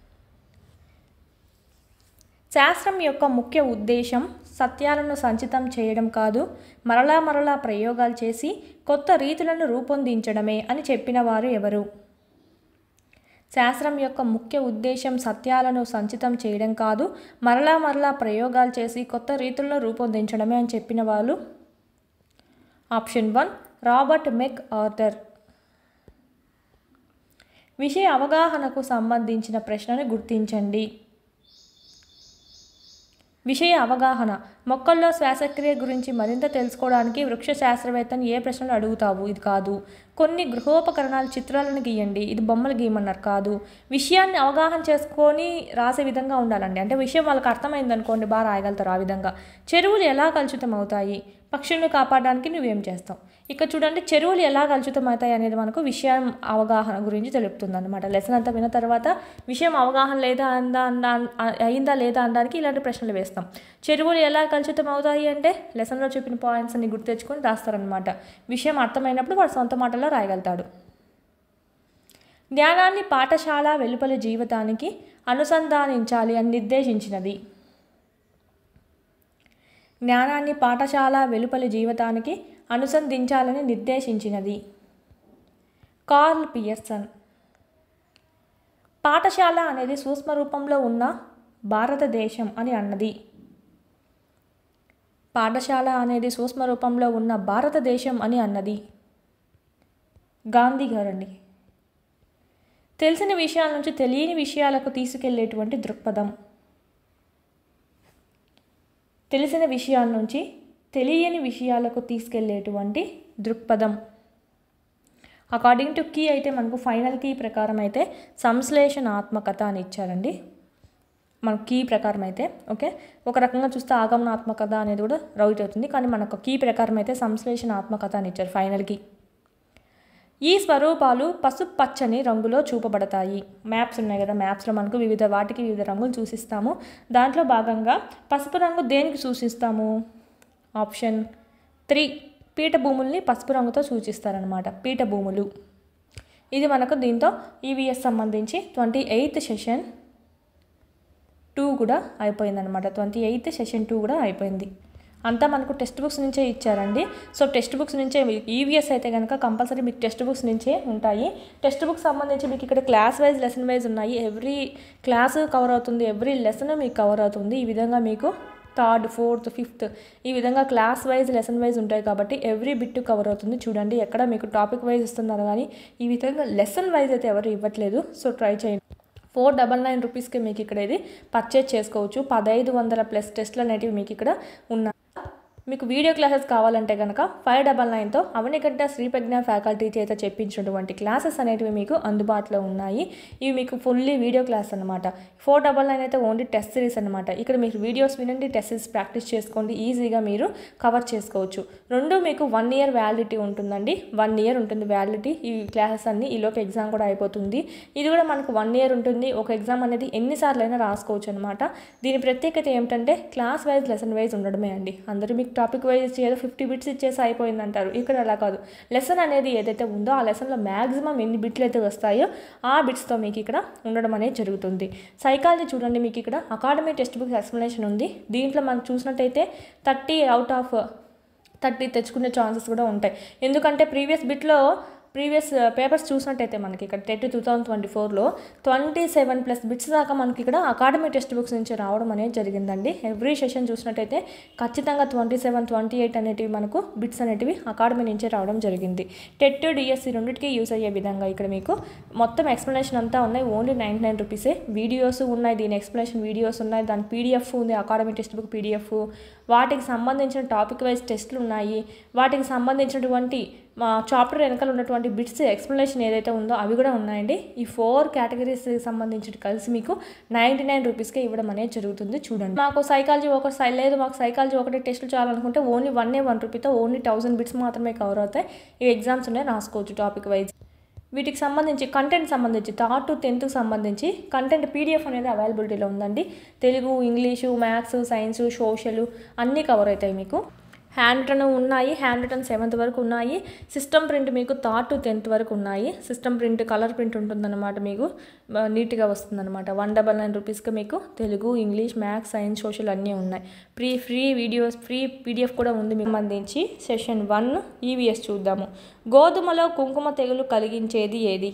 శాస్త్రం యొక్క ముఖ్య ఉద్దేశం సత్యాలను సంచితం చేయడం కాదు మరలా మరలా ప్రయోగాలు చేసి కొత్త రీతులను రూపొందించడమే అని చెప్పిన వారు ఎవరు శాస్త్రం యొక్క ముఖ్య ఉద్దేశం సత్యాలను సంచితం చేయడం కాదు మరలా మరలా ప్రయోగాలు చేసి కొత్త రీతులను రూపొందించడమే అని చెప్పిన వాళ్ళు option one Robert McArthur విషయ అవగాహనకు సంబంధించిన ప్రశ్నను గుర్తించండి విషయ అవగాహన మొక్కల్లో శ్వాసక్రియ గురించి మరింత తెలుసుకోవడానికి వృక్ష శాస్త్రవేత్తని ఏ ప్రశ్నలు అడుగుతావు ఇది కాదు కొన్ని గృహోపకరణాల చిత్రాలను గీయండి ఇది బొమ్మలు గీయమన్నారు కాదు విషయాన్ని అవగాహన చేసుకొని రాసే విధంగా ఉండాలండి అంటే విషయం వాళ్ళకి అర్థమైంది అనుకోండి బాగా రాయగలుగుతారు ఆ విధంగా చెరువులు ఎలా కలుషితం అవుతాయి పక్షులను కాపాడడానికి నువ్వేం చేస్తావు ఇక్కడ చూడండి చెరువులు ఎలా కలుషితం అవుతాయి అనేది మనకు విషయం అవగాహన గురించి తెలుపుతుంది అనమాట లెసన్ అంతా విన్న తర్వాత విషయం అవగాహన లేదా అందా అందా అయిందా లేదా అనడానికి ఇలాంటి ప్రశ్నలు వేస్తాం చెరువులు ఎలా కలుషితం అవుతాయి అంటే లెసన్లో చెప్పిన పాయింట్స్ అన్ని గుర్తు తెచ్చుకొని రాస్తారనమాట విషయం అర్థమైనప్పుడు వాడు సొంత మాటల్లో రాయగలుగుతాడు జ్ఞానాన్ని పాఠశాల వెలుపలి జీవితానికి అనుసంధానించాలి అని నిర్దేశించినది జ్ఞానాన్ని పాఠశాల వెలుపలి జీవితానికి అనుసంధించాలని నిర్దేశించినది కార్ల్ పియర్సన్ పాఠశాల అనేది సూక్ష్మ రూపంలో ఉన్న భారతదేశం అని అన్నది పాఠశాల అనేది సూక్ష్మ రూపంలో ఉన్న భారతదేశం అని అన్నది గాంధీ గారండి తెలిసిన విషయాల నుంచి తెలియని విషయాలకు తీసుకెళ్లేటువంటి దృక్పథం తెలిసిన విషయాల నుంచి తెలియని విషయాలకు తీసుకెళ్లేటువంటి దృక్పథం అకార్డింగ్ టు కీ అయితే మనకు ఫైనల్ కీ ప్రకారం అయితే సంశ్లేషణాత్మకత అని ఇచ్చారండి మన కీ ప్రకారం అయితే ఓకే ఒక రకంగా చూస్తే ఆగమనాత్మకత అనేది కూడా రైట్ అవుతుంది కానీ మనకు కీ ప్రకారం అయితే సంశ్లేషణాత్మకత అని ఇచ్చారు ఫైనల్కి ఈ స్వరూపాలు పసుపు పచ్చని రంగులో చూపబడతాయి మ్యాప్స్ ఉన్నాయి కదా మ్యాప్స్లో మనకు వివిధ వాటికి వివిధ రంగులు చూసిస్తాము దాంట్లో భాగంగా పసుపు రంగు దేనికి సూచిస్తాము ఆప్షన్ త్రీ పీఠభూముల్ని పసుపు రంగుతో సూచిస్తారనమాట పీఠభూములు ఇది మనకు దీంతో ఈవీఎస్ సంబంధించి ట్వంటీ ఎయిత్ సెషన్ టూ కూడా అయిపోయిందనమాట ట్వంటీ ఎయిత్ సెషన్ టూ కూడా అయిపోయింది అంతా మనకు టెక్స్ట్ బుక్స్ నుంచే ఇచ్చారండి సో టెక్స్ట్ బుక్స్ నుంచే ఈవీఎస్ అయితే కనుక కంపల్సరీ మీకు టెక్స్ట్ బుక్స్ నుంచే ఉంటాయి టెక్స్ట్ బుక్స్ సంబంధించి మీకు ఇక్కడ క్లాస్ వైజ్ లెసన్ వైజ్ ఉన్నాయి ఎవ్రీ క్లాస్ కవర్ అవుతుంది ఎవ్రీ లెసన్ మీకు కవర్ అవుతుంది ఈ విధంగా మీకు థర్డ్ ఫోర్త్ ఫిఫ్త్ ఈ విధంగా క్లాస్ వైజ్ లెసన్ వైజ్ ఉంటాయి కాబట్టి ఎవ్రీ బిట్ కవర్ అవుతుంది చూడండి ఎక్కడ మీకు టాపిక్ వైజ్ ఇస్తున్నారు కానీ ఈ విధంగా లెసన్ వైజ్ అయితే ఎవరు ఇవ్వట్లేదు సో ట్రై చేయండి ఫోర్ డబల్ నైన్ రూపీస్కి మీకు ఇక్కడ ఇది పర్చేజ్ చేసుకోవచ్చు పదహైదు వందల ప్లస్ టెస్ట్లు అనేటివి మీకు ఇక్కడ ఉన్నాయి మీకు వీడియో క్లాసెస్ కావాలంటే కనుక ఫైవ్ డబల్ నైన్తో అవనిగడ్డ శ్రీప్రజ్ఞ ఫ్యాకల్టీ చేత చెప్పించినటువంటి క్లాసెస్ అనేటివి మీకు అందుబాటులో ఉన్నాయి ఇవి మీకు ఫుల్లీ వీడియో క్లాస్ అనమాట ఫోర్ డబల్ నైన్ అయితే ఓన్లీ టెస్ట్ సిరీస్ అనమాట ఇక్కడ మీరు వీడియోస్ వినండి టెస్ట్ సిరీస్ ప్రాక్టీస్ చేసుకోండి ఈజీగా మీరు కవర్ చేసుకోవచ్చు రెండు మీకు వన్ ఇయర్ వ్యాలిడిటీ ఉంటుందండి వన్ ఇయర్ ఉంటుంది వ్యాలిడిటీ ఈ క్లాసెస్ అన్ని ఈలోపు ఎగ్జామ్ కూడా అయిపోతుంది ఇది కూడా మనకు వన్ ఇయర్ ఉంటుంది ఒక ఎగ్జామ్ అనేది ఎన్నిసార్లు అయినా రాసుకోవచ్చు అనమాట దీని ప్రత్యేకత ఏమిటంటే క్లాస్ వైజ్ లెసన్ వైజ్ ఉండడమే అండి అందరూ మీకు టాపిక్ వైజ్ ఏదో ఫిఫ్టీ బిట్స్ ఇచ్చేసి అయిపోయింది అంటారు ఇక్కడ అలా కాదు లెసన్ అనేది ఏదైతే ఉందో ఆ లెసన్లో మ్యాక్సిమం ఎన్ని బిట్లు అయితే వస్తాయో ఆ బిట్స్తో మీకు ఇక్కడ ఉండడం అనేది జరుగుతుంది సైకాలజీ చూడండి మీకు ఇక్కడ అకాడమీ టెక్స్ట్ బుక్ ఎక్స్ప్లెనేషన్ ఉంది దీంట్లో మనం చూసినట్టయితే థర్టీ అవుట్ ఆఫ్ థర్టీ తెచ్చుకునే ఛాన్సెస్ కూడా ఉంటాయి ఎందుకంటే ప్రీవియస్ బిట్లో ప్రీవియస్ పేపర్స్ చూసినట్టయితే మనకి ఇక్కడ టెట్ టూ థౌసండ్ ట్వంటీ ఫోర్లో ట్వంటీ సెవెన్ ప్లస్ బిట్స్ దాకా మనకి ఇక్కడ అకాడమీ టెక్స్ట్ బుక్స్ నుంచి రావడం అనేది జరిగిందండి ఎవ్రీ సెషన్ చూసినట్టయితే ఖచ్చితంగా ట్వంటీ సెవెన్ ట్వంటీ ఎయిట్ అనేటివి మనకు బిట్స్ అనేటివి అకాడమీ నుంచే రావడం జరిగింది టెట్ డిఎస్సి రెండింటికి యూస్ అయ్యే విధంగా ఇక్కడ మీకు మొత్తం ఎక్స్ప్లెనేషన్ అంతా ఉన్నాయి ఓన్లీ నైంటీ నైన్ రూపీసే వీడియోస్ ఉన్నాయి దీని ఎక్స్ప్లెనేషన్ వీడియోస్ ఉన్నాయి దాని పీడిఎఫ్ ఉంది అకాడమీ టెక్స్ట్ బుక్ పీడిఎఫ్ వాటికి సంబంధించిన టాపిక్ వైజ్ టెస్ట్లు ఉన్నాయి వాటికి సంబంధించినటువంటి మా చాప్టర్ వెనకాల ఉన్నటువంటి బిట్స్ ఎక్స్ప్లెనేషన్ ఏదైతే ఉందో అవి కూడా ఉన్నాయండి ఈ ఫోర్ కేటగిరీస్కి సంబంధించి కలిసి మీకు నైంటీ నైన్ రూపీస్కే ఇవ్వడం అనేది జరుగుతుంది చూడండి మాకు సైకాలజీ ఒక సై లేదు మాకు సైకాలజీ ఒకటే టెస్టులు చాలనుకుంటే ఓన్లీ వన్ ఏ వన్ రూపీతో ఓన్లీ థౌసండ్ బిట్స్ మాత్రమే కవర్ అవుతాయి ఈ ఎగ్జామ్స్ ఉన్నాయి రాసుకోవచ్చు టాపిక్ వైజ్ వీటికి సంబంధించి కంటెంట్ సంబంధించి థర్డ్ టు టెన్త్కి సంబంధించి కంటెంట్ పీడిఎఫ్ అనేది అవైలబిలిటీలో ఉందండి Telugu English maths science social అన్నీ కవర్ అవుతాయి మీకు హ్యాండ్ రిటర్న్ ఉన్నాయి హ్యాండ్ రిటర్న్ సెవెంత్ వరకు ఉన్నాయి సిస్టమ్ ప్రింట్ మీకు థర్డ్ టు టెన్త్ వరకు ఉన్నాయి సిస్టమ్ ప్రింట్ కలర్ ప్రింట్ ఉంటుందన్నమాట మీకు బ- నీట్గా వస్తుందన్నమాట వన్ డబల్ నైన్ రూపీస్కి మీకు Telugu English maths science social అన్నీ ఉన్నాయి free free videos free PDF కూడా ఉంది మీకు సంబంధించి సెషన్ వన్ ఈవీఎస్ చూద్దాము గోధుమలో కుంకుమ తెగులు కలిగించేది ఏది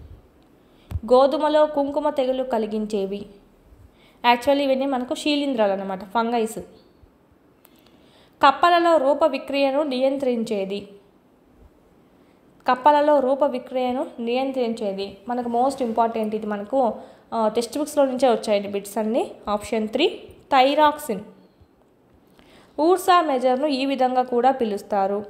గోధుమలో కుంకుమ తెగులు కలిగించేవి యాక్చువల్లీ ఇవన్నీ మనకు శీలింద్రాలు అనమాట ఫంగైస్ కప్పలలో రూప విక్రియను నియంత్రించేది కప్పలలో రూప విక్రియను నియంత్రించేది మనకు మోస్ట్ ఇంపార్టెంట్ ఇది మనకు టెక్స్ట్ బుక్స్లో నుంచే వచ్చాయండి బిట్స్ అన్ని ఆప్షన్ త్రీ థైరాక్సిన్ ఊర్సా మెజర్ను ఈ విధంగా కూడా పిలుస్తారు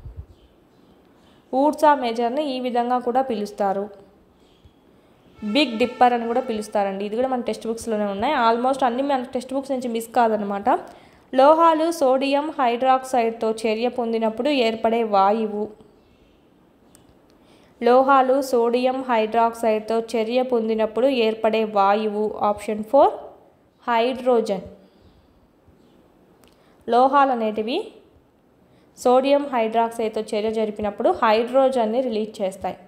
ఊర్సా మెజర్ని ఈ విధంగా కూడా పిలుస్తారు బిగ్ డిప్పర్ అని కూడా పిలుస్తారండి ఇది కూడా మన టెక్స్ట్ బుక్స్లోనే ఉన్నాయి ఆల్మోస్ట్ అన్ని మన టెక్స్ట్ బుక్స్ నుంచి మిస్ కాదనమాట లోహాలు సోడియం హైడ్రాక్సైడ్తో చర్య పొందినప్పుడు ఏర్పడే వాయువు లోహాలు సోడియం హైడ్రాక్సైడ్తో చర్య పొందినప్పుడు ఏర్పడే వాయువు ఆప్షన్ ఫోర్ హైడ్రోజన్ లోహాలు అనేటివి సోడియం హైడ్రాక్సైడ్తో చర్య జరిపినప్పుడు హైడ్రోజన్ని రిలీజ్ చేస్తాయి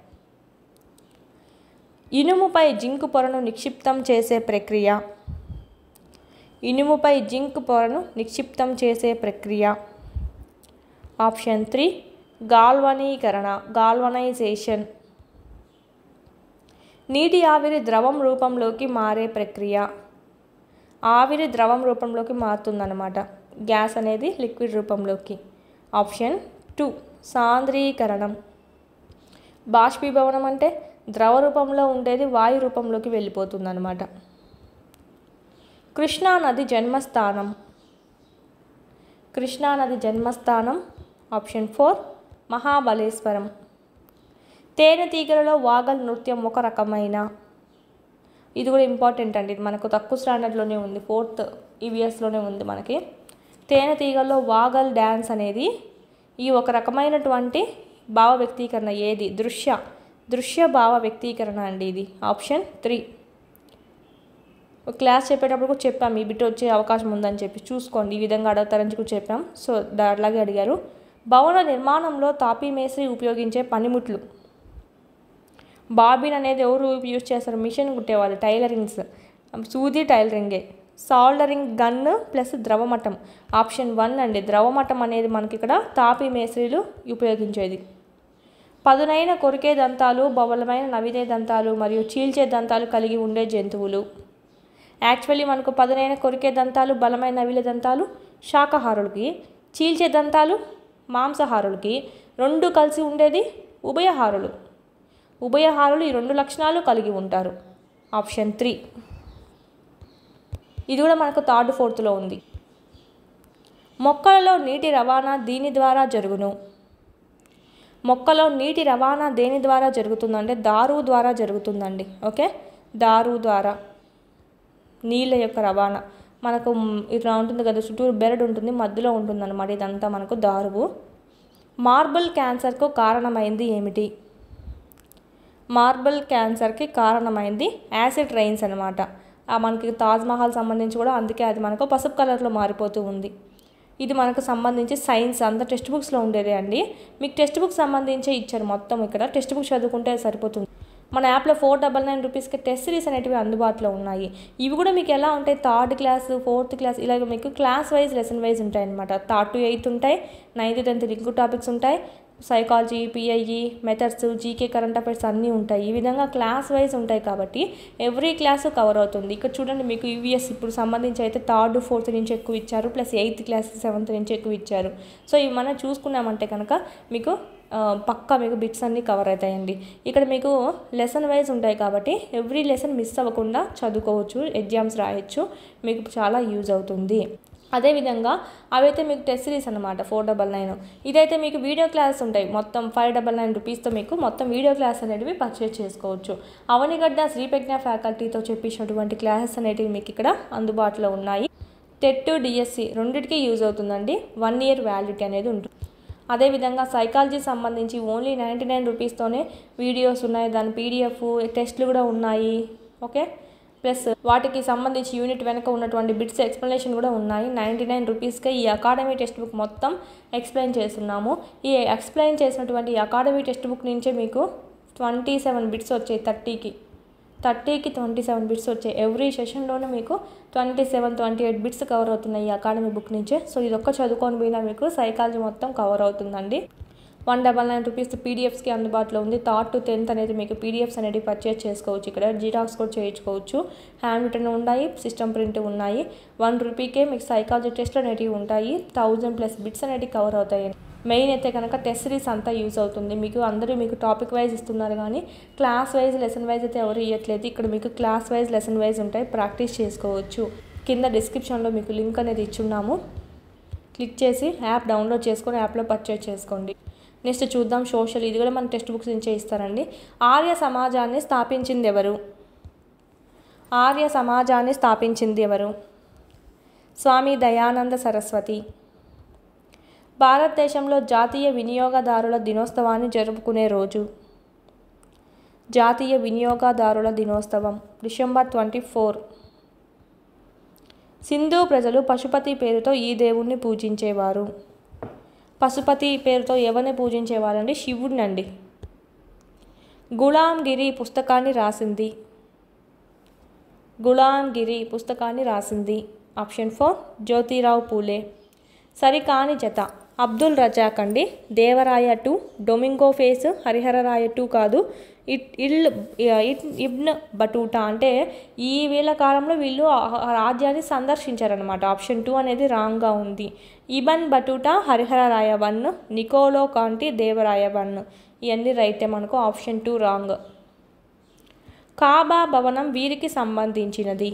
ఇనుముపై జింక్ పొరను నిక్షిప్తం చేసే ప్రక్రియ ఇనుముపై జింక్ పొరను నిక్షిప్తం చేసే ప్రక్రియ ఆప్షన్ త్రీ గాల్వనీకరణ గాల్వనైజేషన్ నీటి ఆవిరి ద్రవం రూపంలోకి మారే ప్రక్రియ ఆవిరి ద్రవం రూపంలోకి మారుతుందన్నమాట గ్యాస్ అనేది లిక్విడ్ రూపంలోకి ఆప్షన్ టూ సాంద్రీకరణం బాష్పీభవనం అంటే ద్రవ రూపంలో ఉండేది వాయు రూపంలోకి వెళ్ళిపోతుందన్నమాట కృష్ణానది జన్మస్థానం కృష్ణానది జన్మస్థానం ఆప్షన్ ఫోర్ మహాబలేశ్వరం తేనెటీగలలో వాగల్ నృత్యం ఒక రకమైన ఇది కూడా ఇంపార్టెంట్ అండి ఇది మనకు తక్కువ స్టాండర్డ్లోనే ఉంది ఫోర్త్ ఈవీఎస్లోనే ఉంది మనకి తేనెటీగల్లో వాగల్ డ్యాన్స్ అనేది ఈ ఒక రకమైనటువంటి భావ వ్యక్తీకరణ ఏది దృశ్య దృశ్య భావ వ్యక్తీకరణ అండి ఇది ఆప్షన్ త్రీ క్లాస్ చెప్పేటప్పుడు కూడా చెప్పాం ఈ బిట్ వచ్చే అవకాశం ఉందని చెప్పి చూసుకోండి ఈ విధంగా అడుగుతారని కూడా చెప్పాం సో దా- అలాగే అడిగారు భవన నిర్మాణంలో తాపీ మేస్త్రి ఉపయోగించే పనిముట్లు బాబిన్ అనేది ఎవరు యూజ్ చేస్తారు మిషన్ కుట్టేవాళ్ళు టైలరింగ్స్ సూది టైలరింగే సాల్డరింగ్ గన్ ప్లస్ ద్రవమటం ఆప్షన్ వన్ అండి ద్రవమటం అనేది మనకి ఇక్కడ తాపీ మేస్త్రీలు ఉపయోగించేది పదునైన కొరికే దంతాలు బబలమైన నవిదే దంతాలు మరియు చీల్చే దంతాలు కలిగి ఉండే జంతువులు యాక్చువల్లీ మనకు పదునైన కొరికే దంతాలు బలమైన నవిలే దంతాలు శాకాహారులకి చీల్చే దంతాలు మాంసాహారులకి రెండు కలిసి ఉండేది ఉభయహారులు ఉభయహారులు ఈ రెండు లక్షణాలు కలిగి ఉంటారు ఆప్షన్ త్రీ ఇది కూడా మనకు థర్డ్ ఫోర్త్లో ఉంది మొక్కలలో నీటి రవాణా దీని ద్వారా జరుగును మొక్కలో నీటి రవాణా దేని ద్వారా జరుగుతుందంటే దారువు ద్వారా జరుగుతుందండి ఓకే దారువు ద్వారా నీళ్ళ యొక్క రవాణా మనకు మ్, ఇట్లా ఉంటుంది కదా చుట్టూరు బెరడు ఉంటుంది మధ్యలో ఉంటుంది అనమాట ఇదంతా మనకు దారువు మార్బుల్ క్యాన్సర్కు కారణమైంది ఏమిటి మార్బుల్ క్యాన్సర్కి కారణమైంది యాసిడ్ రైన్స్ అనమాట ఆ మనకి తాజ్మహల్ సంబంధించి కూడా అందుకే అది మనకు పసుపు కలర్లో మారిపోతూ ఉంది ఇది మనకు సంబంధించి సైన్స్ అంతా టెక్స్ట్ బుక్స్లో ఉండేదే అండి మీకు టెక్స్ట్ బుక్ సంబంధించే ఇచ్చారు మొత్తం ఇక్కడ టెక్స్ట్ బుక్ చదువుకుంటే సరిపోతుంది మన యాప్లో ఫోర్ డబల్ నైన్ రూపీస్కి టెస్ట్ సిరీస్ అనేటివి అందుబాటులో ఉన్నాయి ఇవి కూడా మీకు ఎలా ఉంటాయి థర్డ్ క్లాస్ ఫోర్త్ క్లాస్ ఇలాగ మీకు క్లాస్ వైజ్ లెసన్ వైజ్ ఉంటాయి అనమాట థర్డ్ టు ఎయిత్ ఉంటాయి నైన్త్ టెన్త్ లింక్ టాపిక్స్ ఉంటాయి psychology PIE methods GK current affairs అన్నీ ఉంటాయి ఈ విధంగా క్లాస్ వైజ్ ఉంటాయి కాబట్టి ఎవ్రీ క్లాస్ కవర్ అవుతుంది ఇక్కడ చూడండి మీకు ఈవీఎస్ ఇప్పుడు సంబంధించి అయితే థర్డ్ ఫోర్త్ నుంచి ఎక్కువ ఇచ్చారు ప్లస్ ఎయిత్ క్లాస్ సెవెంత్ నుంచి ఎక్కువ ఇచ్చారు సో ఇవి మనం చూసుకున్నామంటే కనుక మీకు ఆ, పక్కా మీకు బిట్స్ అన్నీ కవర్ అవుతాయండి ఇక్కడ మీకు లెసన్ వైజ్ ఉంటాయి కాబట్టి ఎవ్రీ లెసన్ మిస్ అవ్వకుండా చదువుకోవచ్చు ఎగ్జామ్స్ రాయొచ్చు మీకు చాలా యూజ్ అవుతుంది అదేవిధంగా అవైతే మీకు టెస్ట్ సిరీస్ అనమాట ఫోర్ డబల్ నైన్ ఇదైతే మీకు వీడియో క్లాస్ ఉంటాయి మొత్తం ఫైవ్ డబల్ నైన్ రూపీస్తో మీకు మొత్తం వీడియో క్లాస్ అనేటివి పర్చేస్ చేసుకోవచ్చు అవనిగడ్డ శ్రీప్రజ్ఞ ఫ్యాకల్టీతో చెప్పించినటువంటి క్లాసెస్ అనేటివి మీకు ఇక్కడ అందుబాటులో ఉన్నాయి టెట్ డిఎస్సి రెండింటికి యూజ్ అవుతుందండి వన్ ఇయర్ వ్యాలిడిటీ అనేది ఉంటుంది అదేవిధంగా సైకాలజీ సంబంధించి ఓన్లీ నైంటీ నైన్ రూపీస్తోనే వీడియోస్ ఉన్నాయి దాని పీడిఎఫ్ టెస్ట్లు కూడా ఉన్నాయి ఓకే ప్లస్ వాటికి సంబంధించి యూనిట్ వెనక ఉన్నటువంటి బిట్స్ ఎక్స్ప్లెనేషన్ కూడా ఉన్నాయి నైంటీ నైన్ రూపీస్కే ఈ అకాడమీ టెక్స్ట్ బుక్ మొత్తం ఎక్స్ప్లెయిన్ చేస్తున్నాము ఈ ఎక్స్ప్లెయిన్ చేసినటువంటి ఈ అకాడమీ టెక్స్ట్ బుక్ నుంచే మీకు ట్వంటీ సెవెన్ బిట్స్ వచ్చాయి థర్టీకి థర్టీకి ట్వంటీ సెవెన్ బిట్స్ వచ్చాయి ఎవ్రీ సెషన్లోనే మీకు twenty seven twenty eight bits cover అవుతున్నాయి ఈ అకాడమీ బుక్ నుంచే సో ఇది ఒక్క చదువుకొని పోయినా మీకు సైకాలజీ మొత్తం కవర్ అవుతుందండి వన్ డబల్ నైన్ రూపీస్ పీడిఎఫ్స్కి అందుబాటులో ఉంది థర్డ్ టు టెన్త్ అనేది మీకు పీడిఎఫ్స్ అనేది పర్చేస్ చేసుకోవచ్చు ఇక్కడ జీరాక్స్ కూడా చేయించుకోవచ్చు హ్యాండ్ రిటర్న్ ఉన్నాయి సిస్టమ్ ప్రింట్ ఉన్నాయి వన్ రూపీకే మీకు సైకాలజీ టెస్ట్ అనేటివి ఉంటాయి థౌజండ్ ప్లస్ బిట్స్ అనేటివి కవర్ అవుతాయి మెయిన్ అయితే కనుక టెస్ట్ సిరీస్ అంతా యూజ్ అవుతుంది మీకు అందరూ మీకు టాపిక్ వైజ్ ఇస్తున్నారు కానీ క్లాస్ వైజ్ లెసన్ వైజ్ అయితే ఎవరు ఇవ్వట్లేదు ఇక్కడ మీకు క్లాస్ వైజ్ లెసన్ వైజ్ ఉంటాయి ప్రాక్టీస్ చేసుకోవచ్చు కింద డిస్క్రిప్షన్లో మీకు లింక్ అనేది ఇచ్చున్నాము క్లిక్ చేసి యాప్ డౌన్లోడ్ చేసుకొని యాప్లో పర్చేజ్ చేసుకోండి నెక్స్ట్ చూద్దాం సోషల్ ఇది కూడా మన టెక్స్ట్ బుక్స్ నుంచే ఇస్తారండి ఆర్య సమాజాన్ని స్థాపించింది ఎవరు ఆర్య సమాజాన్ని స్థాపించింది ఎవరు స్వామి దయానంద సరస్వతి భారతదేశంలో జాతీయ వినియోగదారుల దినోత్సవాన్ని జరుపుకునే రోజు జాతీయ వినియోగదారుల దినోత్సవం డిసెంబర్ ట్వంటీ ఫోర్ సింధు ప్రజలు పశుపతి పేరుతో ఈ దేవుణ్ణి పూజించేవారు పశుపతి పేరుతో ఎవరిని పూజించేవారండి శివుడిని అండి గులాంగిరి పుస్తకాన్ని రాసింది గులాంగిరి పుస్తకాన్ని రాసింది ఆప్షన్ ఫోర్ జ్యోతిరావు పూలే సరికాని జత అబ్దుల్ రజాక్ అండి Devaraya two Domingo Paes Harihararaya two కాదు ఇట్ ఇల్ ఇట్ ఇబ్న్ బటూటా అంటే ఈ వీళ్ళ కాలంలో వీళ్ళు ఆ ఆ రాజ్యాన్ని సందర్శించారనమాట ఆప్షన్ టూ అనేది రాంగ్గా ఉంది Ibn Battuta Harihararaya one Niccolo Conti Devaraya one ఇవన్నీ రైటే మనకు ఆప్షన్ టూ రాంగ్ కాబా భవనం వీరికి సంబంధించినది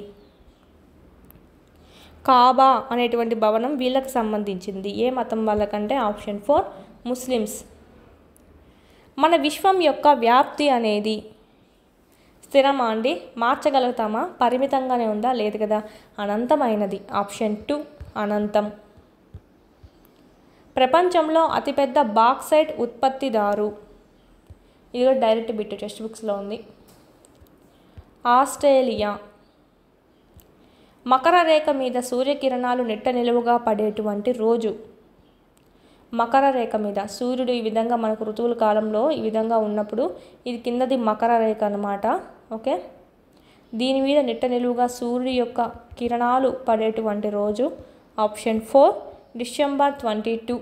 కాబా అనేటువంటి భవనం వీళ్ళకి సంబంధించింది ఏ మతం వాళ్ళకంటే ఆప్షన్ ఫోర్ ముస్లిమ్స్ మన విశ్వం యొక్క వ్యాప్తి అనేది స్థిరమా అండి మార్చగలుగుతామా పరిమితంగానే ఉందా లేదు కదా అనంతమైనది ఆప్షన్ టూ అనంతం ప్రపంచంలో అతిపెద్ద బాక్సైట్ ఉత్పత్తిదారు ఇది కూడా డైరెక్ట్ బిట్ టెక్స్ట్ బుక్స్లో ఉంది ఆస్ట్రేలియా మకర రేఖ మీద సూర్యకిరణాలు నెట్ట నిలువుగా పడేటువంటి రోజు మకర రేఖ మీద సూర్యుడు ఈ విధంగా మనకు ఋతువుల కాలంలో ఈ విధంగా ఉన్నప్పుడు ఇది కిందది మకర రేఖ అన్నమాట ఓకే దీని మీద నిట్ట నిలువుగా సూర్యుడి యొక్క కిరణాలు పడేటువంటి రోజు option four December twenty two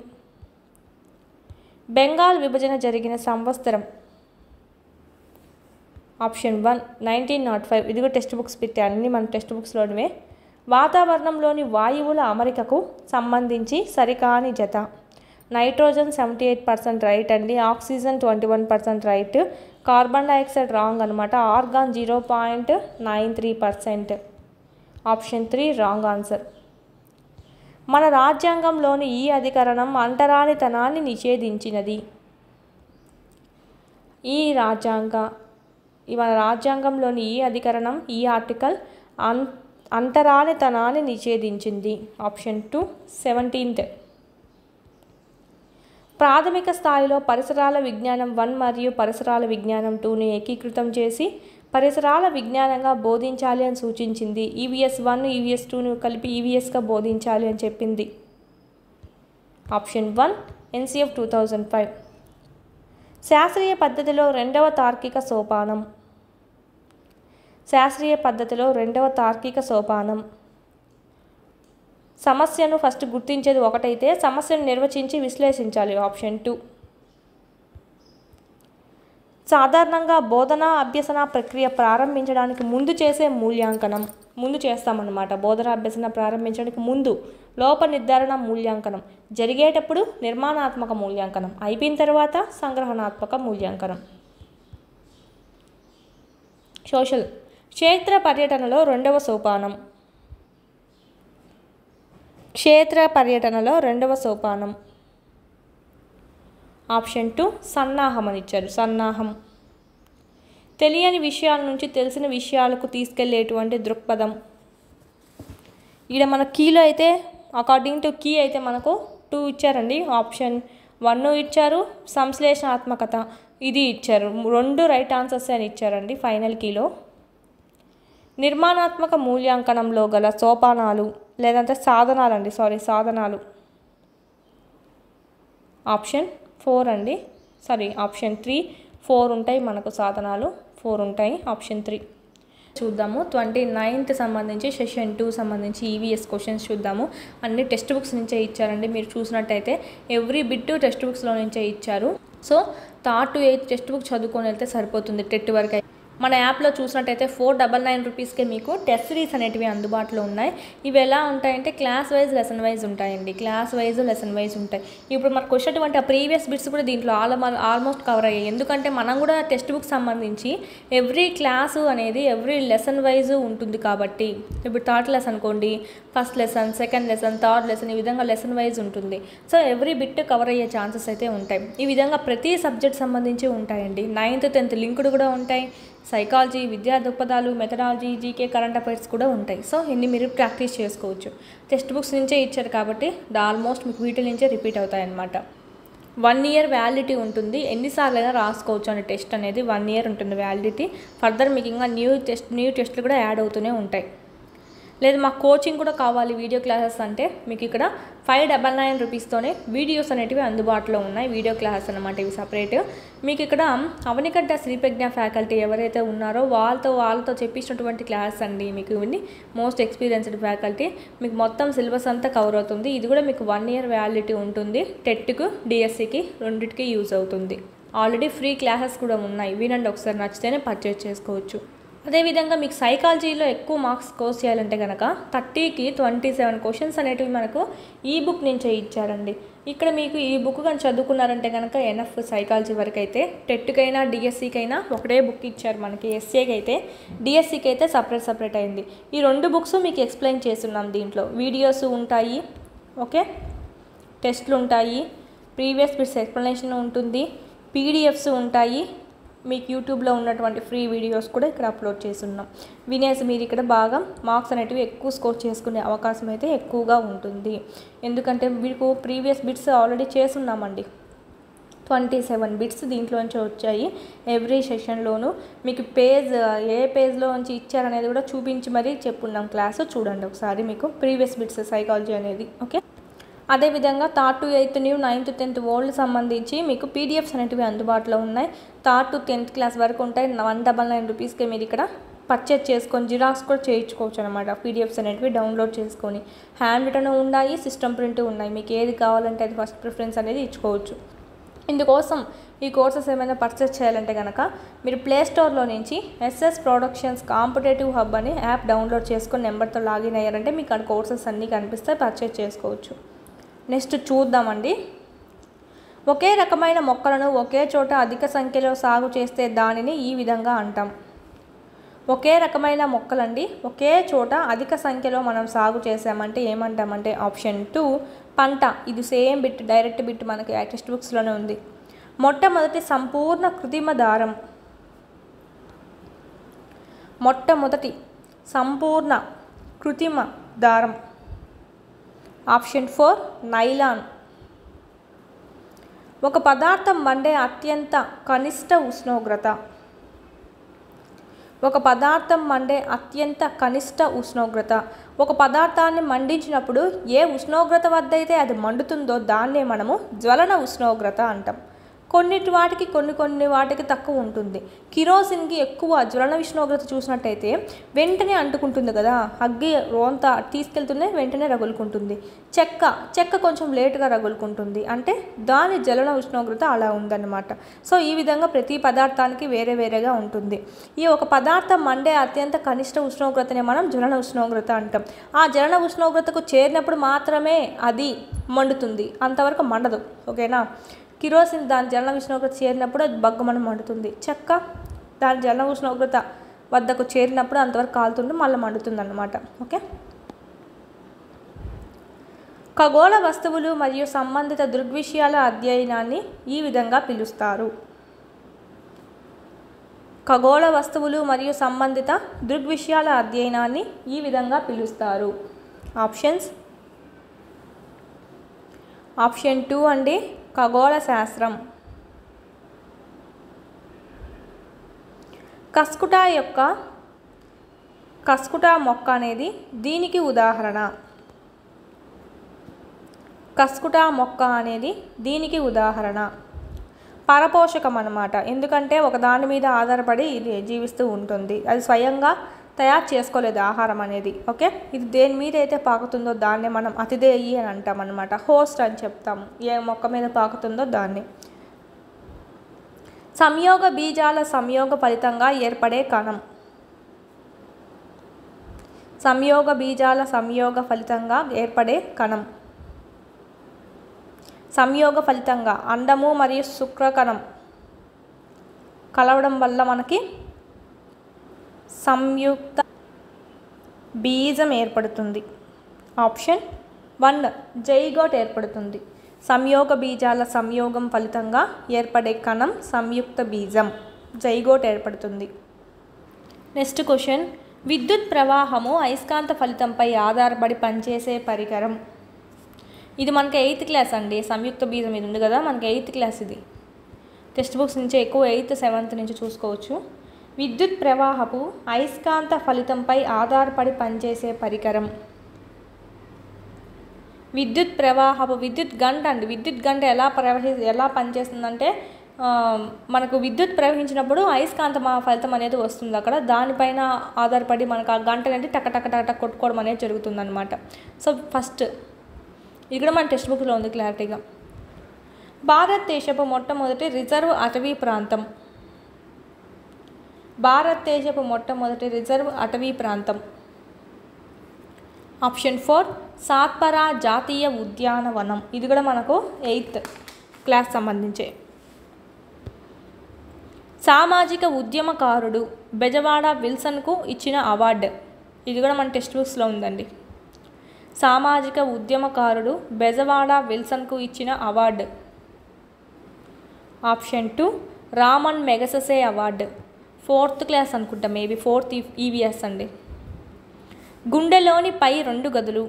Bengal విభజన జరిగిన సంవత్సరం option one nineteen nought five ఇది కూడా టెక్స్ట్ బుక్స్ పెట్టే అన్ని మన టెక్స్ట్ బుక్స్లోనివే వాతావరణంలోని వాయువుల అమరికకు సంబంధించి సరికాని జత nitrogen seventy eight percent right అండి oxygen twenty one percent right carbon dioxide wrong అనమాట argon zero point nine three percent option three wrong answer మన రాజ్యాంగంలోని ఈ అధికరణం అంటరానితనాన్ని నిషేధించినది ఈ రాజ్యాంగ ఈ మన రాజ్యాంగంలోని ఈ అధికరణం ఈ ఆర్టికల్ అన్ అంటరానితనాన్ని నిషేధించింది ఆప్షన్ టూ సెవెంటీన్త్ ప్రాథమిక స్థాయిలో పరిసరాల విజ్ఞానం వన్ మరియు పరిసరాల విజ్ఞానం టూని ఏకీకృతం చేసి పరిసరాల విజ్ఞానంగా బోధించాలి అని సూచించింది ఈవీఎస్ వన్ ఈవీఎస్ టూను కలిపి ఈవీఎస్గా బోధించాలి అని చెప్పింది option one NCF two thousand five శాస్త్రీయ పద్ధతిలో రెండవ తార్కిక సోపానం శాస్త్రీయ పద్ధతిలో రెండవ తార్కిక సోపానం సమస్యను ఫస్ట్ గుర్తించేది ఒకటైతే సమస్యను నిర్వచించి విశ్లేషించాలి ఆప్షన్ టూ సాధారణంగా బోధన అభ్యసన ప్రక్రియ ప్రారంభించడానికి ముందు చేసే మూల్యాంకనం ముందు చేస్తామన్నమాట బోధన అభ్యసన ప్రారంభించడానికి ముందు లోప నిర్ధారణ మూల్యాంకనం జరిగేటప్పుడు నిర్మాణాత్మక మూల్యాంకనం అయిపోయిన తర్వాత సంగ్రహణాత్మక మూల్యాంకనం సోషల్ క్షేత్ర పర్యటనలో రెండవ సోపానం క్షేత్ర పర్యటనలో రెండవ సోపానం ఆప్షన్ టూ సన్నాహం అని ఇచ్చారు సన్నాహం తెలియని విషయాల నుంచి తెలిసిన విషయాలకు తీసుకెళ్లేటువంటి దృక్పథం ఇక్కడ మన కీలో అయితే అకార్డింగ్ టు కీ అయితే మనకు టూ ఇచ్చారండి ఆప్షన్ వన్ ఇచ్చారు సంశ్లేషణాత్మకత ఇది ఇచ్చారు రెండు రైట్ ఆన్సర్స్ అని ఇచ్చారండి ఫైనల్ కీలో నిర్మాణాత్మక మూల్యాంకనంలో గల సోపానాలు లేదంటే సాధనాలు అండి సారీ సాధనాలు ఆప్షన్ ఫోర్ అండి సారీ ఆప్షన్ త్రీ ఫోర్ ఉంటాయి మనకు సాధనాలు ఫోర్ ఉంటాయి ఆప్షన్ త్రీ చూద్దాము ట్వంటీ నైన్త్ సంబంధించి సెషన్ టూ సంబంధించి ఈవీఎస్ క్వశ్చన్స్ చూద్దాము అన్ని టెక్స్ట్ బుక్స్ నుంచే ఇచ్చారండి మీరు చూసినట్టయితే ఎవ్రీ బిట్ టెక్స్ట్ బుక్స్లో నుంచే ఇచ్చారు so third to eighth text book చదువుకొని వెళ్తే సరిపోతుంది టెట్ వరకు మన యాప్లో చూసినట్టయితే ఫోర్ డబల్ నైన్ రూపీస్కే మీకు టెస్ట్ సిరీస్ అనేటివి అందుబాటులో ఉన్నాయి ఇవి ఎలా ఉంటాయంటే క్లాస్ వైజ్ లెసన్ వైజ్ ఉంటాయండి క్లాస్ వైజ్ లెసన్ వైజ్ ఉంటాయి ఇప్పుడు మనకు వచ్చేటువంటి ఆ ప్రీవియస్ బిట్స్ కూడా దీంట్లో ఆల్ ఆల్మోస్ట్ కవర్ అయ్యాయి ఎందుకంటే మనం కూడా టెక్స్ట్ బుక్ సంబంధించి ఎవ్రీ క్లాసు అనేది ఎవ్రీ లెసన్ వైజ్ ఉంటుంది కాబట్టి ఇప్పుడు థర్డ్ లెసన్ అనుకోండి first lesson second lesson third lesson ఈ విధంగా లెసన్ వైజ్ ఉంటుంది సో ఎవ్రీ బిట్ కవర్ అయ్యే ఛాన్సెస్ అయితే ఉంటాయి ఈ విధంగా ప్రతి సబ్జెక్ట్ సంబంధించి ఉంటాయండి నైన్త్ టెన్త్ లింక్డ్ కూడా ఉంటాయి సైకాలజీ విద్యా దృక్పథాలు మెథడాలజీ జీకే కరెంట్ అఫైర్స్ కూడా ఉంటాయి సో ఇన్ని మీరు ప్రాక్టీస్ చేసుకోవచ్చు టెక్స్ట్ బుక్స్ నుంచే ఇచ్చారు కాబట్టి ఆల్మోస్ట్ మీకు వీటి నుంచే రిపీట్ అవుతాయి అన్నమాట వన్ ఇయర్ వ్యాలిడిటీ ఉంటుంది ఎన్నిసార్లు అయినా రాసుకోవచ్చు అనే టెస్ట్ అనేది వన్ ఇయర్ ఉంటుంది వ్యాలిడిటీ ఫర్దర్ మీకు ఇంకా న్యూ టెస్ట్ న్యూ టెస్ట్లు కూడా యాడ్ అవుతూనే ఉంటాయి లేదు మాకు కోచింగ్ కూడా కావాలి వీడియో క్లాసెస్ అంటే మీకు ఇక్కడ ఫైవ్ డబల్ నైన్ రూపీస్తోనే వీడియోస్ అనేటివి అందుబాటులో ఉన్నాయి వీడియో క్లాసెస్ అనమాట ఇవి సపరేట్ మీకు ఇక్కడ అవనిగడ్డ శ్రీప్రజ్ఞ ఫ్యాకల్టీ ఎవరైతే ఉన్నారో వాళ్ళతో వాళ్ళతో చెప్పించినటువంటి క్లాస్ అండి మీకు ఇవన్నీ మోస్ట్ ఎక్స్పీరియన్స్డ్ ఫ్యాకల్టీ మీకు మొత్తం సిలబస్ అంతా కవర్ అవుతుంది ఇది కూడా మీకు వన్ ఇయర్ వ్యాలిడిటీ ఉంటుంది టెట్కు డిఎస్సికి రెండింటికి యూజ్ అవుతుంది ఆల్రెడీ ఫ్రీ క్లాసెస్ కూడా ఉన్నాయి వినండి ఒకసారి నచ్చితేనే పర్చేజ్ చేసుకోవచ్చు అదేవిధంగా మీకు సైకాలజీలో ఎక్కువ మార్క్స్ స్కోర్ చేయాలంటే కనుక థర్టీకి ట్వంటీ సెవెన్ క్వశ్చన్స్ అనేటివి మనకు ఈ బుక్ నుంచే ఇచ్చారండి ఇక్కడ మీకు ఈ బుక్ కానీ చదువుకున్నారంటే కనుక ఎన్ఎఫ్ సైకాలజీ వరకు అయితే టెట్కైనా డిఎస్సికైనా ఒకటే బుక్ ఇచ్చారు మనకి ఎస్ఏకి అయితే డిఎస్సికి అయితే సపరేట్ సపరేట్ అయింది ఈ రెండు బుక్స్ మీకు ఎక్స్ప్లెయిన్ చేస్తున్నాం దీంట్లో వీడియోస్ ఉంటాయి ఓకే టెస్ట్లు ఉంటాయి ప్రీవియస్ బిట్స్ ఎక్స్ప్లెనేషన్ ఉంటుంది పీడిఎఫ్స్ ఉంటాయి మీకు యూట్యూబ్లో ఉన్నటువంటి ఫ్రీ వీడియోస్ కూడా ఇక్కడ అప్లోడ్ చేస్తున్నాం వినేసి మీరు ఇక్కడ బాగా మార్క్స్ అనేటివి ఎక్కువ స్కోర్ చేసుకునే అవకాశం అయితే ఎక్కువగా ఉంటుంది ఎందుకంటే మీకు ప్రీవియస్ బిట్స్ ఆల్రెడీ చేసున్నామండి ట్వంటీ సెవెన్ బిట్స్ దీంట్లోంచి వచ్చాయి ఎవ్రీ సెషన్లోనూ మీకు పేజ్ ఏ పేజ్లో నుంచి ఇచ్చారనేది కూడా చూపించి మరీ చెప్పున్నాం క్లాసు చూడండి ఒకసారి మీకు ప్రీవియస్ బిట్స్ సైకాలజీ అనేది ఓకే అదేవిధంగా third to eighth new ninth tenth old సంబంధించి మీకు పీడిఎఫ్స్ అనేటివి అందుబాటులో ఉన్నాయి థర్డ్ టు టెన్త్ క్లాస్ వరకు ఉంటాయి వన్ డబల్ నైన్ రూపీస్కి మీరు ఇక్కడ పర్చేజ్ చేసుకొని జిరాక్స్ కూడా చేయించుకోవచ్చు అనమాట పీడిఎఫ్స్ అనేటివి డౌన్లోడ్ చేసుకొని హ్యాండ్ రిటర్న్ ఉన్నాయి సిస్టమ్ ప్రింట్ ఉన్నాయి మీకు ఏది కావాలంటే అది ఫస్ట్ ప్రిఫరెన్స్ అనేది ఇచ్చుకోవచ్చు ఇందుకోసం ఈ కోర్సెస్ ఏమైనా పర్చేస్ చేయాలంటే కనుక మీరు ప్లే స్టోర్లో నుంచి ఎస్ఎస్ ప్రొడక్షన్స్ కాంపిటేటివ్ హబ్ అని యాప్ డౌన్లోడ్ చేసుకొని నెంబర్తో లాగిన్ అయ్యారంటే మీకు అక్కడ కోర్సెస్ అన్నీ కనిపిస్తే పర్చేస్ చేసుకోవచ్చు నెక్స్ట్ చూద్దామండి ఒకే రకమైన మొక్కలను ఒకే చోట అధిక సంఖ్యలో సాగు చేస్తే దానిని ఈ విధంగా అంటాం ఒకే రకమైన మొక్కలండి ఒకే చోట అధిక సంఖ్యలో మనం సాగు చేసామంటే ఏమంటామంటే ఆప్షన్ టూ పంట ఇది సేమ్ బిట్ డైరెక్ట్ బిట్ మనకి టెక్స్ట్ బుక్స్లోనే ఉంది మొట్టమొదటి సంపూర్ణ కృత్రిమ దారం మొట్టమొదటి సంపూర్ణ కృత్రిమ దారం ఆప్షన్ ఫోర్ నైలాన్ ఒక పదార్థం మండే అత్యంత కనిష్ట ఉష్ణోగ్రత ఒక పదార్థం మండే అత్యంత కనిష్ట ఉష్ణోగ్రత ఒక పదార్థాన్ని మండించినప్పుడు ఏ ఉష్ణోగ్రత వద్ద అయితే అది మండుతుందో దాన్నే మనము జ్వలన ఉష్ణోగ్రత అంటాం కొన్నిటి వాటికి కొన్ని కొన్ని వాటికి తక్కువ ఉంటుంది కిరోసిన్కి ఎక్కువ జ్వలన ఉష్ణోగ్రత చూసినట్టయితే వెంటనే అంటుకుంటుంది కదా అగ్గి రోంత తీసుకెళ్తూనే వెంటనే రగులుకుంటుంది చెక్క చెక్క కొంచెం లేటుగా రగులుకుంటుంది అంటే దాని జ్వలన ఉష్ణోగ్రత అలా ఉందన్నమాట సో ఈ విధంగా ప్రతి పదార్థానికి వేరే వేరేగా ఉంటుంది ఈ ఒక పదార్థం మండే అత్యంత కనిష్ట ఉష్ణోగ్రతనే మనం జ్వలన ఉష్ణోగ్రత అంటాం ఆ జ్వలన ఉష్ణోగ్రతకు చేరినప్పుడు మాత్రమే అది మండుతుంది అంతవరకు మండదు ఓకేనా కిరోసిన్ దాని జలన ఉష్ణోగ్రత చేరినప్పుడు అది బగ్గమని మండుతుంది చెక్క దాని జలన ఉష్ణోగ్రత వద్దకు చేరినప్పుడు అంతవరకు కాలుతుంటే మళ్ళీ మండుతుంది అన్నమాట ఓకే ఖగోళ వస్తువులు మరియు సంబంధిత దృగ్విషయాల అధ్యయనాన్ని ఈ విధంగా పిలుస్తారు ఖగోళ వస్తువులు మరియు సంబంధిత దృగ్విషయాల అధ్యయనాన్ని ఈ విధంగా పిలుస్తారు ఆప్షన్స్ ఆప్షన్ టూ అండి ఖగోళ శాస్త్రం కస్కుటా యొక్క కస్కుటా మొక్క అనేది దీనికి ఉదాహరణ కస్కుటా మొక్క అనేది దీనికి ఉదాహరణ పరపోషకం అన్నమాట ఎందుకంటే ఒక దాని మీద ఆధారపడి ఇది జీవిస్తూ ఉంటుంది అది స్వయంగా తయారు చేసుకోలేదు ఆహారం అనేది ఓకే ఇది దేని మీద అయితే పాకుతుందో దాన్ని మనం అతిదేయి అని అంటాం అనమాట హోస్ట్ అని చెప్తాము ఏ మొక్క మీద పాకుతుందో దాన్ని సంయోగ బీజాల సంయోగ ఫలితంగా ఏర్పడే కణం సంయోగ బీజాల సంయోగ ఫలితంగా ఏర్పడే కణం సంయోగ ఫలితంగా అండము మరియు శుక్రకణం కలవడం వల్ల మనకి సంయుక్త బీజం ఏర్పడుతుంది ఆప్షన్ వన్ జైగోట్ ఏర్పడుతుంది సంయోగ బీజాల సంయోగం ఫలితంగా ఏర్పడే కణం సంయుక్త బీజం జైగోట్ ఏర్పడుతుంది నెక్స్ట్ క్వశ్చన్ విద్యుత్ ప్రవాహము అయస్కాంత ఫలితంపై ఆధారపడి పనిచేసే పరికరం ఇది మనకి ఎయిత్ క్లాస్ అండి సంయుక్త బీజం ఇది ఉంది కదా మనకి ఎయిత్ క్లాస్ ఇది టెక్స్ట్ బుక్స్ నుంచి ఎక్కువ ఎయిత్ సెవెంత్ నుంచి చూసుకోవచ్చు విద్యుత్ ప్రవాహపు అయస్కాంత ఫలితంపై ఆధారపడి పనిచేసే పరికరం విద్యుత్ ప్రవాహపు విద్యుత్ గంట అండి విద్యుత్ గంట ఎలా ప్రవహి ఎలా పనిచేస్తుందంటే ఆ, మనకు విద్యుత్ ప్రవహించినప్పుడు అయస్కాంత మా ఫలితం అనేది వస్తుంది అక్కడ దానిపైన ఆధారపడి మనకు ఆ గంట అనేది టక టక టక టక కొట్టుకోవడం అనేది జరుగుతుందన్నమాట సో ఫస్ట్ ఇది కూడా మన టెక్స్ట్ బుక్లో ఉంది క్లారిటీగా భారతదేశపు మొట్టమొదటి రిజర్వ్ అటవీ ప్రాంతం భారతదేశపు మొట్టమొదటి రిజర్వ్ అటవీ ప్రాంతం ఆప్షన్ ఫోర్ సాత్పరా జాతీయ ఉద్యానవనం ఇది కూడా మనకు ఎయిత్ క్లాస్ సంబంధించే సామాజిక ఉద్యమకారుడు బెజవాడ విల్సన్కు ఇచ్చిన అవార్డు ఇది కూడా మన టెక్స్ట్ బుక్స్లో ఉందండి సామాజిక ఉద్యమకారుడు బెజవాడ విల్సన్కు ఇచ్చిన award option two Ramon Magsaysay award fourth class అనుకుంటా మేబీ ఫోర్త్ ఈవీఎస్ అండి గుండెలోని పై రెండు గదులు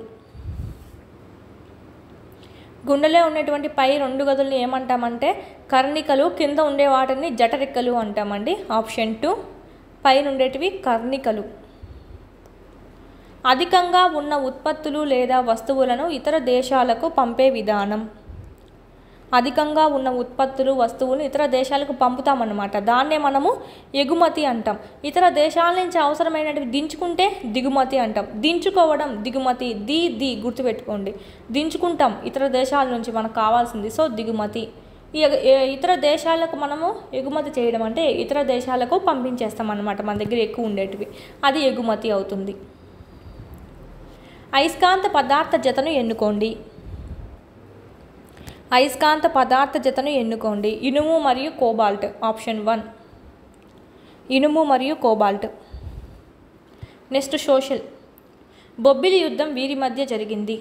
గుండెలో ఉన్నటువంటి పై రెండు గదుల్ని ఏమంటామంటే కర్ణికలు కింద ఉండే వాటిని జఠరిక్కలు అంటామండి ఆప్షన్ టూ పైన ఉండేటివి కర్ణికలు అధికంగా ఉన్న ఉత్పత్తులు లేదా వస్తువులను ఇతర దేశాలకు పంపే విధానం అధికంగా ఉన్న ఉత్పత్తులు వస్తువులు ఇతర దేశాలకు పంపుతామన్నమాట దాన్నే మనము ఎగుమతి అంటాం ఇతర దేశాల నుంచి అవసరమైనవి దించుకుంటే దిగుమతి అంటాం దించుకోవడం దిగుమతి ది ది గుర్తుపెట్టుకోండి దించుకుంటాం ఇతర దేశాల నుంచి మనకు కావాల్సింది సో దిగుమతి ఈ ఎగ- ఏ- ఇతర దేశాలకు మనము ఎగుమతి చేయడం అంటే ఇతర దేశాలకు పంపించేస్తాం అన్నమాట మన దగ్గర ఎక్కువ ఉండేటివి అది ఎగుమతి అవుతుంది అయస్కాంత పదార్థ జతను ఎన్నుకోండి అయస్కాంత పదార్థ జతను ఎన్నుకోండి ఇనుము మరియు కోబాల్ట్ ఆప్షన్ వన్ ఇనుము మరియు కోబాల్ట్ నెక్స్ట్ సోషల్ బొబ్బిలి యుద్ధం వీరి మధ్య జరిగింది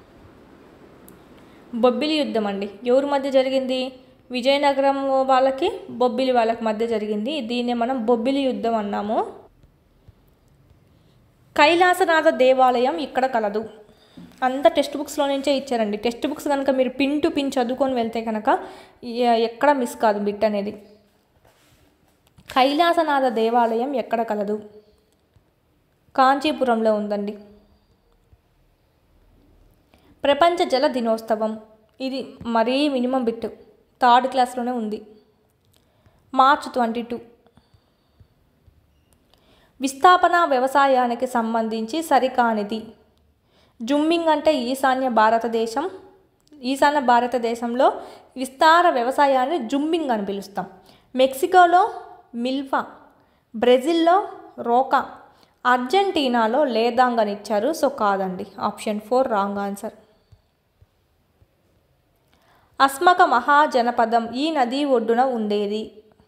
బొబ్బిలి యుద్ధం అండి ఎవరి మధ్య జరిగింది విజయనగరం వాళ్ళకి బొబ్బిలి వాళ్ళకి మధ్య జరిగింది దీన్నే మనం బొబ్బిలి యుద్ధం అన్నాము కైలాసనాథ దేవాలయం ఇక్కడ కలదు అంత టెక్స్ట్ బుక్స్లో నుంచే ఇచ్చారండి టెక్స్ట్ బుక్స్ కనుక మీరు పిన్ టు పిన్ చదువుకొని వెళ్తే కనుక ఎ- ఎక్కడ మిస్ కాదు బిట్ అనేది కైలాసనాథ దేవాలయం ఎక్కడ కలదు కాంచీపురంలో ఉందండి ప్రపంచ జల దినోత్సవం ఇది మరీ మినిమం బిట్ థర్డ్ క్లాస్లోనే ఉంది మార్చ్ ట్వంటీ టూ విస్థాపన వ్యవసాయానికి సంబంధించి సరికానిది జుమ్మింగ్ అంటే ఈశాన్య భారతదేశం ఈశాన్య భారతదేశంలో విస్తార వ్యవసాయాన్ని జుమ్మింగ్ అని పిలుస్తాం మెక్సికోలో మిల్ఫా బ్రెజిల్లో రోకా అర్జెంటీనాలో లేదాంగ్ అని ఇచ్చారు సో కాదండి option four wrong answer Asmaka మహాజనపదం ఈ నది ఒడ్డున ఉండేది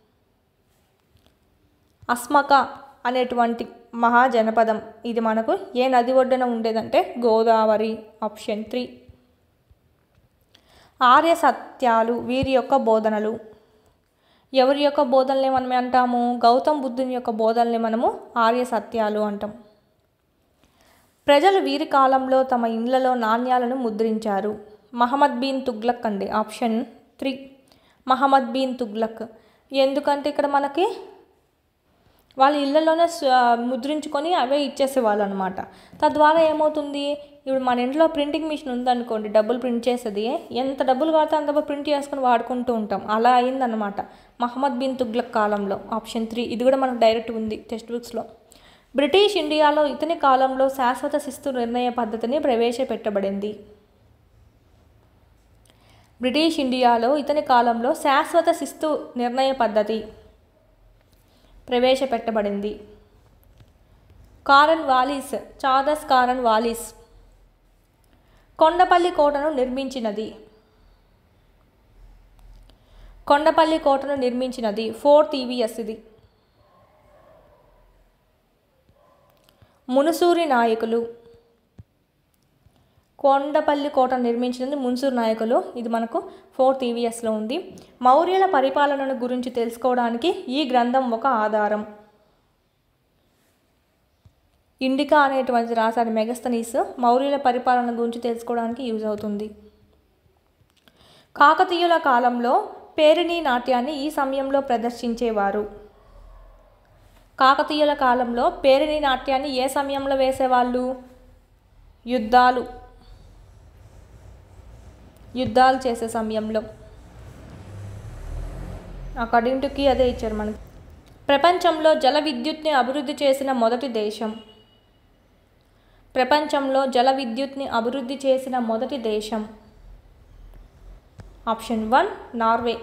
అస్మక అనేటువంటి మహాజనపదం ఇది మనకు ఏ నది ఒడ్డున ఉండేదంటే గోదావరి ఆప్షన్ త్రీ ఆర్య సత్యాలు వీరి యొక్క బోధనలు ఎవరి యొక్క బోధనలే మనం అంటాము గౌతమ్ బుద్ధుని యొక్క బోధనలే మనము ఆర్య సత్యాలు అంటాం ప్రజలు వీరి కాలంలో తమ ఇండ్లలో నాణ్యాలను ముద్రించారు మహమ్మద్ బీన్ తుగ్లక్ అండి ఆప్షన్ త్రీ మహమ్మద్ బీన్ తుగ్లక్ ఎందుకంటే ఇక్కడ మనకి వాళ్ళ ఇళ్ళలోనే స్వ- ముద్రించుకొని అవే ఇచ్చేసేవాళ్ళు అనమాట తద్వారా ఏమవుతుంది ఇప్పుడు మన ఇంట్లో ప్రింటింగ్ మిషన్ ఉందనుకోండి డబ్బులు ప్రింట్ చేసేది ఎంత డబ్బులు కాడితే అంత డబ్బులు ప్రింట్ చేసుకొని వాడుకుంటూ ఉంటాం అలా అయిందనమాట మహమ్మద్ బిన్ తుగ్లక్ కాలంలో ఆప్షన్ త్రీ ఇది కూడా మనకు డైరెక్ట్ ఉంది టెక్స్ట్ బుక్స్లో బ్రిటిష్ ఇండియాలో ఇతని కాలంలో శాశ్వత శిస్తు నిర్ణయ పద్ధతిని ప్రవేశపెట్టబడింది బ్రిటిష్ ఇండియాలో ఇతని కాలంలో శాశ్వత శిస్తు నిర్ణయ పద్ధతి ప్రవేశపెట్టబడింది Cornwallis Charles Cornwallis Kondapalli కోటను నిర్మించినది కొండపల్లి కోటను నిర్మించినది ఫోర్త్ ఈవీఎస్ ఇది మునుసూరి నాయకులు కొండపల్లి కోట నిర్మించినది మున్సూరు నాయకులు ఇది మనకు ఫోర్త్ ఈవీఎస్లో ఉంది మౌర్యుల పరిపాలనను గురించి తెలుసుకోవడానికి ఈ గ్రంథం ఒక ఆధారం ఇండికా అనేటువంటిది రాశాడు మెగస్తనీస్ మౌర్యుల పరిపాలన గురించి తెలుసుకోవడానికి యూజ్ అవుతుంది కాకతీయుల కాలంలో పేరిణి నాట్యాన్ని ఈ సమయంలో ప్రదర్శించేవారు కాకతీయుల కాలంలో పేరిణి నాట్యాన్ని ఏ సమయంలో వేసేవాళ్ళు యుద్ధాలు యుద్ధాలు చేసే సమయంలో అకార్డింగ్ టు కీ అదే ఇచ్చారు మనకి ప్రపంచంలో జల విద్యుత్ని అభివృద్ధి చేసిన మొదటి దేశం ప్రపంచంలో జల విద్యుత్ని అభివృద్ధి చేసిన మొదటి దేశం ఆప్షన్ వన్ నార్వే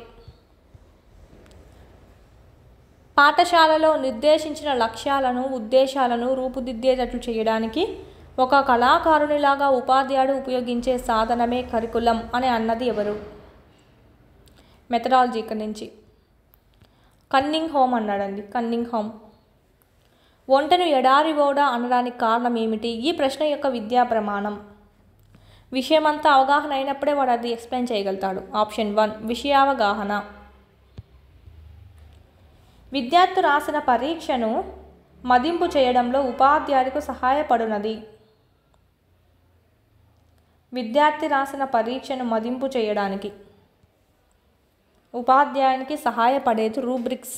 పాఠశాలలో నిర్దేశించిన లక్ష్యాలను ఉద్దేశాలను రూపుదిద్దేటట్లు చేయడానికి ఒక కళాకారునిలాగా ఉపాధ్యాయుడు ఉపయోగించే సాధనమే కరికులం అని అన్నది ఎవరు మెథడాలజీ ఇక్కడ నుంచి కన్నింగ్ హోమ్ అన్నాడండి కన్నింగ్ హోమ్ వంటను ఎడారి ఓడ అనడానికి కారణం ఏమిటి ఈ ప్రశ్న యొక్క విద్యా ప్రమాణం విషయమంతా అవగాహన అయినప్పుడే వాడు అది ఎక్స్ప్లెయిన్ చేయగలుగుతాడు ఆప్షన్ వన్ విషయావగాహన విద్యార్థి రాసిన పరీక్షను మదింపు చేయడంలో ఉపాధ్యాయులకు సహాయపడునది విద్యార్థి రాసిన పరీక్షను మదింపు చేయడానికి ఉపాధ్యాయునికి సహాయపడేది రూబ్రిక్స్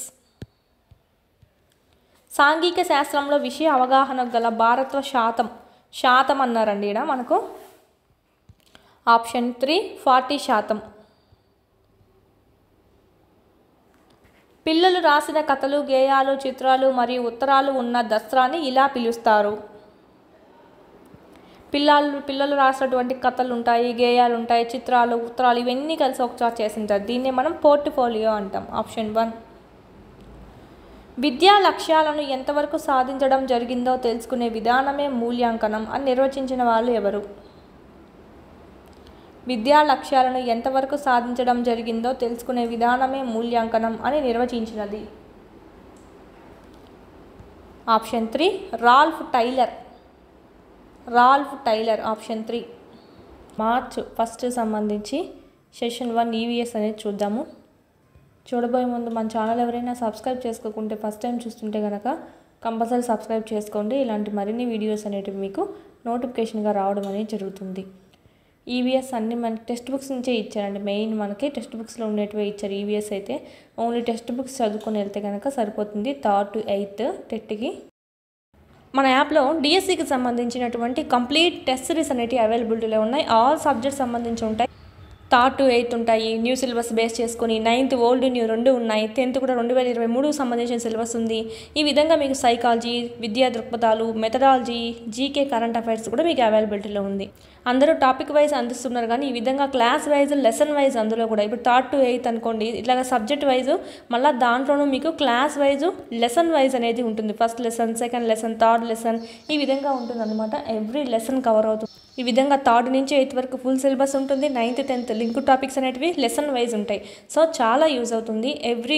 సాంఘిక శాస్త్రంలో విషయ అవగాహన గల భారత్వ శాతం శాతం అన్నారండి ఈడ మనకు ఆప్షన్ త్రీ ఫార్టీ శాతం పిల్లలు రాసిన కథలు గేయాలు చిత్రాలు మరియు ఉత్తరాలు ఉన్న దస్త్రాన్ని ఇలా పిలుస్తారు పిల్లలు పిల్లలు రాసినటువంటి కథలు ఉంటాయి గేయాలు ఉంటాయి చిత్రాలు ఉత్తరాలు ఇవన్నీ కలిసి ఒకసారి చేసింటారు దీన్నే మనం పోర్ట్ఫోలియో అంటాం ఆప్షన్ వన్ విద్యా లక్ష్యాలను ఎంతవరకు సాధించడం జరిగిందో తెలుసుకునే విధానమే మూల్యాంకనం అని నిర్వచించిన వాళ్ళు ఎవరు విద్యా లక్ష్యాలను ఎంతవరకు సాధించడం జరిగిందో తెలుసుకునే విధానమే మూల్యాంకనం అని నిర్వచించినది option three Ralph Tyler Ralph Tyler option three March first సంబంధించి సెషన్ వన్ ఈవీఎస్ అనేది చూద్దాము చూడబోయే ముందు మన ఛానల్ ఎవరైనా సబ్స్క్రైబ్ చేసుకోకుంటే ఫస్ట్ టైం చూస్తుంటే కనుక కంపల్సరీ సబ్స్క్రైబ్ చేసుకోండి ఇలాంటి మరిన్ని వీడియోస్ అనేటివి మీకు నోటిఫికేషన్గా రావడం అనేది జరుగుతుంది ఈవీఎస్ అన్ని మనకి టెక్స్ట్ బుక్స్ నుంచే ఇచ్చారండి మెయిన్ మనకి టెక్స్ట్ బుక్స్లో ఉండేటివే ఇచ్చారు ఈవీఎస్ అయితే ఓన్లీ టెక్స్ట్ బుక్స్ చదువుకొని వెళ్తే కనుక సరిపోతుంది థర్డ్ టు ఎయిత్ టెట్కి మన యాప్లో డిఎస్సికి సంబంధించినటువంటి కంప్లీట్ టెస్ట్ సిరీస్ అనేటివి అవైలబిలిటీలో ఉన్నాయి ఆల్ సబ్జెక్ట్స్ సంబంధించి ఉంటాయి థర్డ్ టు ఎయిత్ ఉంటాయి న్యూ సిలబస్ బేస్ చేసుకొని నైన్త్ ఓల్డ్ న్యూ రెండు ఉన్నాయి టెన్త్ కూడా రెండు వేల ఇరవై మూడుకు సంబంధించిన సిలబస్ ఉంది ఈ విధంగా మీకు సైకాలజీ విద్యా దృక్పథాలు మెథడాలజీ జీకే కరెంట్ అఫైర్స్ కూడా మీకు అవైలబిలిటీలో ఉంది అందరూ టాపిక్ వైజ్ అందిస్తున్నారు కానీ ఈ విధంగా క్లాస్ వైజ్ లెసన్ వైజ్ అందులో కూడా ఇప్పుడు థర్డ్ టు ఎయిత్ అనుకోండి ఇట్లాగా సబ్జెక్ట్ వైజ్ మళ్ళీ దాంట్లోనూ మీకు క్లాస్ వైజ్ లెసన్ వైజ్ అనేది ఉంటుంది first lesson second lesson third lesson ఈ విధంగా ఉంటుంది అనమాట ఎవ్రీ లెసన్ కవర్ అవుతుంది ఈ విధంగా థర్డ్ నుంచి ఎయిత్ వరకు ఫుల్ సిలబస్ ఉంటుంది నైన్త్ టెన్త్ లింక్ టాపిక్స్ అనేటివి లెసన్ వైజ్ ఉంటాయి సో చాలా యూజ్ అవుతుంది ఎవ్రీ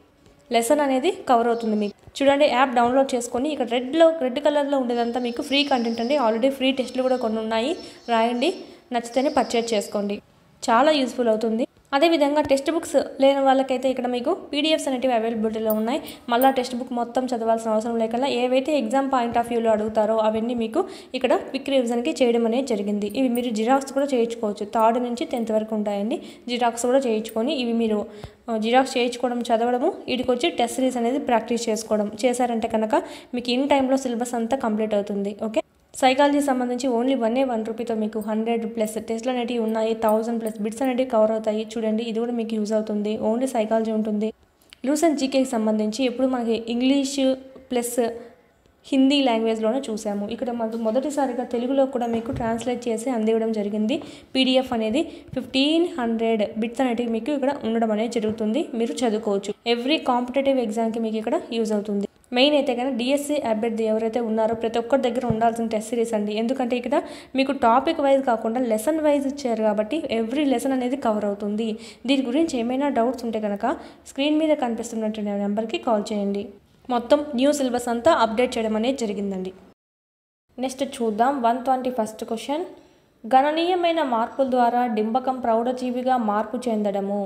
లెసన్ అనేది కవర్ అవుతుంది మీకు చూడండి యాప్ డౌన్లోడ్ చేసుకొని ఇక్కడ రెడ్లో రెడ్ కలర్లో ఉండేదంతా మీకు ఫ్రీ కంటెంట్ అండి ఆల్రెడీ ఫ్రీ టెస్ట్లు కూడా కొన్ని ఉన్నాయి రాయండి నచ్చితేనే పర్చేజ్ చేసుకోండి చాలా యూస్ఫుల్ అవుతుంది అదేవిధంగా టెక్స్ట్ బుక్స్ లేని వాళ్ళకైతే ఇక్కడ మీకు పీడిఎఫ్స్ అనేటివి అవైలబిలిటీలో ఉన్నాయి మళ్ళీ టెక్స్ట్ బుక్ మొత్తం చదవాల్సిన అవసరం లేకుండా ఏవైతే ఎగ్జామ్ పాయింట్ ఆఫ్ వ్యూలో అడుగుతారో అవన్నీ మీకు ఇక్కడ క్విక్ రివిజన్కి చేయడం అనేది జరిగింది ఇవి మీరు జిరాక్స్ కూడా చేయించుకోవచ్చు థర్డ్ నుంచి టెన్త్ వరకు ఉంటాయండి జిరాక్స్ కూడా చేయించుకొని ఇవి మీరు జిరాక్స్ చేయించుకోవడం చదవడము వీటికి వచ్చి టెస్ట్ సిరీస్ అనేది ప్రాక్టీస్ చేసుకోవడం చేశారంటే కనుక మీకు ఇన్ టైంలో సిలబస్ అంతా కంప్లీట్ అవుతుంది ఓకే సైకాలజీ సంబంధించి ఓన్లీ వన్ ఏ వన్ రూపీతో మీకు హండ్రెడ్ ప్లస్ టెస్ట్లు అనేటివి ఉన్నాయి థౌజండ్ ప్లస్ బిట్స్ అనేటివి కవర్ అవుతాయి చూడండి ఇది కూడా మీకు యూజ్ అవుతుంది ఓన్లీ సైకాలజీ ఉంటుంది లూసన్ జీకేకి సంబంధించి ఎప్పుడు మనకి ఇంగ్లీష్ ప్లస్ హిందీ లాంగ్వేజ్లోనే చూసాము ఇక్కడ మనకు మొదటిసారిగా తెలుగులో కూడా మీకు ట్రాన్స్లేట్ చేసి అందివ్వడం జరిగింది పీడిఎఫ్ అనేది ఫిఫ్టీన్ హండ్రెడ్ బిట్స్ అనేటివి మీకు ఇక్కడ ఉండడం అనేది జరుగుతుంది మీరు చదువుకోవచ్చు ఎవ్రీ కాంపిటేటివ్ ఎగ్జామ్కి మీకు ఇక్కడ యూజ్ అవుతుంది మెయిన్ అయితే కానీ డిఎస్సి అభ్యర్థి ఎవరైతే ఉన్నారో ప్రతి ఒక్కరి దగ్గర ఉండాల్సిన టెస్ట్ సిరీస్ అండి ఎందుకంటే ఇక్కడ మీకు టాపిక్ వైజ్ కాకుండా లెసన్ వైజ్ ఇచ్చారు కాబట్టి ఎవ్రీ లెసన్ అనేది కవర్ అవుతుంది దీని గురించి ఏమైనా డౌట్స్ ఉంటే కనుక స్క్రీన్ మీద కనిపిస్తున్నటువంటి నెంబర్కి కాల్ చేయండి మొత్తం న్యూ సిలబస్ అంతా అప్డేట్ చేయడం అనేది జరిగిందండి నెక్స్ట్ చూద్దాం వన్ ట్వంటీ ఫస్ట్ క్వశ్చన్ గణనీయమైన మార్పుల ద్వారా డింబకం ప్రౌఢజీవిగా మార్పు చెందడము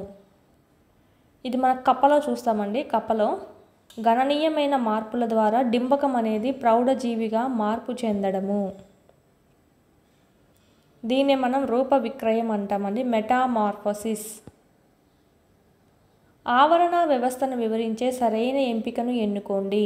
ఇది మన కప్పలో చూస్తామండి కప్పలో గణనీయమైన మార్పుల ద్వారా డింబకం అనేది ప్రౌఢజీవిగా మార్పు చెందడము దీన్నే మనం రూప విక్రయం అంటామండి మెటామార్ఫోసిస్ ఆవరణ వ్యవస్థను వివరించే సరైన ఎంపికను ఎన్నుకోండి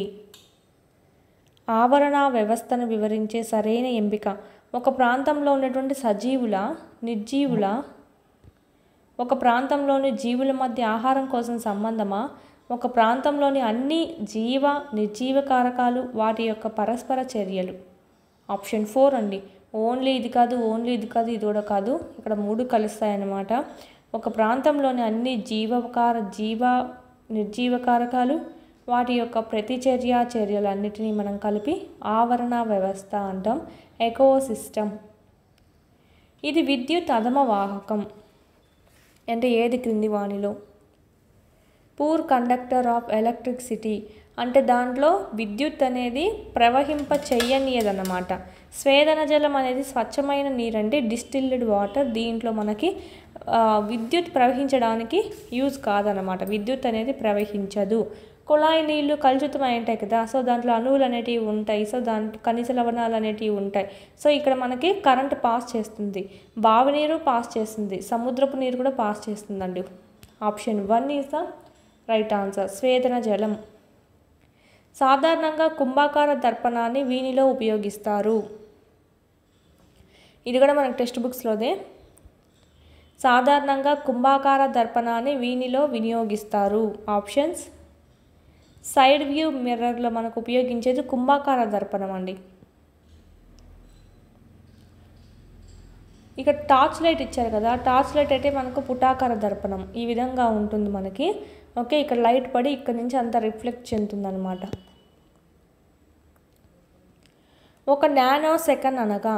ఆవరణ వ్యవస్థను వివరించే సరైన ఎంపిక ఒక ప్రాంతంలో ఉన్నటువంటి సజీవుల నిర్జీవుల ఒక ప్రాంతంలోని జీవుల మధ్య ఆహారం కోసం సంబంధమా ఒక ప్రాంతంలోని అన్ని జీవ నిర్జీవ కారకాలు వాటి యొక్క పరస్పర చర్యలు ఆప్షన్ ఫోర్ అండి ఓన్లీ ఇది కాదు ఓన్లీ ఇది కాదు ఇది కూడా కాదు ఇక్కడ మూడు కలుస్తాయన్నమాట ఒక ప్రాంతంలోని అన్ని జీవకార జీవ నిర్జీవ కారకాలు వాటి యొక్క ప్రతిచర్య చర్యలన్నిటినీ మనం కలిపి ఆవరణ వ్యవస్థ అంటాం ఎకోసిస్టమ్ ఇది విద్యుత్ అధమ వాహకం అంటే ఏది క్రింది వానిలో పూర్ కండక్టర్ ఆఫ్ ఎలక్ట్రిసిటీ అంటే దాంట్లో విద్యుత్ అనేది ప్రవహింప చెయ్యనియదన్నమాట స్వేదన జలం అనేది స్వచ్ఛమైన నీరండి డిస్టిల్డ్ వాటర్ దీంట్లో మనకి విద్యుత్ ప్రవహించడానికి యూజ్ కాదనమాట విద్యుత్ అనేది ప్రవహించదు కుళాయి నీళ్లు కలుషితమై ఉంటాయి కదా సో దాంట్లో అణువులు అనేటివి ఉంటాయి సో దాంట్లో ఖనిజ లవణాలు అనేటివి ఉంటాయి సో ఇక్కడ మనకి కరెంట్ పాస్ చేస్తుంది బావి నీరు పాస్ చేస్తుంది సముద్రపు నీరు కూడా పాస్ చేస్తుందండి option one is the right answer స్వేదన జలం సాధారణంగా కుంభాకార దర్పణాన్ని వీనిలో ఉపయోగిస్తారు ఇది కూడా మనకు టెక్స్ట్ బుక్స్లోదే సాధారణంగా కుంభాకార దర్పణాన్ని వీనిలో వినియోగిస్తారు ఆప్షన్స్ సైడ్ వ్యూ మిర్రర్లో మనకు ఉపయోగించేది కుంభాకార దర్పణం అండి ఇక టార్చ్ లైట్ ఇచ్చారు కదా టార్చ్ లైట్ అయితే మనకు పుటాకార దర్పణం ఈ విధంగా ఉంటుంది మనకి ఓకే ఇక్కడ లైట్ పడి ఇక్కడ నుంచి అంత రిఫ్లెక్ట్ చెందుతుందన్నమాట ఒక నానో సెకండ్ అనగా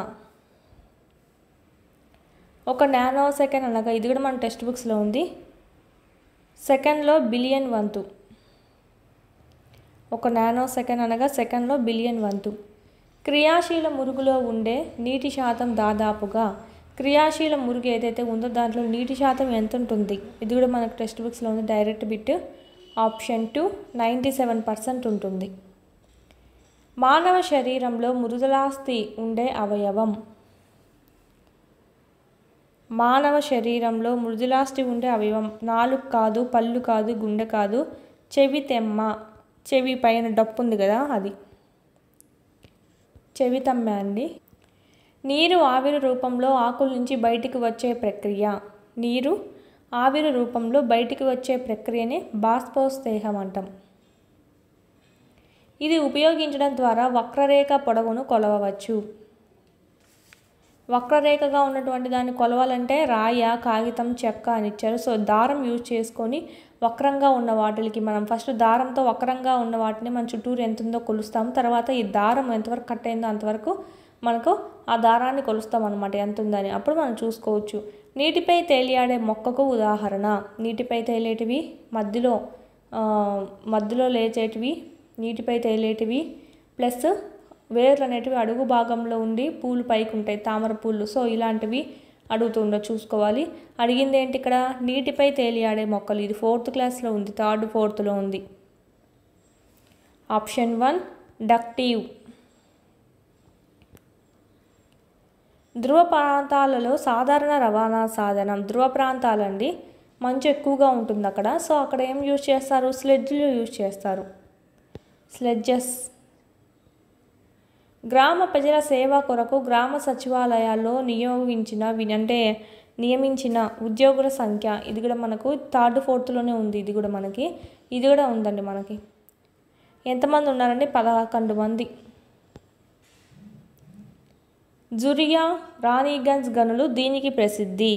ఒక నానో సెకండ్ అనగా ఇది కూడా మన టెక్స్ట్ బుక్స్లో ఉంది సెకండ్లో బిలియన్ వంతు ఒక నానో సెకండ్ అనగా సెకండ్లో బిలియన్ వంతు క్రియాశీల మురుగులో ఉండే నీటి శాతం దాదాపుగా క్రియాశీల మురుగు ఏదైతే ఉందో దాంట్లో నీటి శాతం ఎంత ఉంటుంది ఇది కూడా మనకు టెక్స్ట్ బుక్స్లో ఉంది direct bit option two ninety seven percent ఉంటుంది మానవ శరీరంలో మృదులాస్థి ఉండే అవయవం మానవ శరీరంలో మృదులాస్థి ఉండే అవయవం నాలుగు కాదు పళ్ళు కాదు గుండె కాదు చెవి తెమ్మ చెవి పైన డప్పు ఉంది కదా అది చెవి తమ్మ అండి నీరు ఆవిరి రూపంలో ఆకుల నుంచి బయటికి వచ్చే ప్రక్రియ నీరు ఆవిరి రూపంలో బయటికి వచ్చే ప్రక్రియనే బాష్పోత్సేహం అంటాం ఇది ఉపయోగించడం ద్వారా వక్రరేఖ పొడవును కొలవవచ్చు వక్రరేఖగా ఉన్నటువంటి దాన్ని కొలవాలంటే రాయ కాగితం చెక్క అని ఇచ్చారు సో దారం యూజ్ చేసుకొని వక్రంగా ఉన్న వాటికి మనం ఫస్ట్ దారంతో వక్రంగా ఉన్న వాటిని మన చుట్టూరు ఎంత ఉందో కొలుస్తాం తర్వాత ఈ దారం ఎంతవరకు కట్ అయిందో అంతవరకు మనకు ఆ దారాన్ని కొలుస్తాం అనమాట ఎంత ఉందని అప్పుడు మనం చూసుకోవచ్చు నీటిపై తేలియాడే మొక్కకు ఉదాహరణ నీటిపై తేలేటివి మధ్యలో మధ్యలో లేచేటివి నీటిపై తేలేటివి ప్లస్ వేర్లు అనేటివి అడుగు భాగంలో ఉండి పూలు పైకి ఉంటాయి తామర పూలు సో ఇలాంటివి అడుగుతుండో చూసుకోవాలి అడిగింది ఏంటి ఇక్కడ నీటిపై తేలియాడే మొక్కలు ఇది ఫోర్త్ క్లాస్లో ఉంది థర్డ్ ఫోర్త్లో ఉంది ఆప్షన్ వన్ డక్టివ్ ధ్రువ ప్రాంతాలలో సాధారణ రవాణా సాధనం ధ్రువ ప్రాంతాలండి మంచు ఎక్కువగా ఉంటుంది అక్కడ సో అక్కడ ఏం యూజ్ చేస్తారు స్లెడ్జ్లు యూజ్ చేస్తారు స్లెడ్జెస్ గ్రామ ప్రజల సేవ కొరకు గ్రామ సచివాలయాల్లో నియోగించిన అంటే నియమించిన ఉద్యోగుల సంఖ్య ఇది కూడా మనకు థర్డ్ ఫోర్త్లోనే ఉంది ఇది కూడా మనకి ఇది కూడా ఉందండి మనకి ఎంతమంది ఉన్నారండి పదకొండు మంది జురియా రాణిగంజ్ గనులు దీనికి ప్రసిద్ధి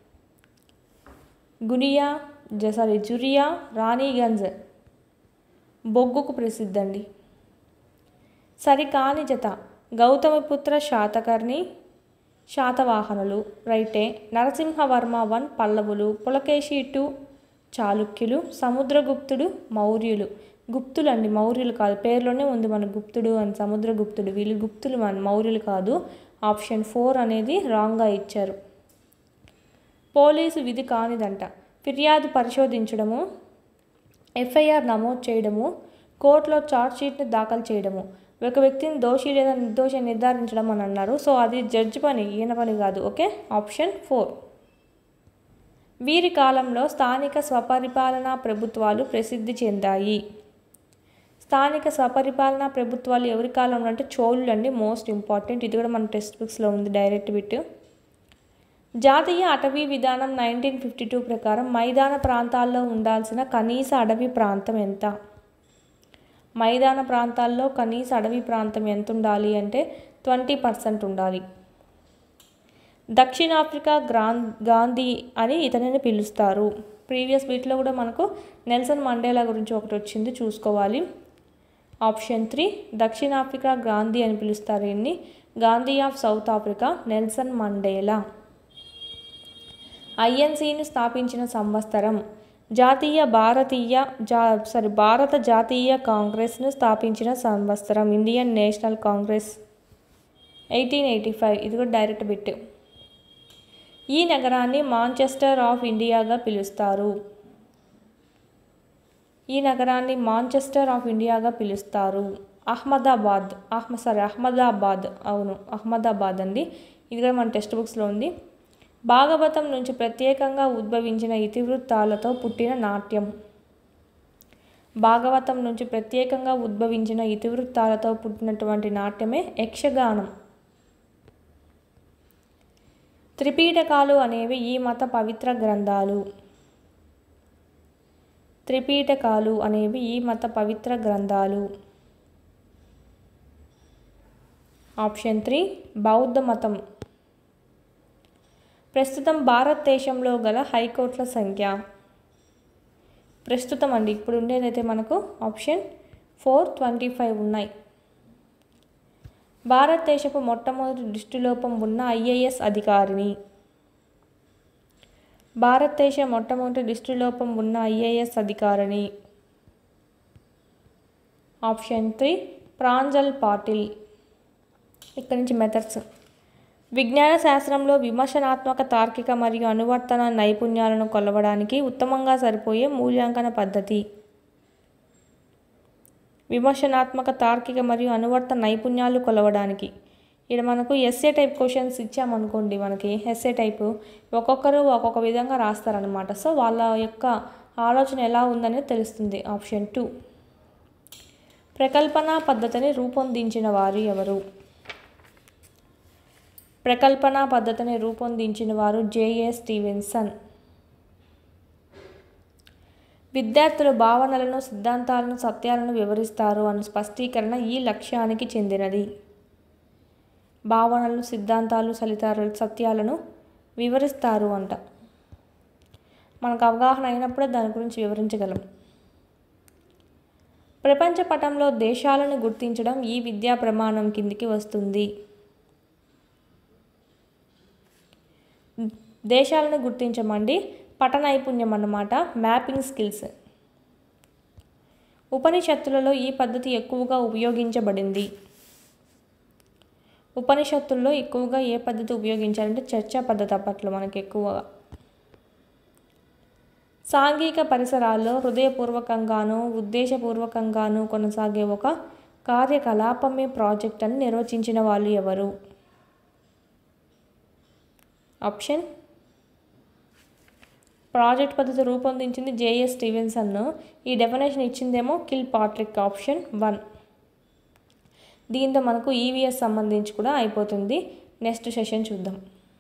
గునియా సారీ జురియా రాణిగంజ్ బొగ్గుకు ప్రసిద్ధి అండి సరికాని జత గౌతమిపుత్ర శాతకర్ణి శాతవాహనులు రైటే నరసింహవర్మ వన్ పల్లవులు పులకేశి టూ చాళుక్యులు సముద్రగుప్తుడు మౌర్యులు గుప్తులు అండి మౌర్యులు కాదు పేర్లోనే ఉంది మన గుప్తుడు అని సముద్రగుప్తుడు వీళ్ళు గుప్తులు మన మౌర్యులు కాదు ఆప్షన్ ఫోర్ అనేది రాంగ్గా ఇచ్చారు పోలీసు విధి కానిదంట ఫిర్యాదు పరిశోధించడము ఎఫ్ఐఆర్ నమోదు చేయడము కోర్టులో ఛార్జ్షీట్ని దాఖలు చేయడము ఒక వ్యక్తిని దోషి లేదా నిర్దోషి నిర్ధారించడం అని అన్నారు సో అది జడ్జి పని ఈయన పని కాదు ఓకే ఆప్షన్ ఫోర్ వీరి కాలంలో స్థానిక స్వపరిపాలనా ప్రభుత్వాలు ప్రసిద్ధి చెందాయి స్థానిక స్వపరిపాలనా ప్రభుత్వాలు ఎవరి కాలంలో అంటే చోళులు అండి మోస్ట్ ఇంపార్టెంట్ ఇది కూడా మన టెక్స్ట్ బుక్స్లో ఉంది డైరెక్ట్ బిట్ జాతీయ అటవీ విధానం నైన్టీన్ ఫిఫ్టీ టూ ప్రకారం మైదాన ప్రాంతాల్లో ఉండాల్సిన కనీస అడవి ప్రాంతం ఎంత మైదాన ప్రాంతాల్లో కనీస అడవి ప్రాంతం ఎంత ఉండాలి అంటే ట్వంటీ పర్సెంట్ ఉండాలి దక్షిణాఫ్రికా గ్రాన్ గాంధీ అని ఇతనిని పిలుస్తారు ప్రీవియస్ వీటిలో కూడా మనకు నెల్సన్ మండేలా గురించి ఒకటి వచ్చింది చూసుకోవాలి ఆప్షన్ త్రీ దక్షిణాఫ్రికా గాంధీ అని పిలుస్తారు ఈయన్ని Gandhi of South Africa Nelson Mandela ఐఎన్సీని స్థాపించిన సంవత్సరం జాతీయ భారతీయ జా సారీ భారత జాతీయ కాంగ్రెస్ను స్థాపించిన సంవత్సరం Indian National Congress eighteen eighty five ఇది కూడా డైరెక్ట్ బిట్ ఈ నగరాన్ని మాంచెస్టర్ ఆఫ్ ఇండియాగా పిలుస్తారు ఈ నగరాన్ని మాంచెస్టర్ ఆఫ్ ఇండియాగా పిలుస్తారు అహ్మదాబాద్ అహ్మ సారీ అహ్మదాబాద్ అవును అహ్మదాబాద్ అండి ఇది కూడా మన టెక్స్ట్ బుక్స్లో ఉంది భాగవతం నుంచి ప్రత్యేకంగా ఉద్భవించిన ఇతివృత్తాలతో పుట్టిన నాట్యం భాగవతం నుంచి ప్రత్యేకంగా ఉద్భవించిన ఇతివృత్తాలతో పుట్టినటువంటి నాట్యమే యక్షగానం త్రిపీటకాలు అనేవి ఈ మత పవిత్ర గ్రంథాలు త్రిపీటకాలు అనేవి ఈ మత పవిత్ర గ్రంథాలు ఆప్షన్ త్రీ బౌద్ధ మతం ప్రస్తుతం భారతదేశంలో గల హైకోర్టుల సంఖ్య ప్రస్తుతం అండి ఇప్పుడు ఉండేదైతే మనకు ఆప్షన్ ఫోర్ ట్వంటీ ఫైవ్ ఉన్నాయి భారతదేశపు మొట్టమొదటి దృష్టిలోపం ఉన్న ఐఏఎస్ అధికారిని భారతదేశ మొట్టమొదటి దృష్టిలోపం ఉన్న ఐఏఎస్ అధికారిని ఆప్షన్ త్రీ ప్రాంజల్ పాటిల్ ఇక్కడ నుంచి మెథడ్స్ విజ్ఞాన శాస్త్రంలో విమర్శనాత్మక తార్కిక మరియు అనువర్తన నైపుణ్యాలను కొలవడానికి ఉత్తమంగా సరిపోయే మూల్యాంకన పద్ధతి విమర్శనాత్మక తార్కిక మరియు అనువర్తన నైపుణ్యాలు కొలవడానికి ఇక్కడ మనకు ఎస్ఏ టైప్ క్వశ్చన్స్ ఇచ్చామనుకోండి మనకి ఎస్ఏ టైపు ఒక్కొక్కరు ఒక్కొక్క విధంగా రాస్తారనమాట సో వాళ్ళ యొక్క ఆలోచన ఎలా ఉందనేది తెలుస్తుంది ఆప్షన్ టూ ప్రకల్పన పద్ధతిని రూపొందించిన వారు ఎవరు ప్రకల్పన పద్ధతిని రూపొందించిన వారు జేఏ స్టీవెన్సన్ విద్యార్థులు భావనలను సిద్ధాంతాలను సత్యాలను వివరిస్తారు అన్న స్పష్టీకరణ ఈ లక్ష్యానికి చెందినది భావనలు సిద్ధాంతాలు ఫలితాలు సత్యాలను వివరిస్తారు అంట మనకు అవగాహన అయినప్పుడే దాని గురించి వివరించగలం ప్రపంచ పటంలో దేశాలను గుర్తించడం ఈ విద్యా ప్రమాణం కిందికి వస్తుంది దేశాలను గుర్తించమండి పట నైపుణ్యం అన్నమాట మ్యాపింగ్ స్కిల్స్ ఉపనిషత్తులలో ఈ పద్ధతి ఎక్కువగా ఉపయోగించబడింది ఉపనిషత్తుల్లో ఎక్కువగా ఏ పద్ధతి ఉపయోగించాలంటే చర్చా పద్ధతి అప్పట్లో మనకి ఎక్కువగా సాంఘిక పరిసరాల్లో హృదయపూర్వకంగాను ఉద్దేశపూర్వకంగాను కొనసాగే ఒక కార్యకలాపమే ప్రాజెక్ట్ అని నిర్వచించిన వాళ్ళు ఎవరు ఆప్షన్ ప్రాజెక్ట్ పద్ధతి రూపొందించింది జేఎస్ స్టీవెన్సన్ ఈ డెఫినేషన్ ఇచ్చిందేమో కిల్ పాట్రిక్ ఆప్షన్ వన్ దీంతో మనకు ఈవీఎస్ సంబంధించి కూడా అయిపోతుంది నెక్స్ట్ సెషన్ చూద్దాం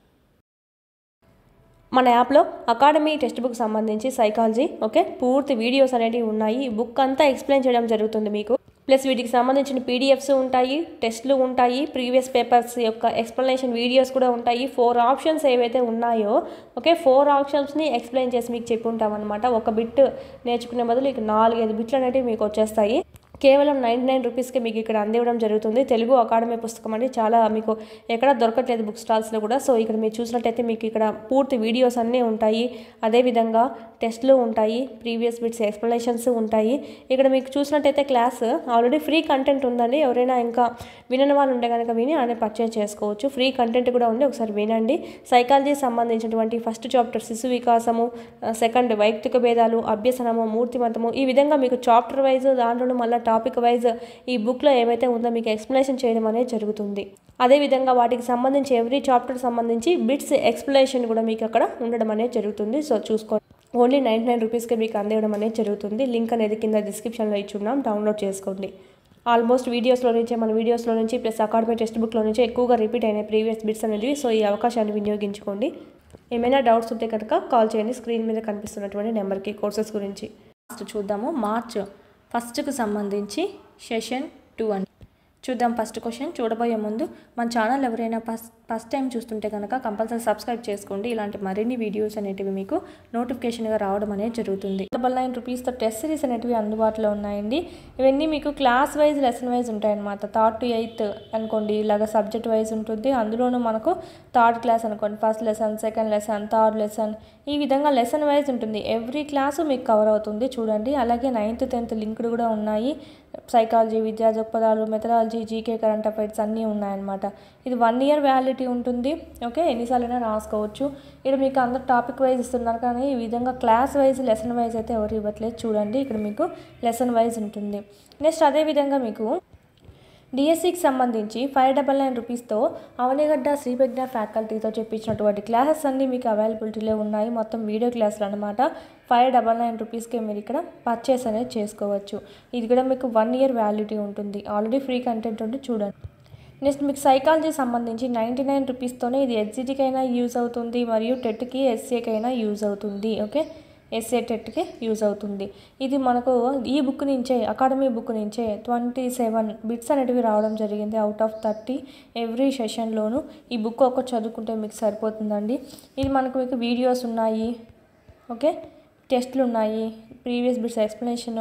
మన యాప్లో అకాడమీ టెక్స్ట్ బుక్ సంబంధించి సైకాలజీ ఓకే పూర్తి వీడియోస్ అనేటివి ఉన్నాయి ఈ బుక్ అంతా ఎక్స్ప్లెయిన్ చేయడం జరుగుతుంది మీకు ప్లస్ వీటికి సంబంధించిన పీడిఎఫ్స్ ఉంటాయి టెస్ట్లు ఉంటాయి ప్రీవియస్ పేపర్స్ యొక్క ఎక్స్ప్లెనేషన్ వీడియోస్ కూడా ఉంటాయి ఫోర్ ఆప్షన్స్ ఏవైతే ఉన్నాయో ఓకే ఫోర్ ఆప్షన్స్ని ఎక్స్ప్లెయిన్ చేసి మీకు చెప్పి ఉంటాం అనమాట ఒక బిట్ నేర్చుకునే బదులు ఇక నాలుగైదు బిట్లు అనేవి మీకు వచ్చేస్తాయి కేవలం నైంటీ నైన్ రూపీస్కి మీకు ఇక్కడ అందివ్వడం జరుగుతుంది తెలుగు అకాడమీ పుస్తకం అండి చాలా మీకు ఎక్కడ దొరకట్లేదు బుక్ స్టాల్స్లో కూడా సో ఇక్కడ మీరు చూసినట్టయితే మీకు ఇక్కడ పూర్తి వీడియోస్ అన్నీ ఉంటాయి అదేవిధంగా టెస్ట్లు ఉంటాయి ప్రీవియస్ బిట్స్ ఎక్స్ప్లెనేషన్స్ ఉంటాయి ఇక్కడ మీకు చూసినట్టయితే క్లాస్ ఆల్రెడీ ఫ్రీ కంటెంట్ ఉందండి ఎవరైనా ఇంకా వినని వాళ్ళు ఉంటే కనుక విని అనే పర్చేజ్ చేసుకోవచ్చు ఫ్రీ కంటెంట్ కూడా ఉంది ఒకసారి వినండి సైకాలజీ సంబంధించినటువంటి ఫస్ట్ చాప్టర్ శిశు వికాసము సెకండ్ వైయక్తిక భేదాలు అభ్యసనము మూర్తిమతము ఈ విధంగా మీకు చాప్టర్ వైజ్ దాంట్లోనూ మళ్ళీ టాపిక్ వైజ్ ఈ బుక్లో ఏవైతే ఉందో మీకు ఎక్స్ప్లెనేషన్ చేయడం అనేది జరుగుతుంది అదేవిధంగా వాటికి సంబంధించి ఎవ్రీ చాప్టర్ సంబంధించి బిట్స్ ఎక్స్ప్లెనేషన్ కూడా మీకు అక్కడ ఉండడం అనేది జరుగుతుంది సో చూసుకోండి ఓన్లీ నైంటీ నైన్ రూపీస్కి మీకు అందివ్వడం అనేది జరుగుతుంది లింక్ అనేది కింద డిస్క్రిప్షన్లో ఇచ్చున్నాం డౌన్లోడ్ చేసుకోండి ఆల్మోస్ట్ వీడియోస్లో నుంచే మన వీడియోస్లో నుంచి ప్లస్ అకాడమీ టెక్స్ట్ బుక్లో నుంచి ఎక్కువగా రిపీట్ అయినాయి ప్రీవియస్ బిట్స్ అనేవి సో ఈ అవకాశాన్ని వినియోగించుకోండి ఏమైనా డౌట్స్ ఉంటే కనుక కాల్ చేయండి స్క్రీన్ మీద కనిపిస్తున్నటువంటి నెంబర్కి కోర్సెస్ గురించి ఫస్ట్ చూద్దాము మార్చ్ ఫస్ట్కు సంబంధించి సెషన్ టూ అని చూద్దాం ఫస్ట్ క్వశ్చన్ చూడబోయే ముందు మన ఛానల్ ఎవరైనా ఫస్ట్ ఫస్ట్ టైం చూస్తుంటే కనుక కంపల్సరీ సబ్స్క్రైబ్ చేసుకోండి ఇలాంటి మరిన్ని వీడియోస్ అనేటివి మీకు నోటిఫికేషన్గా రావడం అనేది జరుగుతుంది డబల్ నైన్ రూపీస్తో టెస్ట్ సిరీస్ అనేటివి అందుబాటులో ఉన్నాయండి ఇవన్నీ మీకు క్లాస్ వైజ్ లెసన్ వైజ్ ఉంటాయన్నమాట థర్డ్ టు ఎయిత్ అనుకోండి ఇలాగ సబ్జెక్ట్ వైజ్ ఉంటుంది అందులోనూ మనకు థర్డ్ క్లాస్ అనుకోండి first lesson second lesson third lesson ఈ విధంగా లెసన్ వైజ్ ఉంటుంది ఎవ్రీ క్లాసు మీకు కవర్ అవుతుంది చూడండి అలాగే నైన్త్ టెన్త్ లింక్డ్ కూడా ఉన్నాయి సైకాలజీ విద్యా దృక్పథాలు మెథడాలజీ జీకే కరెంట్ అఫైర్స్ అన్నీ ఉన్నాయన్నమాట ఇది వన్ ఇయర్ వ్యాలిడిటీ ఉంటుంది ఓకే ఎన్నిసార్లైనా రాసుకోవచ్చు ఇక్కడ మీకు అందరు టాపిక్ వైజ్ ఇస్తున్నారు కానీ ఈ విధంగా క్లాస్ వైజ్ లెసన్ వైజ్ అయితే ఎవరు ఇవ్వట్లేదు చూడండి ఇక్కడ మీకు లెసన్ వైజ్ ఉంటుంది నెక్స్ట్ అదేవిధంగా మీకు డిఎస్సికి సంబంధించి ఫైవ్ డబల్ నైన్ రూపీస్తో అవనిగడ్డ శ్రీప్రజ్ఞ ఫ్యాకల్టీతో చెప్పించినటువంటి క్లాసెస్ అన్నీ మీకు అవైలబిలిటీలో ఉన్నాయి మొత్తం వీడియో క్లాసులు అనమాట ఫైవ్ డబల్ నైన్ రూపీస్కి మీరు ఇక్కడ పర్చేస్ అనేది చేసుకోవచ్చు ఇది కూడా మీకు వన్ ఇయర్ వ్యాలిడిటీ ఉంటుంది ఆల్రెడీ ఫ్రీ కంటెంట్ ఉంటే చూడండి నెక్స్ట్ మీకు సైకాలజీ సంబంధించి నైంటీ నైన్ రూపీస్తోనే ఇది ఎస్జిటికైనా యూజ్ అవుతుంది మరియు టెట్కి ఎస్ఏకైనా యూజ్ అవుతుంది ఓకే ఎస్ఏ టెట్కి యూజ్ అవుతుంది ఇది మనకు ఈ బుక్ నుంచే అకాడమీ బుక్ నుంచే ట్వంటీ సెవెన్ బిట్స్ అనేటివి రావడం జరిగింది అవుట్ ఆఫ్ థర్టీ ఎవ్రీ సెషన్లోనూ ఈ బుక్ ఒక చదువుకుంటే మీకు సరిపోతుందండి ఇది మనకు మీకు వీడియోస్ ఉన్నాయి ఓకే టెస్ట్లు ఉన్నాయి previous bits explanation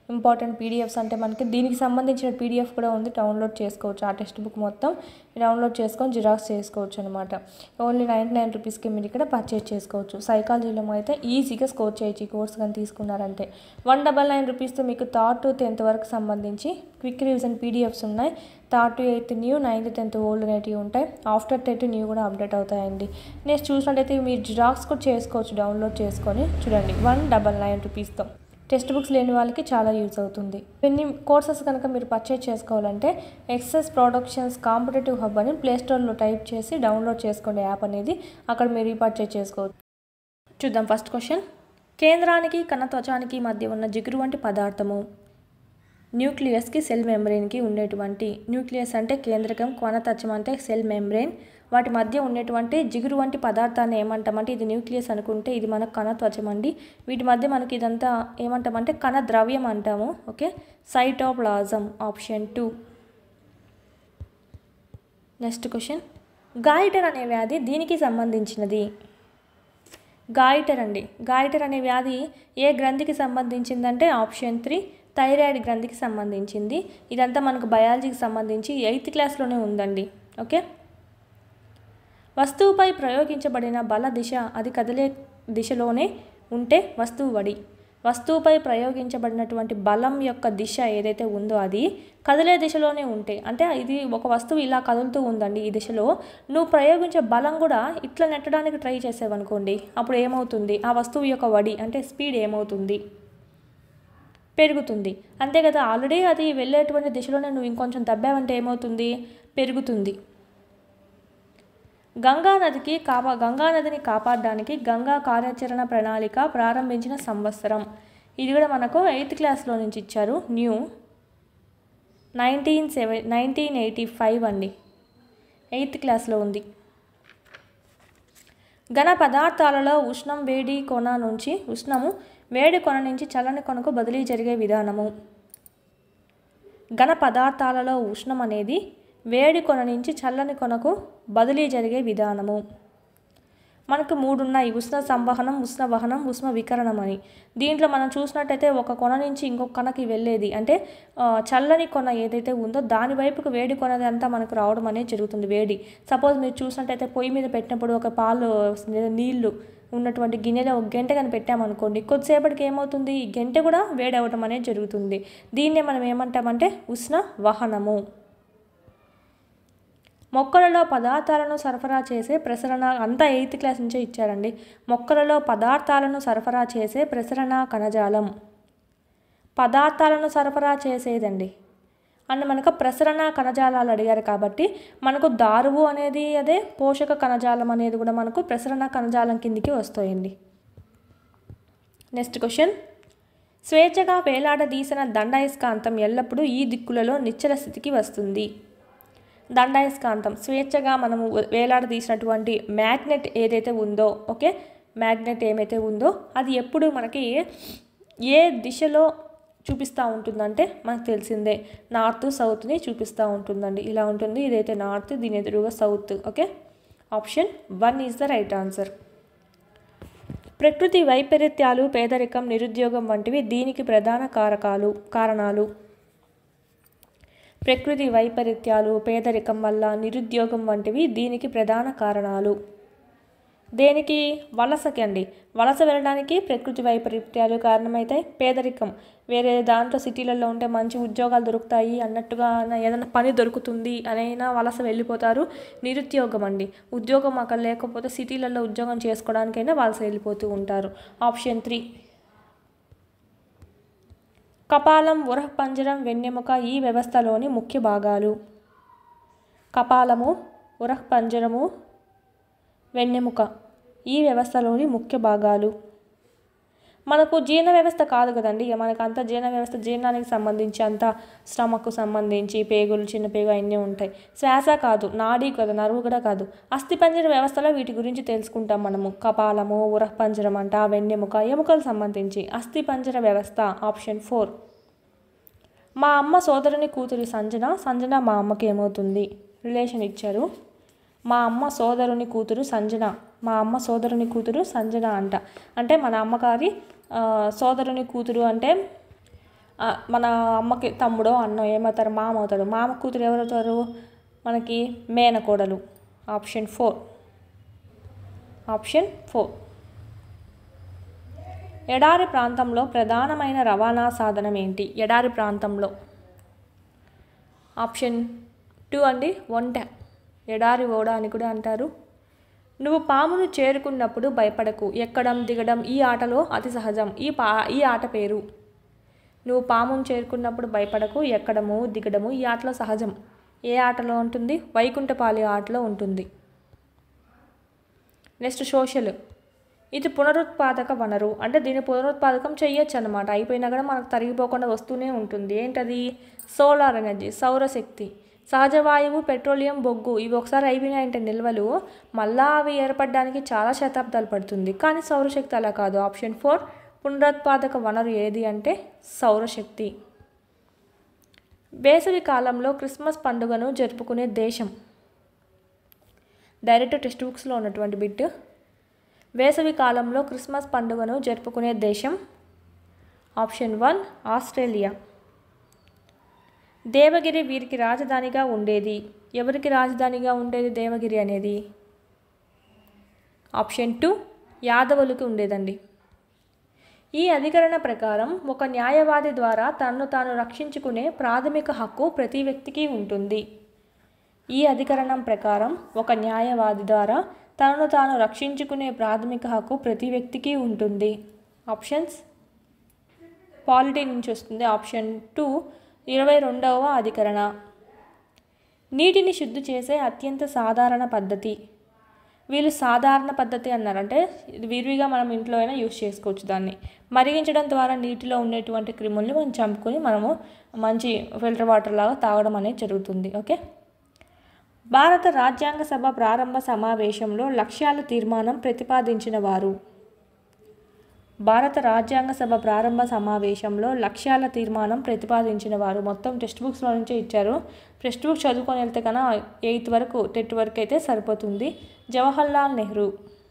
important PDFs అంటే మనకి దీనికి సంబంధించిన పీడిఎఫ్ కూడా ఉంది డౌన్లోడ్ చేసుకోవచ్చు ఆ టెక్స్ట్ బుక్ మొత్తం డౌన్లోడ్ చేసుకొని జిరాక్స్ చేసుకోవచ్చు అనమాట ఓన్లీ నైంటీ నైన్ రూపీస్కి మీరు ఇక్కడ పర్చేజ్ చేసుకోవచ్చు సైకాలజీలో అయితే ఈజీగా స్కోర్ చేయొచ్చు ఈ కోర్స్ కానీ తీసుకున్నారంటే వన్ డబల్ నైన్ రూపీస్తో మీకు థర్డ్ టు టెన్త్ వరకు సంబంధించి క్విక్ రివిజన్ పీడిఎఫ్స్ ఉన్నాయి third to eighth new ninth tenth old అనేటివి ఉంటాయి ఆఫ్టర్ టెన్త్ న్యూ కూడా అప్డేట్ అవుతాయండి నెక్స్ట్ చూసినట్టయితే మీరు జిరాక్స్ కూడా చేసుకోవచ్చు డౌన్లోడ్ చేసుకొని చూడండి వన్ డబల్ నైన్ రూపీస్తో టెక్స్ట్ బుక్స్ లేని వాళ్ళకి చాలా యూజ్ అవుతుంది ఇన్ని కోర్సెస్ కనుక మీరు పర్చేజ్ చేసుకోవాలంటే ఎక్సెస్ ప్రొడక్షన్స్ కాంపిటేటివ్ హబ్ అని ప్లేస్టోర్లో టైప్ చేసి డౌన్లోడ్ చేసుకోండి యాప్ అనేది అక్కడ మీరు పర్చేజ్ చేసుకోవచ్చు చూద్దాం ఫస్ట్ క్వశ్చన్ కేంద్రానికి కణత్వచానికి మధ్య ఉన్న జిగురు వంటి పదార్థము న్యూక్లియస్కి సెల్ మెంబ్రెయిన్కి ఉండేటువంటి న్యూక్లియస్ అంటే కేంద్రకం కొనతత్వం అంటే సెల్ మెంబ్రెయిన్ వాటి మధ్య ఉండేటువంటి జిగురు వంటి పదార్థాన్ని ఏమంటామంటే ఇది న్యూక్లియస్ అనుకుంటే ఇది మనకు కణత్వచం అండి వీటి మధ్య మనకి ఇదంతా ఏమంటామంటే కణ ద్రవ్యం అంటాము okay cytoplasm option two next question goitre అనే వ్యాధి దీనికి సంబంధించినది గాయిటర్ అండి గాయిటర్ అనే వ్యాధి ఏ గ్రంథికి సంబంధించిందంటే ఆప్షన్ త్రీ థైరాయిడ్ గ్రంథికి సంబంధించింది ఇదంతా మనకు బయాలజీకి సంబంధించి ఎయిత్ క్లాస్లోనే ఉందండి ఓకే వస్తువుపై ప్రయోగించబడిన బల దిశ అది కదిలే దిశలోనే ఉంటే వస్తువు వడి వస్తువుపై ప్రయోగించబడినటువంటి బలం యొక్క దిశ ఏదైతే ఉందో అది కదిలే దిశలోనే ఉంటే అంటే ఇది ఒక వస్తువు ఇలా కదులుతూ ఉందండి ఈ దిశలో నువ్వు ప్రయోగించే బలం కూడా ఇట్లా నెట్టడానికి ట్రై చేసావనుకోండి అప్పుడు ఏమవుతుంది ఆ వస్తువు యొక్క వడి అంటే స్పీడ్ ఏమవుతుంది పెరుగుతుంది అంతే కదా ఆల్రెడీ అది వెళ్ళేటువంటి దిశలోనే నువ్వు ఇంకొంచెం దబ్బావంటే ఏమవుతుంది పెరుగుతుంది గంగా నదికి కాపా గంగా నదిని కాపాడడానికి గంగా కార్యాచరణ ప్రణాళిక ప్రారంభించిన సంవత్సరం ఇది కూడా మనకు ఎయిత్ క్లాస్లో నుంచి ఇచ్చారు new nineteen seven nineteen eighty five అండి ఎయిత్ క్లాస్లో ఉంది ఘన పదార్థాలలో ఉష్ణం వేడి కొన నుంచి ఉష్ణము వేడి కొన నుంచి చల్లని కొనకు బదిలీ జరిగే విధానము ఘన పదార్థాలలో ఉష్ణం అనేది వేడి కొన నుంచి చల్లని కొనకు బదిలీ జరిగే విధానము మనకు మూడు ఉన్నాయి ఉష్ణ సంవహనం ఉష్ణ వహనం ఉష్ణ వికరణం అని దీంట్లో మనం చూసినట్టయితే ఒక కొన నుంచి ఇంకొక కొనకి వెళ్ళేది అంటే ఆ, చల్లని కొన ఏదైతే ఉందో దాని వైపుకు వేడి కొనది అంతా మనకు రావడం అనేది జరుగుతుంది వేడి సపోజ్ మీరు చూసినట్టయితే పొయ్యి మీద పెట్టినప్పుడు ఒక పాలు లేదా నీళ్లు ఉన్నటువంటి గిన్నెలో ఒక గంట కానీ పెట్టామనుకోండి కొద్దిసేపటికి ఏమవుతుంది ఈ గంట కూడా వేడి అవ్వడం అనేది జరుగుతుంది దీన్నే మనం ఏమంటామంటే ఉష్ణ వహనము మొక్కలలో పదార్థాలను సరఫరా చేసే ప్రసరణ అంతా ఎయిత్ క్లాస్ నుంచే ఇచ్చారండి మొక్కలలో పదార్థాలను సరఫరా చేసే ప్రసరణ కణజాలం పదార్థాలను సరఫరా చేసేదండి అండ్ మనకు ప్రసరణ కణజాలాలు అడిగారు కాబట్టి మనకు దారువు అనేది అదే పోషక కణజాలం అనేది కూడా మనకు ప్రసరణ కణజాలం కిందికి వస్తాయండి నెక్స్ట్ క్వశ్చన్ స్వేచ్ఛగా వేలాడదీసిన దండాయస్కాంతం ఎల్లప్పుడూ ఈ దిక్కులలో నిశ్చల స్థితికి వస్తుంది దండాయస్కాంతం స్వేచ్ఛగా మనము వేలాడదీసినటువంటి మ్యాగ్నెట్ ఏదైతే ఉందో ఓకే మ్యాగ్నెట్ ఏమైతే ఉందో అది ఎప్పుడు మనకి ఏ దిశలో చూపిస్తూ ఉంటుందంటే మనకు తెలిసిందే నార్త్ సౌత్ని చూపిస్తూ ఉంటుందండి ఇలా ఉంటుంది ఇదైతే నార్త్ దీని ఎదురుగా south okay option one is the right answer ప్రకృతి వైపరీత్యాలు పేదరికం నిరుద్యోగం వంటివి దీనికి ప్రధాన కారకాలు కారణాలు ప్రకృతి వైపరీత్యాలు పేదరికం వల్ల నిరుద్యోగం వంటివి దీనికి ప్రధాన కారణాలు దేనికి వలసకి అండి వలస వెళ్ళడానికి ప్రకృతి వైపరీత్యాలు కారణమైతాయి పేదరికం వేరే దాంట్లో సిటీలలో ఉంటే మంచి ఉద్యోగాలు దొరుకుతాయి అన్నట్టుగా ఏదైనా పని దొరుకుతుంది అనైనా వలస వెళ్ళిపోతారు నిరుద్యోగం అండి ఉద్యోగం అక్కడ లేకపోతే సిటీలలో ఉద్యోగం చేసుకోవడానికైనా వలస వెళ్ళిపోతూ ఉంటారు ఆప్షన్ త్రీ కపాలం ఉరహపంజరం వెన్నెముక ఈ వ్యవస్థలోని ముఖ్య భాగాలు కపాలము ఉరహపంజరము వెన్నెముక ఈ వ్యవస్థలోని ముఖ్య భాగాలు మనకు జీర్ణ వ్యవస్థ కాదు కదండి ఇక మనకు అంత జీర్ణ వ్యవస్థ జీర్ణానికి సంబంధించి అంత స్టమక్కు సంబంధించి పేగులు చిన్న పేగు అన్నీ ఉంటాయి శ్వాస కాదు నాడీ కదా నరువు కూడా కాదు అస్థిపంజర వ్యవస్థలో వీటి గురించి తెలుసుకుంటాం మనము కపాలము ఉరహపంజరం అంట వెన్నెముక ఎముకలకు సంబంధించి అస్థిపంజర వ్యవస్థ ఆప్షన్ ఫోర్ మా అమ్మ సోదరుని కూతురి సంజన సంజన మా అమ్మకి ఏమవుతుంది రిలేషన్ ఇచ్చారు మా అమ్మ సోదరుని కూతురు సంజన మా అమ్మ సోదరుని కూతురు సంజన అంట అంటే మన అమ్మగారి ఆ, సోదరుని కూతురు అంటే ఆ, మన అమ్మకి తమ్ముడో అన్నో ఏమవుతారు మామ అవుతాడు మామ కూతురు ఎవరవుతారు మనకి మేనకోడలు ఆప్షన్ ఫోర్ ఆప్షన్ ఫోర్ ఎడారి ప్రాంతంలో ప్రధానమైన రవాణా సాధనం ఏంటి ఎడారి ప్రాంతంలో ఆప్షన్ టూ అండి ఒంటె ఎడారి ఓడ అని కూడా అంటారు నువ్వు పామును చేరుకున్నప్పుడు భయపడకు ఎక్కడం దిగడం ఈ ఆటలో అతి సహజం ఈ పా ఈ ఆట పేరు నువ్వు పామును చేరుకున్నప్పుడు భయపడకు ఎక్కడము దిగడము ఈ ఆటలో సహజం ఏ ఆటలో ఉంటుంది వైకుంఠపాలి ఆటలో ఉంటుంది నెక్స్ట్ సోషల్ ఇది పునరుత్పాదక వనరు అంటే దీన్ని పునరుత్పాదకం చేయొచ్చు అనమాట అయిపోయినా కూడా మనకు తరిగిపోకుండా వస్తూనే ఉంటుంది ఏంటది సోలార్ ఎనర్జీ సౌరశక్తి సహజ వాయువు పెట్రోలియం బొగ్గు ఇవి ఒకసారి అయిపోయినాయంటే నిల్వలు మళ్ళా అవి ఏర్పడడానికి చాలా శతాబ్దాలు పడుతుంది కానీ సౌరశక్తి అలా కాదు ఆప్షన్ ఫోర్ పునరుత్పాదక వనరు ఏది అంటే సౌరశక్తి వేసవి కాలంలో క్రిస్మస్ పండుగను జరుపుకునే దేశం డైరెక్ట్ టెక్స్ట్ బుక్స్లో ఉన్నటువంటి బిట్ వేసవి కాలంలో క్రిస్మస్ పండుగను జరుపుకునే దేశం ఆప్షన్ వన్ ఆస్ట్రేలియా దేవగిరి వీరికి రాజధానిగా ఉండేది ఎవరికి రాజధానిగా ఉండేది దేవగిరి అనేది ఆప్షన్ టూ యాదవులకు ఉండేదండి ఈ అధికరణ ప్రకారం ఒక న్యాయవాది ద్వారా తనను తాను రక్షించుకునే ప్రాథమిక హక్కు ప్రతి వ్యక్తికి ఉంటుంది ఈ అధికరణం ప్రకారం ఒక న్యాయవాది ద్వారా తనను తాను రక్షించుకునే ప్రాథమిక హక్కు ప్రతి వ్యక్తికి ఉంటుంది ఆప్షన్స్ పాలిటీ నుంచి వస్తుంది ఆప్షన్ టూ ఇరవై రెండవ అధికరణ నీటిని శుద్ధి చేసే అత్యంత సాధారణ పద్ధతి వీళ్ళు సాధారణ పద్ధతి అన్నారంటే ఇది విరివిగా మనం ఇంట్లో అయినా యూస్ చేసుకోవచ్చు దాన్ని మరిగించడం ద్వారా నీటిలో ఉండేటువంటి క్రిముల్ని మనం చంపుకొని మనము మంచి ఫిల్టర్ వాటర్ లాగా తాగడం అనేది జరుగుతుంది ఓకే భారత రాజ్యాంగ సభ ప్రారంభ సమావేశంలో లక్ష్యాలు తీర్మానం ప్రతిపాదించిన వారు భారత రాజ్యాంగ సభ ప్రారంభ సమావేశంలో లక్ష్యాల తీర్మానం ప్రతిపాదించిన వారు మొత్తం టెక్స్ట్ బుక్స్లో నుంచే ఇచ్చారు టెక్స్ట్ బుక్ చదువుకొని వెళ్తే కన్నా ఎయిత్ వరకు టెట్ వరకు అయితే సరిపోతుంది జవహర్లాల్ నెహ్రూ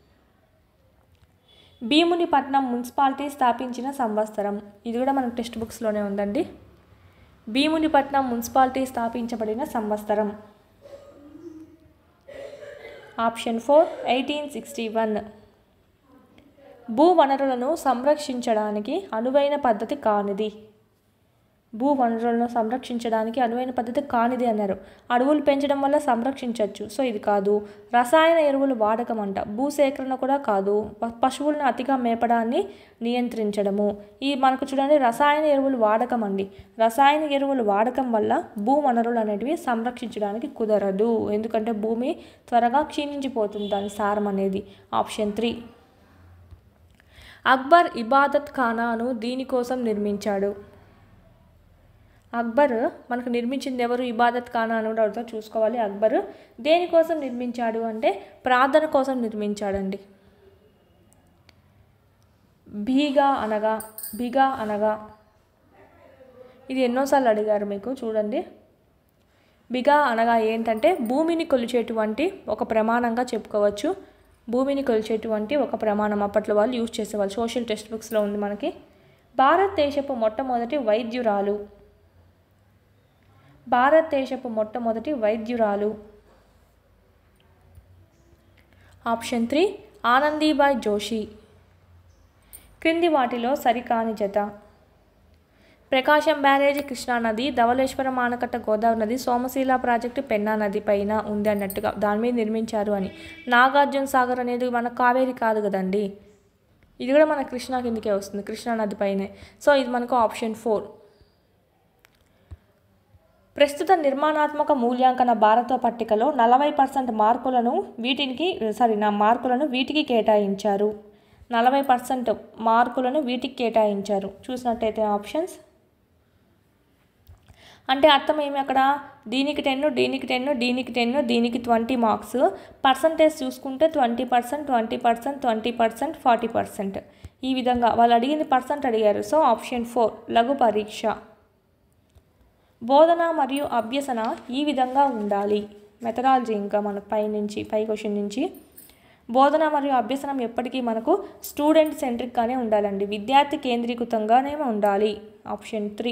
భీమునిపట్నం మున్సిపాలిటీ స్థాపించిన సంవత్సరం ఇది కూడా మనకు టెక్స్ట్ బుక్స్లోనే ఉందండి భీమునిపట్నం మున్సిపాలిటీ స్థాపించబడిన సంవత్సరం option four eighteen sixty one భూ వనరులను సంరక్షించడానికి అనువైన పద్ధతి కానిది భూ వనరులను సంరక్షించడానికి అనువైన పద్ధతి కానిది అన్నారు అడవులు పెంచడం వల్ల సంరక్షించవచ్చు సో ఇది కాదు రసాయన ఎరువులు వాడకం అంట భూసేకరణ కూడా కాదు ప- పశువులను అతిగా మేపడాన్ని నియంత్రించడము ఈ మనకు చూడండి రసాయన ఎరువులు వాడకం అండి రసాయన ఎరువులు వాడకం వల్ల భూ వనరులు అనేటివి సంరక్షించడానికి కుదరదు ఎందుకంటే భూమి త్వరగా క్షీణించిపోతుంది దాని సారం అనేది ఆప్షన్ త్రీ అక్బర్ ఇబాదత్ ఖానాను దీనికోసం నిర్మించాడు అక్బర్ మనకు నిర్మించింది ఎవరు ఇబాదత్ ఖానా అని కూడా అడుగుతా చూసుకోవాలి అక్బర్ దేనికోసం నిర్మించాడు అంటే ప్రార్థన కోసం నిర్మించాడండి బీగా అనగా బిగా అనగా ఇది ఎన్నోసార్లు అడిగారు మీకు చూడండి బిగా అనగా ఏంటంటే భూమిని కొలిచేటువంటి ఒక ప్రమాణంగా చెప్పుకోవచ్చు భూమిని కొలిచేటువంటి ఒక ప్రమాణం అప్పట్లో వాళ్ళు యూజ్ చేసేవాళ్ళు సోషల్ టెక్స్ట్ బుక్స్లో ఉంది మనకి భారతదేశపు మొట్టమొదటి వైద్యురాలు భారతదేశపు మొట్టమొదటి వైద్యురాలు ఆప్షన్ త్రీ ఆనందీబాయ్ జోషి క్రింది వాటిలో సరికాని జత ప్రకాశం బ్యారేజీ కృష్ణానది ధవళేశ్వరం ఆనకట్ట గోదావరి నది సోమశీల ప్రాజెక్టు పెన్నా నది పైన ఉంది అన్నట్టుగా దాని మీద నిర్మించారు అని నాగార్జున సాగర్ అనేది మన కావేరి కాదు కదండి ఇది కూడా మన కృష్ణా కిందకే వస్తుంది కృష్ణా నది పైనే సో ఇది మనకు ఆప్షన్ ఫోర్ ప్రస్తుత నిర్మాణాత్మక మూల్యాంకన భారత పట్టికలో నలభై పర్సెంట్ మార్కులను వీటికి సారీ నా మార్కులను వీటికి కేటాయించారు నలభై పర్సెంట్ మార్కులను వీటికి కేటాయించారు చూసినట్టయితే ఆప్షన్స్ అంటే అర్థం ఏమి అక్కడ దీనికి టెన్ దీనికి టెన్ దీనికి టెన్ దీనికి ట్వంటీ మార్క్స్ పర్సంటేజ్ చూసుకుంటే twenty percent twenty percent twenty percent forty percent ఈ విధంగా వాళ్ళు అడిగింది పర్సెంట్ అడిగారు సో ఆప్షన్ ఫోర్ లఘు పరీక్ష బోధన మరియు అభ్యసన ఈ విధంగా ఉండాలి మెథడాలజీ ఇంకా మన పై నుంచి పై క్వశ్చన్ నుంచి బోధన మరియు అభ్యసనం ఎప్పటికీ మనకు స్టూడెంట్ సెంట్రిక్గానే ఉండాలండి విద్యార్థి కేంద్రీకృతంగానే ఉండాలి ఆప్షన్ త్రీ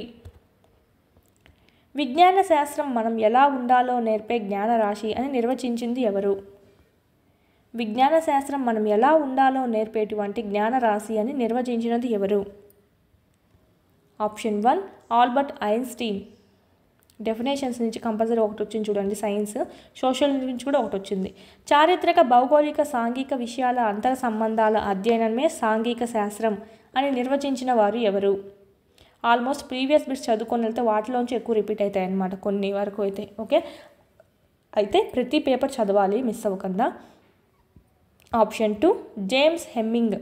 విజ్ఞాన శాస్త్రం మనం ఎలా ఉండాలో నేర్పే జ్ఞానరాశి అని నిర్వచించింది ఎవరు విజ్ఞాన శాస్త్రం మనం ఎలా ఉండాలో నేర్పేటువంటి జ్ఞానరాశి అని నిర్వచించినది ఎవరు option one Albert Einstein definitions నుంచి కంపల్సరీ ఒకటి వచ్చింది చూడండి సైన్స్ సోషల్ నుంచి కూడా ఒకటి వచ్చింది చారిత్రక భౌగోళిక సాంఘిక విషయాల అంతర సంబంధాల అధ్యయనమే సాంఘిక శాస్త్రం అని నిర్వచించిన వారు ఎవరు ఆల్మోస్ట్ ప్రీవియస్ బిట్స్ చదువుకొని వెళ్తే వాటిలోంచి ఎక్కువ రిపీట్ అవుతాయి అన్నమాట కొన్ని వరకు అయితే ఓకే అయితే ప్రతి పేపర్ చదవాలి మిస్ అవ్వకుండా ఆప్షన్ టూ జేమ్స్ హెమ్మింగ్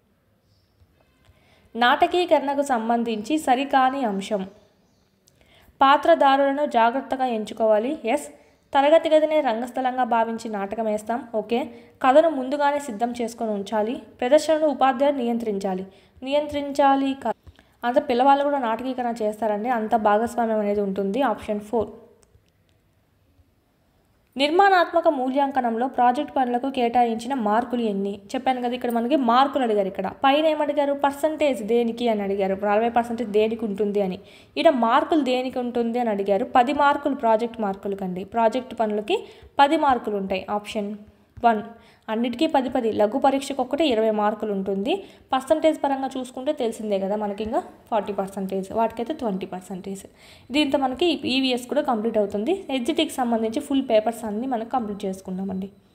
నాటకీకరణకు సంబంధించి సరికాని అంశం పాత్రదారులను జాగ్రత్తగా ఎంచుకోవాలి ఎస్ తరగతి గదినే రంగస్థలంగా భావించి నాటకం వేస్తాం ఓకే కథను ముందుగానే సిద్ధం చేసుకొని ఉంచాలి ప్రదర్శనను ఉపాధ్యాయులు నియంత్రించాలి నియంత్రించాలి క- అంత పిల్లవాళ్ళు కూడా నాటకీకరణ చేస్తారండి అంత భాగస్వామ్యం అనేది ఉంటుంది ఆప్షన్ ఫోర్ నిర్మాణాత్మక మూల్యాంకనంలో ప్రాజెక్ట్ పనులకు కేటాయించిన మార్కులు ఎన్ని చెప్పాను కదా ఇక్కడ మనకి మార్కులు అడిగారు ఇక్కడ పైన ఏమడిగారు పర్సంటేజ్ దేనికి అని అడిగారు నలభై పర్సెంటేజ్ దేనికి ఉంటుంది అని ఇక్కడ మార్కులు దేనికి ఉంటుంది అని అడిగారు పది మార్కులు ప్రాజెక్ట్ మార్కులు కండి ప్రాజెక్ట్ పనులకి పది మార్కులు ఉంటాయి ఆప్షన్ వన్ అన్నిటికీ పది పది లఘు పరీక్షకు ఒక్కటే ఇరవై మార్కులు ఉంటుంది పర్సంటేజ్ పరంగా చూసుకుంటే తెలిసిందే కదా మనకి ఇంకా ఫార్టీ పర్సంటేజ్ వాటికైతే ట్వంటీ పర్సంటేజ్ దీంతో మనకి ఈవీఎస్ కూడా కంప్లీట్ అవుతుంది ఎగ్జిట్కి సంబంధించి ఫుల్ పేపర్స్ అన్నీ మనం కంప్లీట్ చేసుకున్నామండి